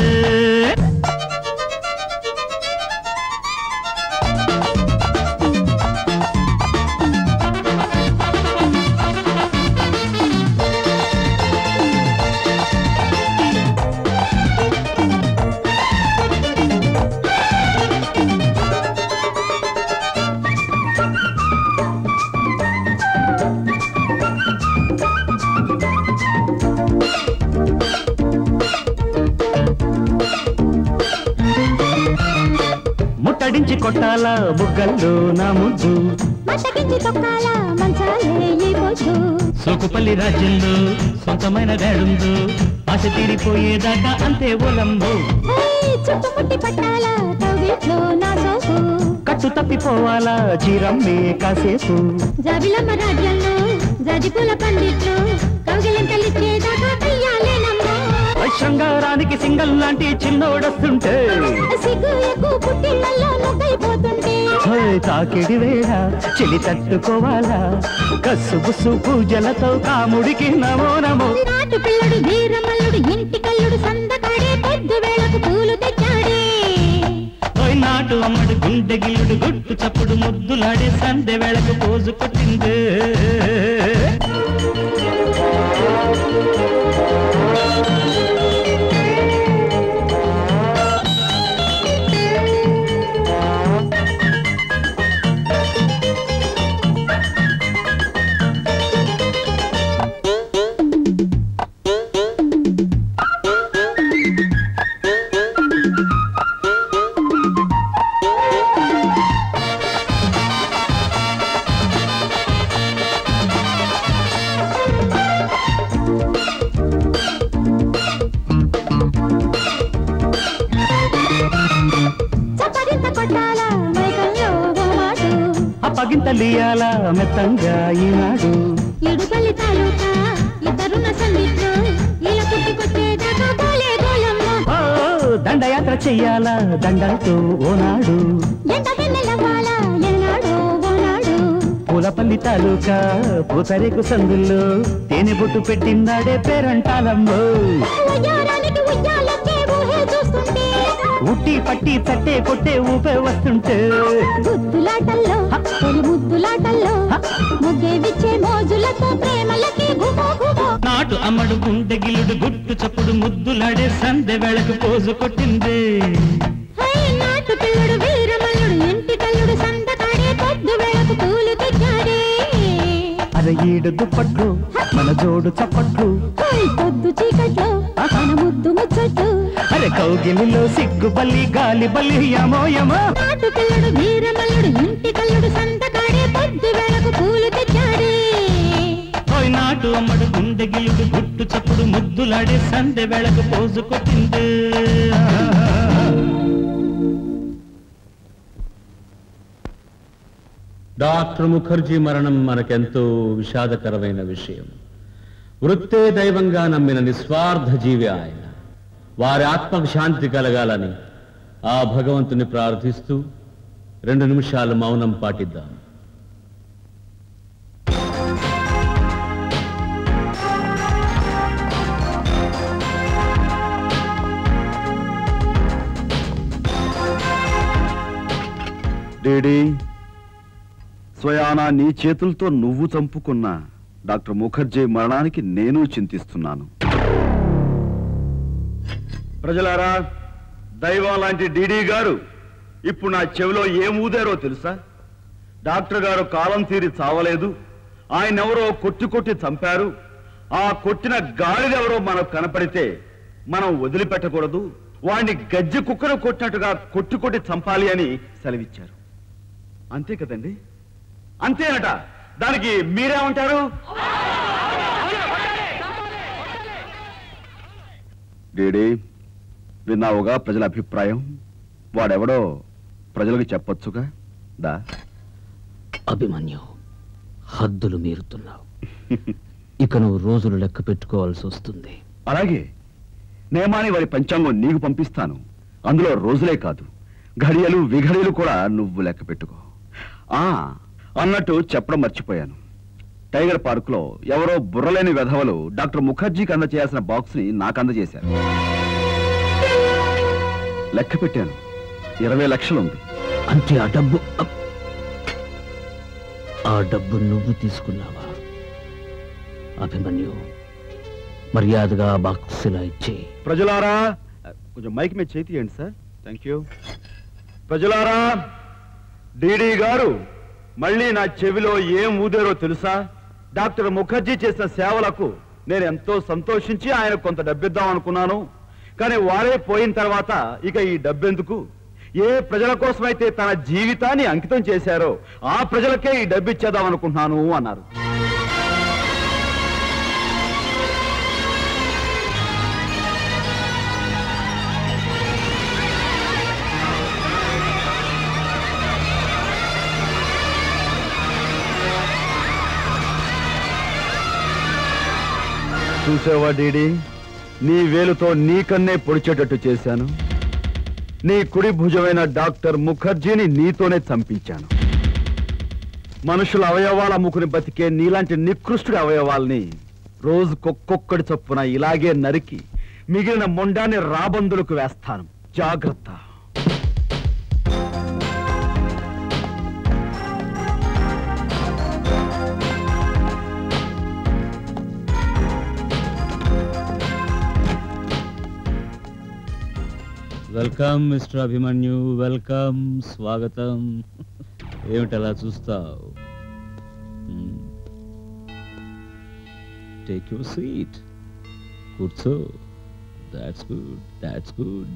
ముట్టడించి కొట్టాల బుగ్గల్లో నా ముద్దు మట్టకించి తొక్కాల మంచాలే ఈ పొద్దు సోకుపల్లి రాజ్యంలో సొంతమైన గాడుందో ఆశ తీరిపోయేదాకా అంతే ఓలంబో ఏయ్, చుట్టుముట్టి పట్టాల కవిట్లో నా సోకు కట్టు తప్పిపోవాలా చీరమ్మే కాసేపు జాబిలమ్మ రాజ్యంలో జడిపుల పండిట్లో కౌగిలింతలిచ్చేదాకా కయ్యాలేనమ్మా శృంగారానికి సింగల్ లాంటి చిన్నోడొస్తుంటే సిగ్గు ఎక్కువ పుట్టిళ్ళల్లో నొక్కైపోతుంటే హోయ్, తాకిడి వేళ చెలి తట్టుకోవాలా కస్సు బుస్సు పూజలతో కాముడికి నమో నమో నాటు పిల్లడు వీరమల్లుడు ఇంటి కల్లుడు సందకాడే పొద్దు వేళకు పూలు తెచ్చాడే ఓయ్ నాటు అమ్మడు గుండె గిల్లుడు గుట్టు చప్పుడు ముద్దులాడే సందె వేళకు పోజు కొట్టిందే చప్పరింత కొట్టాల మైకల్లో ఓ మాటు అప్పగింతలియాల మెత్తంగా ఈనాడు ఇడుపల్లి తాలూకా ఇద్దరున్న సందిట్లో ఇలా పుట్టుకొచ్చేదాకా గోలే గోలమ్మ ఓ దండయాత్ర చెయ్యాలా దండలతో ఓనాడు ఎండ వెన్నెలవ్వాల ఎన్నాడో ఓనాడు పూలపల్లి తాలూకా పూతరేకు సందుల్లో తేనె బొట్టు పెట్టిందాడే పేరంటాలమ్మో ఉయ్యారానికి ఉయ్యాలొచ్చే ఊహే చూస్తుంటే ఉట్టి పట్టి తట్టే కొట్టే ఊపే వస్తుంటే గుద్దులాటల్లో తొలి ముద్దులాటల్లో ముగ్గే విచ్చే మోజులతో ప్రేమలకి గుమో గుమో నాటు అమ్మడు గుండె గిలుడు గుట్టు చప్పుడు ముద్దులాడే సందె వేళకు పోజు కొట్టిందే హై నాటు పిల్లడు వీరమల్లుడు ఇంటి కల్లుడు సందకాడే పొద్దు వేళకు పూలు తెచ్చాడే అర ఈడు దుప్పట్లు మన జోడు చప్పట్లు హై పొద్దు చీకట్లో మన ముద్దు ముచ్చట్లు అరే కౌగిలిలో సిగ్గు బల్లి గాలి బల్లి యమో యమో నాటు పిల్లడు వీరమల్లుడు ఇంటి కల్లుడు సందకాడే పొద్దు వేళకు పూలు తెచ్చాడే ఓయ్ నాటు అమ్మడు గుండె గిలుడు గుట్టు చప్పుడు ముద్దులాడే సందె వేళకు పోజు కొట్టిందే డాక్టర్ ముఖర్జీ మరణం మనకెంతో విషాదకరమైన విషయం వృత్తే దైవంగా నమ్మిన నిస్వార్థ జీవి ఆయన వారి ఆత్మకు శాంతి కలగాలని ఆ భగవంతుని ప్రార్థిస్తూ రెండు నిమిషాలు మౌనం పాటిద్దాం డేడీ స్వయానా నీ చేతులతో నువ్వు చంపుకున్న డాక్టర్ ముఖర్జీ మరణానికి నేను చింతిస్తున్నాను ప్రజలారా దైవం లాంటి డీడీ గారు ఇప్పుడు నా చెవిలో ఏం ఊదారో తెలుసా డాక్టర్ గారు కాలం తీరి చావలేదు ఆయన ఎవరో కొట్టి కొట్టి చంపారు ఆ కొట్టిన గాలిదెవరో మనకు కనపడితే మనం వదిలిపెట్టకూడదు వాడిని గజ్జి కుక్కను కొట్టినట్టుగా కొట్టి కొట్టి చంపాలి అని సెలవిచ్చారు అంతే కదండి అంతేనట దానికి మీరేమంటారు డేడీ విన్నావుగా ప్రజల అభిప్రాయం వాడెవడో ప్రజలకు చెప్పొచ్చుగా దా అభిమన్యు హద్దులు మీరుతున్నావు ఇక నువ్వు రోజులు లెక్క పెట్టుకోవాల్సి వస్తుంది అలాగే నేమాని వారి పంచాంగం నీకు పంపిస్తాను అందులో రోజులే కాదు ఘడియలు విఘడియలు కూడా నువ్వు లెక్క పెట్టుకో ఆ అన్నట్టు చెప్పడం మర్చిపోయాను టైగర్ పార్క్ లో ఎవరో బుర్రలేని వెధవలు డాక్టర్ ముఖర్జీకి అందజేయాల్సిన బాక్స్ ని నాకు అందజేశారు లెక్క పెట్టాను ఇరవై లక్షలుంది అంటే ఆ డబ్బు అప్. ఆ డబ్బు నువ్వు తీసుకున్నావా అభిమన్యు మర్యాదగా ఆ బాక్స్ ఇలా ఇచ్చే ప్రజలారా కొంచెం మైక్ మీద చేతి తీయండి సార్ థ్యాంక్ యూ ప్రజలారా డీడీ గారు మళ్ళీ నా చెవిలో ఏం ఊదారో తెలుసా డాక్టర్ ముఖర్జీ చేసిన సేవలకు నేను ఎంతో సంతోషించి ఆయన కొంత డబ్బిద్దాం అనుకున్నాను కానీ వారే పోయిన తర్వాత ఇక ఈ డబ్బెందుకు ఏ ప్రజల కోసమైతే తన జీవితాన్ని అంకితం చేశారో ఆ ప్రజలకే ఈ డబ్బు ఇచ్చేద్దాం అనుకుంటున్నాను అన్నారు చూసావా డీడీ నీ వేలుతో నీకన్నే పొడిచేటట్టు చేశాను నీ కుడి భుజమైన డాక్టర్ ముఖర్జీని నీతోనే చంపించాను మనుషుల అవయవాల అమ్ముకుని బతికే నీలాంటి నికృష్టుడి అవయవాల్ని రోజుకొక్కొక్కడి చొప్పున ఇలాగే నరికి మిగిలిన మొండాన్ని రాబందులకు వేస్తాను జాగ్రత్త వెల్కమ్ మిస్టర్ అభిమన్యు వెల్కమ్ స్వాగతం ఏమిటి అలా చూస్తావు టేక్ యువర్ సీట్ కూర్చో దాట్స్ గుడ్ దాట్స్ గుడ్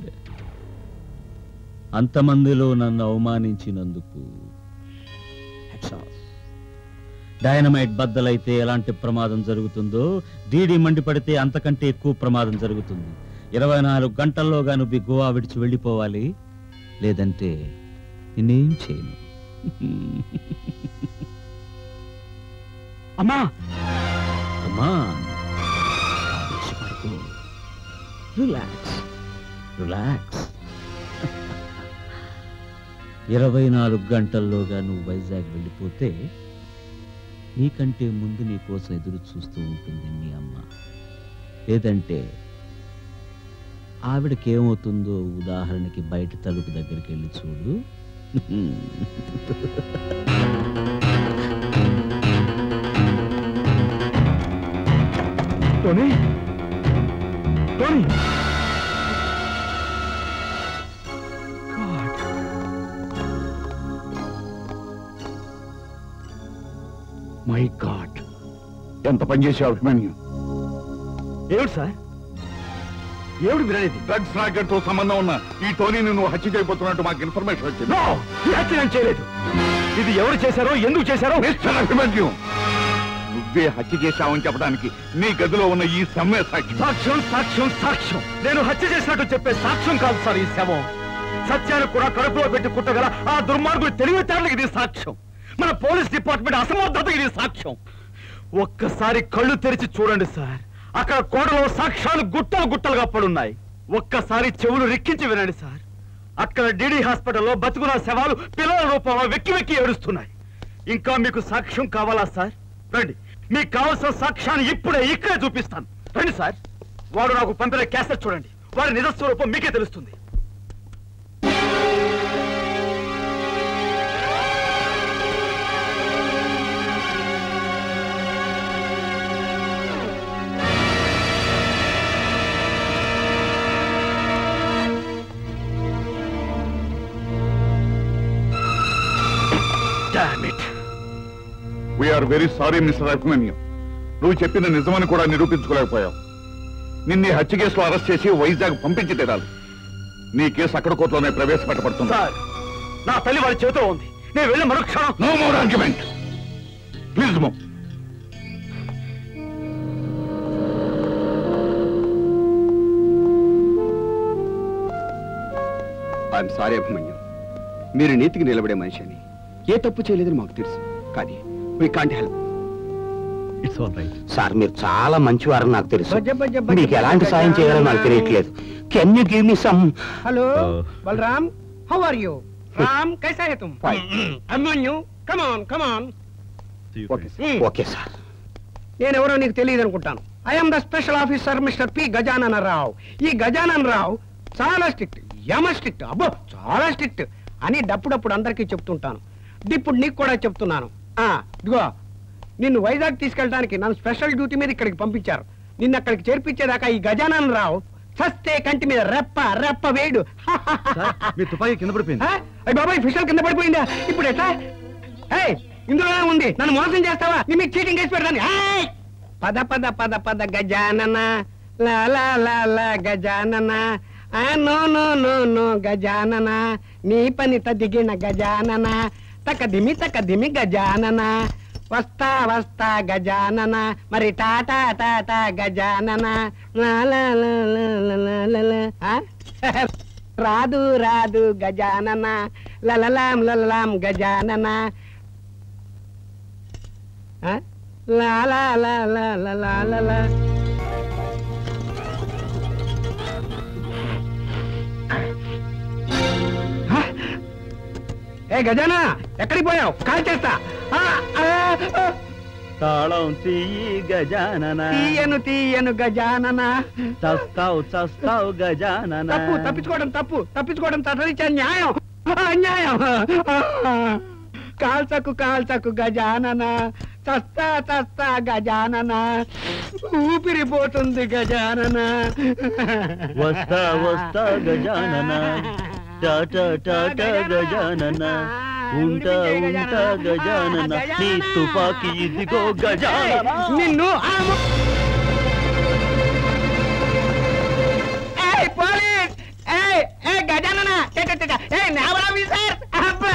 అంతమందిలో నన్ను అవమానించినందుకు hats off. డైనమైట్ బద్దలైతే ఎలాంటి ప్రమాదం జరుగుతుందో డీడీ మండిపడితే అంతకంటే ఎక్కువ ప్రమాదం జరుగుతుంది ఇరవై నాలుగు గంటల్లోగా నువ్వు ఈ గోవా విడిచి వెళ్ళిపోవాలి లేదంటే నేనేం చేయను అమ్మా అమ్మా ఆవేశపడకు రిలాక్స్ రిలాక్స్ ఇరవై నాలుగు గంటల్లోగా నువ్వు వైజాగ్ వెళ్ళిపోతే నీకంటే ముందు నీ కోసం ఎదురు చూస్తూ ఉంటుంది మీ అమ్మ లేదంటే ఆవిడకి ఏమవుతుందో ఉదాహరణకి బయట తలుపు దగ్గరికి వెళ్ళి చూడు టోనీ టోనీ మై గాడ్ ఎంత పనిచేసావు అభిమన్యు ఏమిటి సార్ ఏమిటి మీరనేది డ్రగ్స్ రాకెట్ తో సంబంధం ఉన్న ఈ టోనీని నువ్వు హత్య చేయబోతున్నట్టు మాకు ఇన్ఫర్మేషన్ వచ్చింది నో ఈ హత్య నేను చేయలేదు ఇది ఎవరు చేశారో ఎందుకు చేశారో మిస్టర్ అభిమన్యు నువ్వే హత్య చేశావని చెప్పడానికి నీ గదిలో ఉన్న ఈ సమ్మె సాక్షి సాక్ష్యం సాక్ష్యం సాక్ష్యం నేను హత్య చేసినట్టు చెప్పే సాక్ష్యం కాదు సార్ ఈ శవం సత్యాన్ని కూడా కడుపులో పెట్టి కుట్టగల ఆ దుర్మార్గుడు తెలివితేటలకు ఇది సాక్ష్యం మన పోలీస్ డిపార్ట్మెంట్ అసమర్థత ఇది సాక్ష్యం ఒక్కసారి కళ్ళు తెరిచి చూడండి సార్ అక్కడ కోడలో సాక్ష్యాలు గుట్టలు గుట్టలుగా పడున్నాయి ఒక్కసారి చెవులు రిక్కించి వినండి సార్ అక్కడ డిడి హాస్పిటల్లో బతుకున్న శవాలు పిల్లల రూపంలో వెక్కి వెక్కి ఏడుస్తున్నాయి ఇంకా మీకు సాక్ష్యం కావాలా సార్ రండి మీకు కావాల్సిన సాక్ష్యాన్ని ఇప్పుడే ఇక్కడే చూపిస్తాను రండి సార్ వాడు నాకు పంపిన క్యాసెట్ చూడండి వారి నిజస్వరూపం మీకే తెలుస్తుంది we're very sorry mister Abhimanyu నువ్వు చెప్పిన నిజమని కూడా నిరూపించుకోలేకపోయావు నిన్ను ఈ హత్య కేసులో అరెస్ట్ చేసి వైజాగ్ పంపించి తీరాలి నీ కేసు అక్కడ కోర్టులోనే ప్రవేశపెట్టబడుతుంది నా తల్లి వాడి చేతిలో ఉంది నేను వెళ్ళి మరుక్షణం no more argument please move I'm sorry Abhimanyu మీరు నీతికి నిలబడే మనిషి అని ఏ తప్పు చేయలేదని మాకు తెలుసు కానీ we can't help it's all right sir మీరు చాలా మంచివారని నాకు తెలుసు బజ్జ, బజ్జ, బజ్జ, మీకు ఎలాంటి బజ్జ, సాయం చేయాలో నాకు తెలియట్లేదు can you give me some hello Balram how are you Ram कैसा है तुम Abhimanyu come on come on okay sir నేనెవరో నీకు తెలియదు అనుకుంటాను I'm the special officer mister P Gajanana Rao ఈ గజానన రావు చాలా స్ట్రిక్ట్ యమ స్ట్రిక్ట్ అబ్బో చాలా స్ట్రిక్ట్ అని డప్పుడప్పుడు అందరికీ చెప్తుంటాను ఇప్పుడు నీకు కూడా చెప్తున్నాను ఆ ఇదిగో నిన్ను వైజాగ్ తీసుకెళ్ళడానికి నన్ను స్పెషల్ డ్యూటీ మీద ఇక్కడికి పంపించారు నిన్ను అక్కడికి చేర్పించేదాకా ఈ గజానన రావు సస్తే కంటి మీద రెప్ప రెప్ప వేడు మీ తుపాకీ కింద పడిపోయింది అయ్యి బాబాయ్ ఫిషల్ కింద పడిపోయిందా ఇప్పుడు ఎట్లా ఏయ్ ఇందులోనే ఉంది నన్ను మోసం చేస్తావా నీ మీకు చీటింగ్ వేసి పెడతాను ఏయ్! పద పద పద పద గజానన లా లా లా లా గజానన ఆ no no no no Gajanana నీ పని తదిగిన గజానన తక దిమి తక దిమి గజానన వస్తా వస్తా గజానన మరి టాటా టాటా గజానన లా లా లా లా లా లా లా లా. ఆ? రాదు రాదు గజానన లలలాం లలలాం గజానన ఆ? లా లా లా లా లా లా లా లా. ఆ? ఏ గజానా ఎక్కడికి పోయావు కాల్ చేస్తా ఆ, ఆ, ఆ. తాళం తీయి గజానన తీయను తీయను గజానన చస్తావు చస్తావు గజానన తప్పు తప్పించుకోవడం తప్పు తప్పించుకోవడం తటరిచ్చే న్యాయం అన్యాయం కాల్చకు కాల్చకు గజానన చస్తా చస్తా గజానన ఊపిరిపోతుంది గజానన వస్తా వస్తా గజానన టాటా టాటా గజానన ఉంటా ఉంటా గజానన నీ తుపాకీ ఇదిగో గజానన నిన్ను ఆ ము- ఏయ్, పోలీస్ ఏయ్, ఏయ్, గజానన ట, ట, ట, ట. ఏయ్, నావల్ ఆఫీసర్ అబ్బా.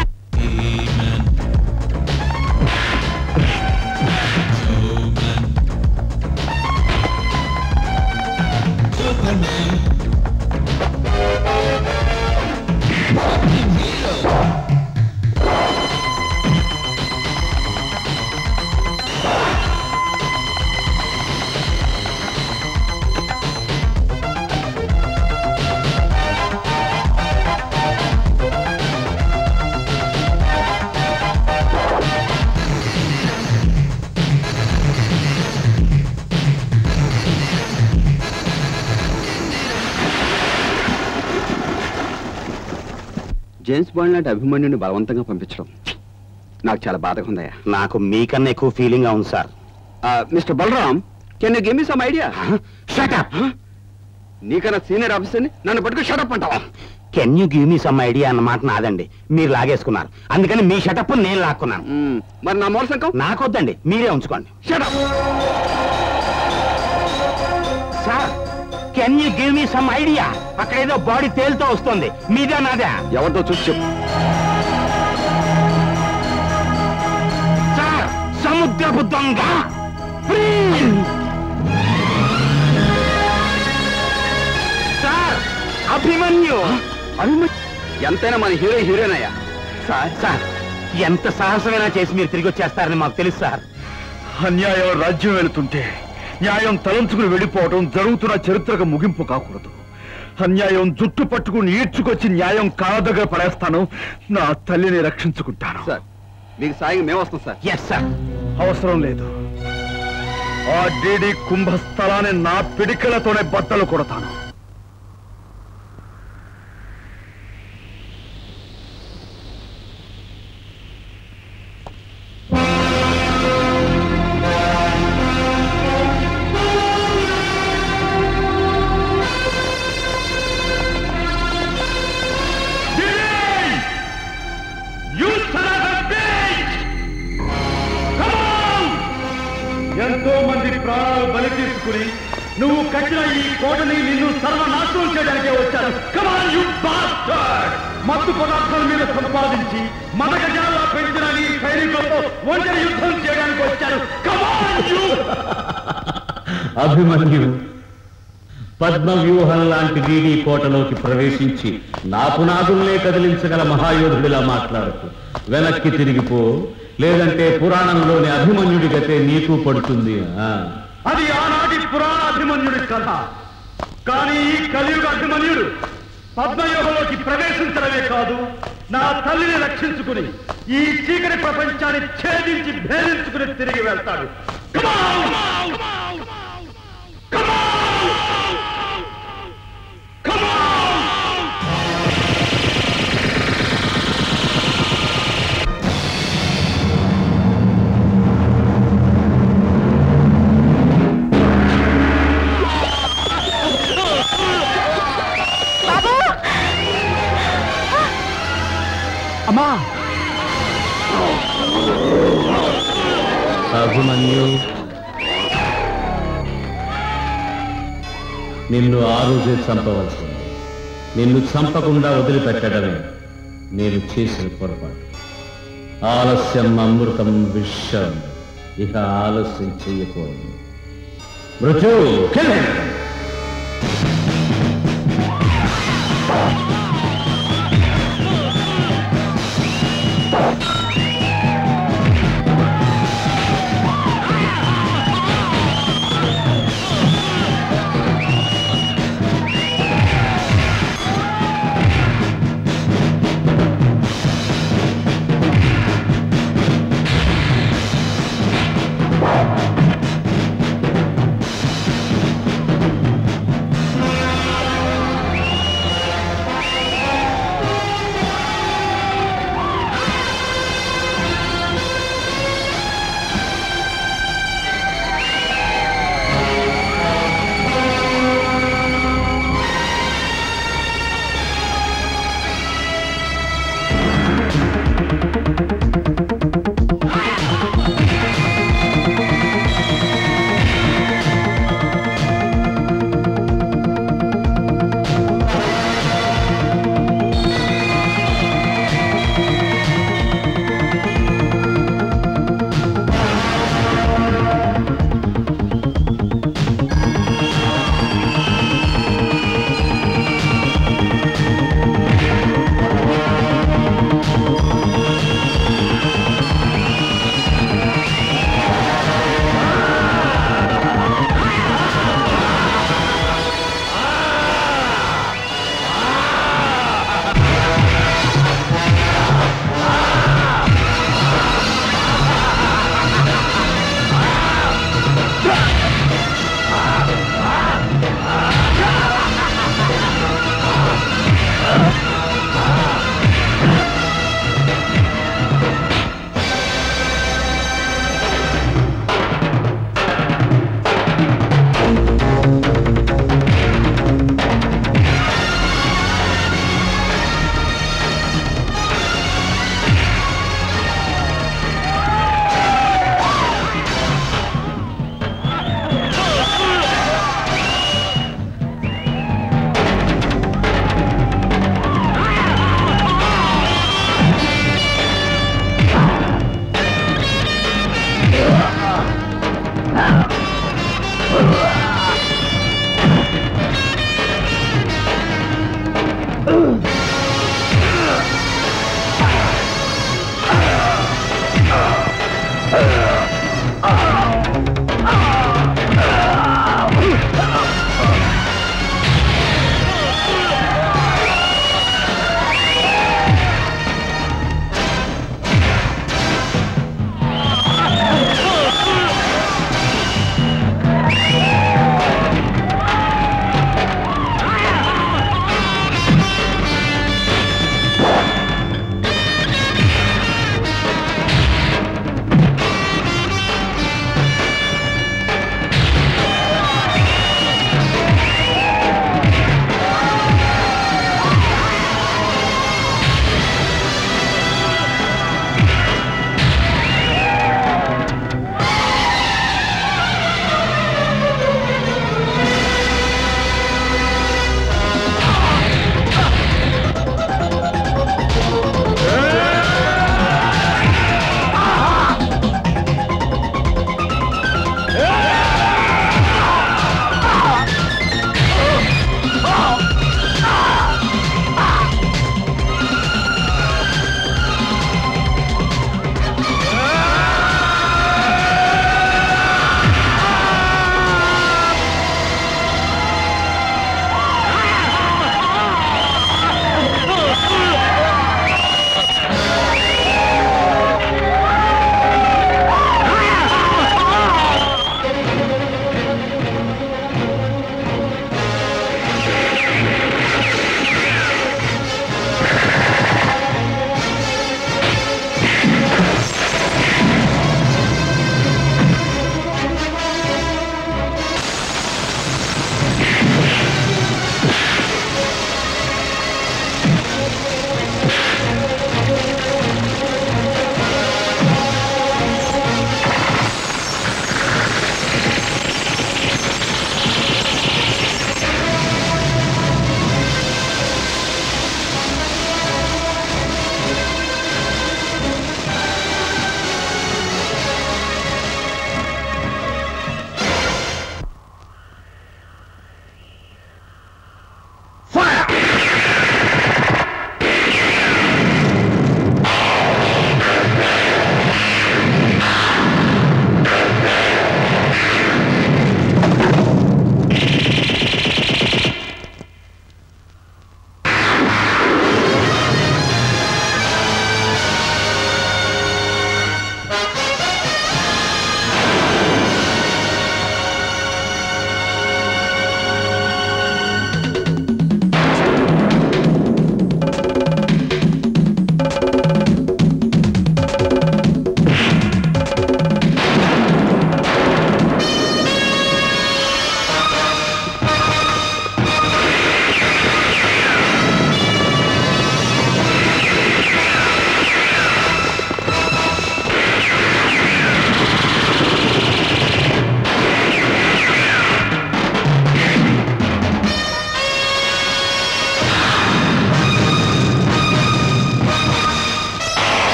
జేమ్స్ బాండ్ లాంటి అభిమన్యుని బలవంతంగా పంపించడం నాకు చాలా బాధగా ఉందయ్యా నాకు మీకన్నా ఎక్కువ ఫీలింగ్ ఉంది sir mister Balram can you give me some idea shut up నీకన్నా సీనియర్ ఆఫీసర్ని నన్ను పట్టుకు షటప్ అంటావా can you give me some idea అన్నమాట నాదండి మీరు లాగేసుకున్నారు అందుకని మీ షటప్ నేను లాక్కున్నాను మరి నా మోరసంకం నాకొద్దండి మీరే ఉంచుకోండి shut up sir can you give me some idea అక్కడ ఏదో బాడీ తేలుతూ వస్తుంది మీదే నాదే ఎవరితో చూసి చెప్పు సార్ సముద్రపు దొంగ సార్ అభిమన్యు అభిమన్యు ఎంతైనా మన హీరో హీరోయిన్ అయ్యా సార్ సార్ ఎంత సాహసమైనా చేసి మీరు తిరిగి వచ్చేస్తారని మాకు తెలుసు సార్ అన్యాయం రాజ్యం వెళుతుంటే న్యాయం తలంచుకుని వెళ్ళిపోవడం జరుగుతున్న చరిత్రకు ముగింపు కాకూడదు అన్యాయం జుట్టు పట్టుకుని ఈడ్చుకొచ్చి న్యాయం కాదగా పడేస్తాను నా తల్లిని రక్షించుకుంటాను సార్ మీకు సాయం మేము వస్తాం సార్ ఎస్ సార్ అవసరం లేదు ఆ డీడీ కుంభస్థలాన్ని నా పిడికలతోనే బద్దలు కొడతాను You son of a bitch! తెలుసుకుని నువ్వు కట్టిన ఈ కోటని నిన్ను సర్వనాశనం చేయడానికే వచ్చాను కమాన్ యు బాస్టర్డ్ మత్తు పదార్థాల మీద సంపాదించి మదగజాల్లో పెంచిన నీ సైనికులతో ఒంటరి యుద్ధం చేయడానికి వచ్చాను కమాన్ యు అభిమన్యు పద్మ వ్యూహం లాంటి వీడి కోటలోకి ప్రవేశించి నా పునాదుల్నే కదిలించగల మహాయోధుడిలా మాట్లాడుతూ వెనక్కి తిరిగిపో లేదంటే పురాణంలోని అభిమన్యుడి గతే నీకు పడుతుంది ఆ అది ఆనాటి పురాణ అభిమన్యుడి కథ కానీ ఈ కలియుగ అభిమన్యుడు పద్మయోగంలోకి ప్రవేశించడమే కాదు నా తల్లిని రక్షించుకుని ఈ చీకటి ప్రపంచాన్ని ఛేదించి భేదించుకుని తిరిగి వెళ్తాడు Come on! Come on! Come on! అమ్మా అభిమన్యు నిన్ను ఆ రోజే చంపవలసింది నిన్ను చంపకుండా వదిలిపెట్టడమే నేను చేసిన పొరపాటు ఆలస్యం అమృతం విషం ఇక ఆలస్యం చెయ్యకూడదు మృత్యు kill him.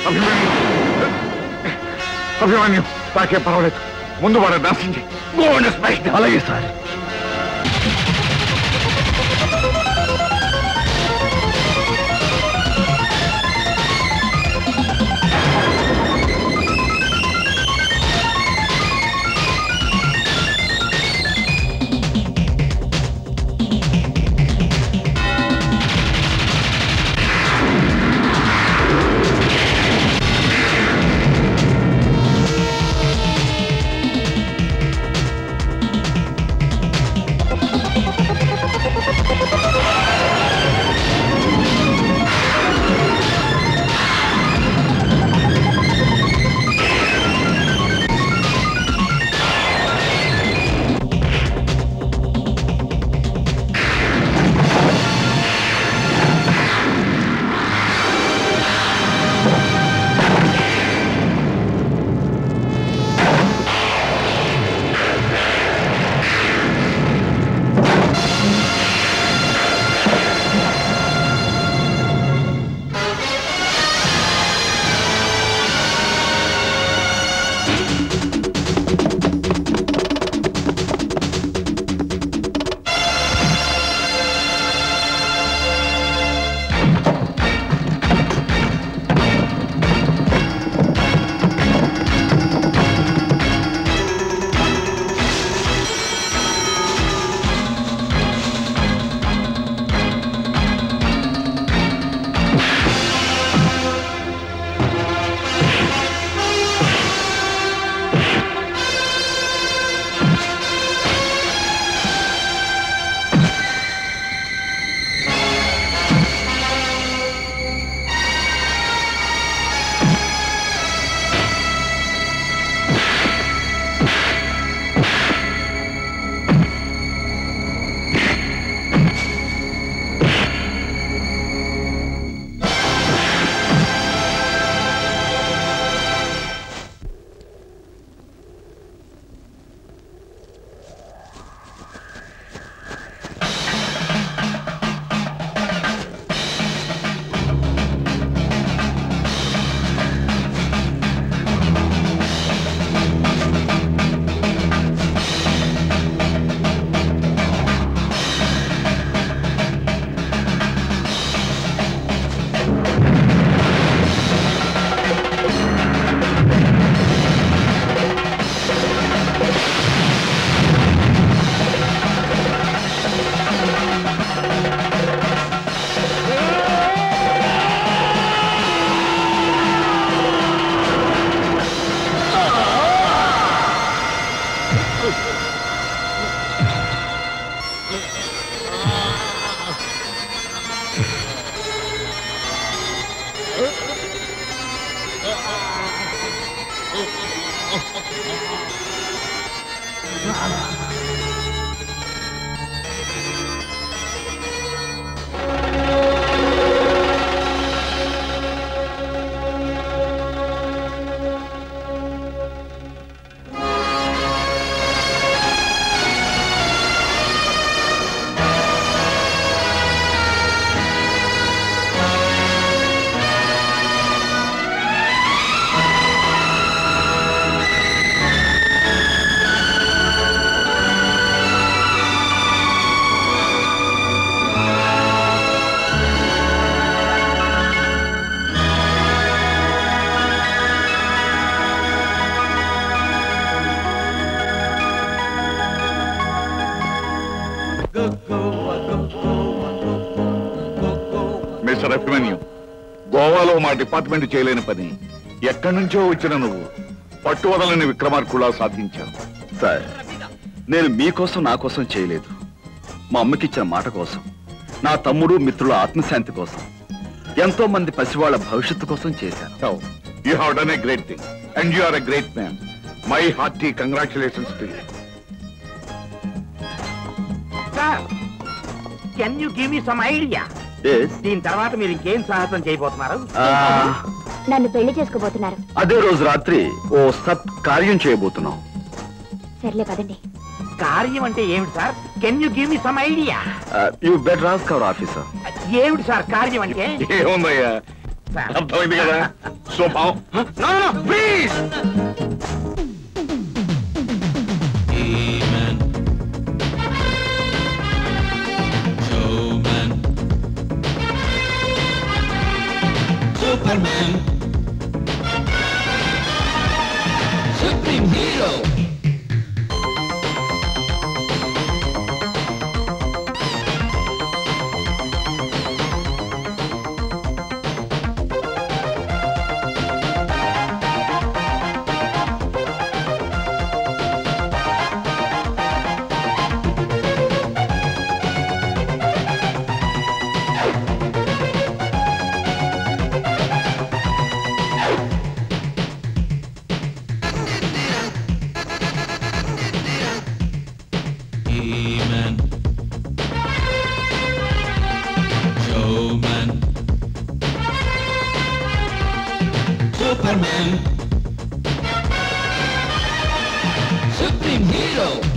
అభిమన్యు అభిమన్యు నాకే పర్వాలేదు ముందు వాడు నాశించి అలాగే సార్ మిస్టర్ అభిమన్యు గోవాలో మా డిపార్ట్మెంట్ చేయలేని పని ఎక్కడి నుంచో వచ్చిన నువ్వు పట్టువదలని విక్రమార్కులా సాధించావు సార్ నేను మీకోసం నా కోసం చేయలేదు మా అమ్మకిచ్చిన మాట కోసం నా తమ్ముడు మిత్రుల ఆత్మశాంతి కోసం ఎంతో మంది పసివాళ్ల భవిష్యత్తు కోసం చేశాను you have done a great thing and you are a great man my hearty congratulations to you sir can you give me some idea దీని తర్వాత మీరు ఇంకేం సాహసం చేయబోతున్నారు నన్ను పెళ్లి చేసుకోబోతున్నారు అదే రోజు రాత్రి ఓ సత్ కార్యం చేయబోతున్నాం సర్లే పదండి కార్యం అంటే ఏమిటి sir can you give me some idea you better ask our officer ఏమిటి సార్ కార్యం అంటే ఏముందయ్యా చేస్తాను అర్థమైంది కదా శుభం please Superman. Supreme Hero. He-Man. Showman. Superman. Supreme Hero.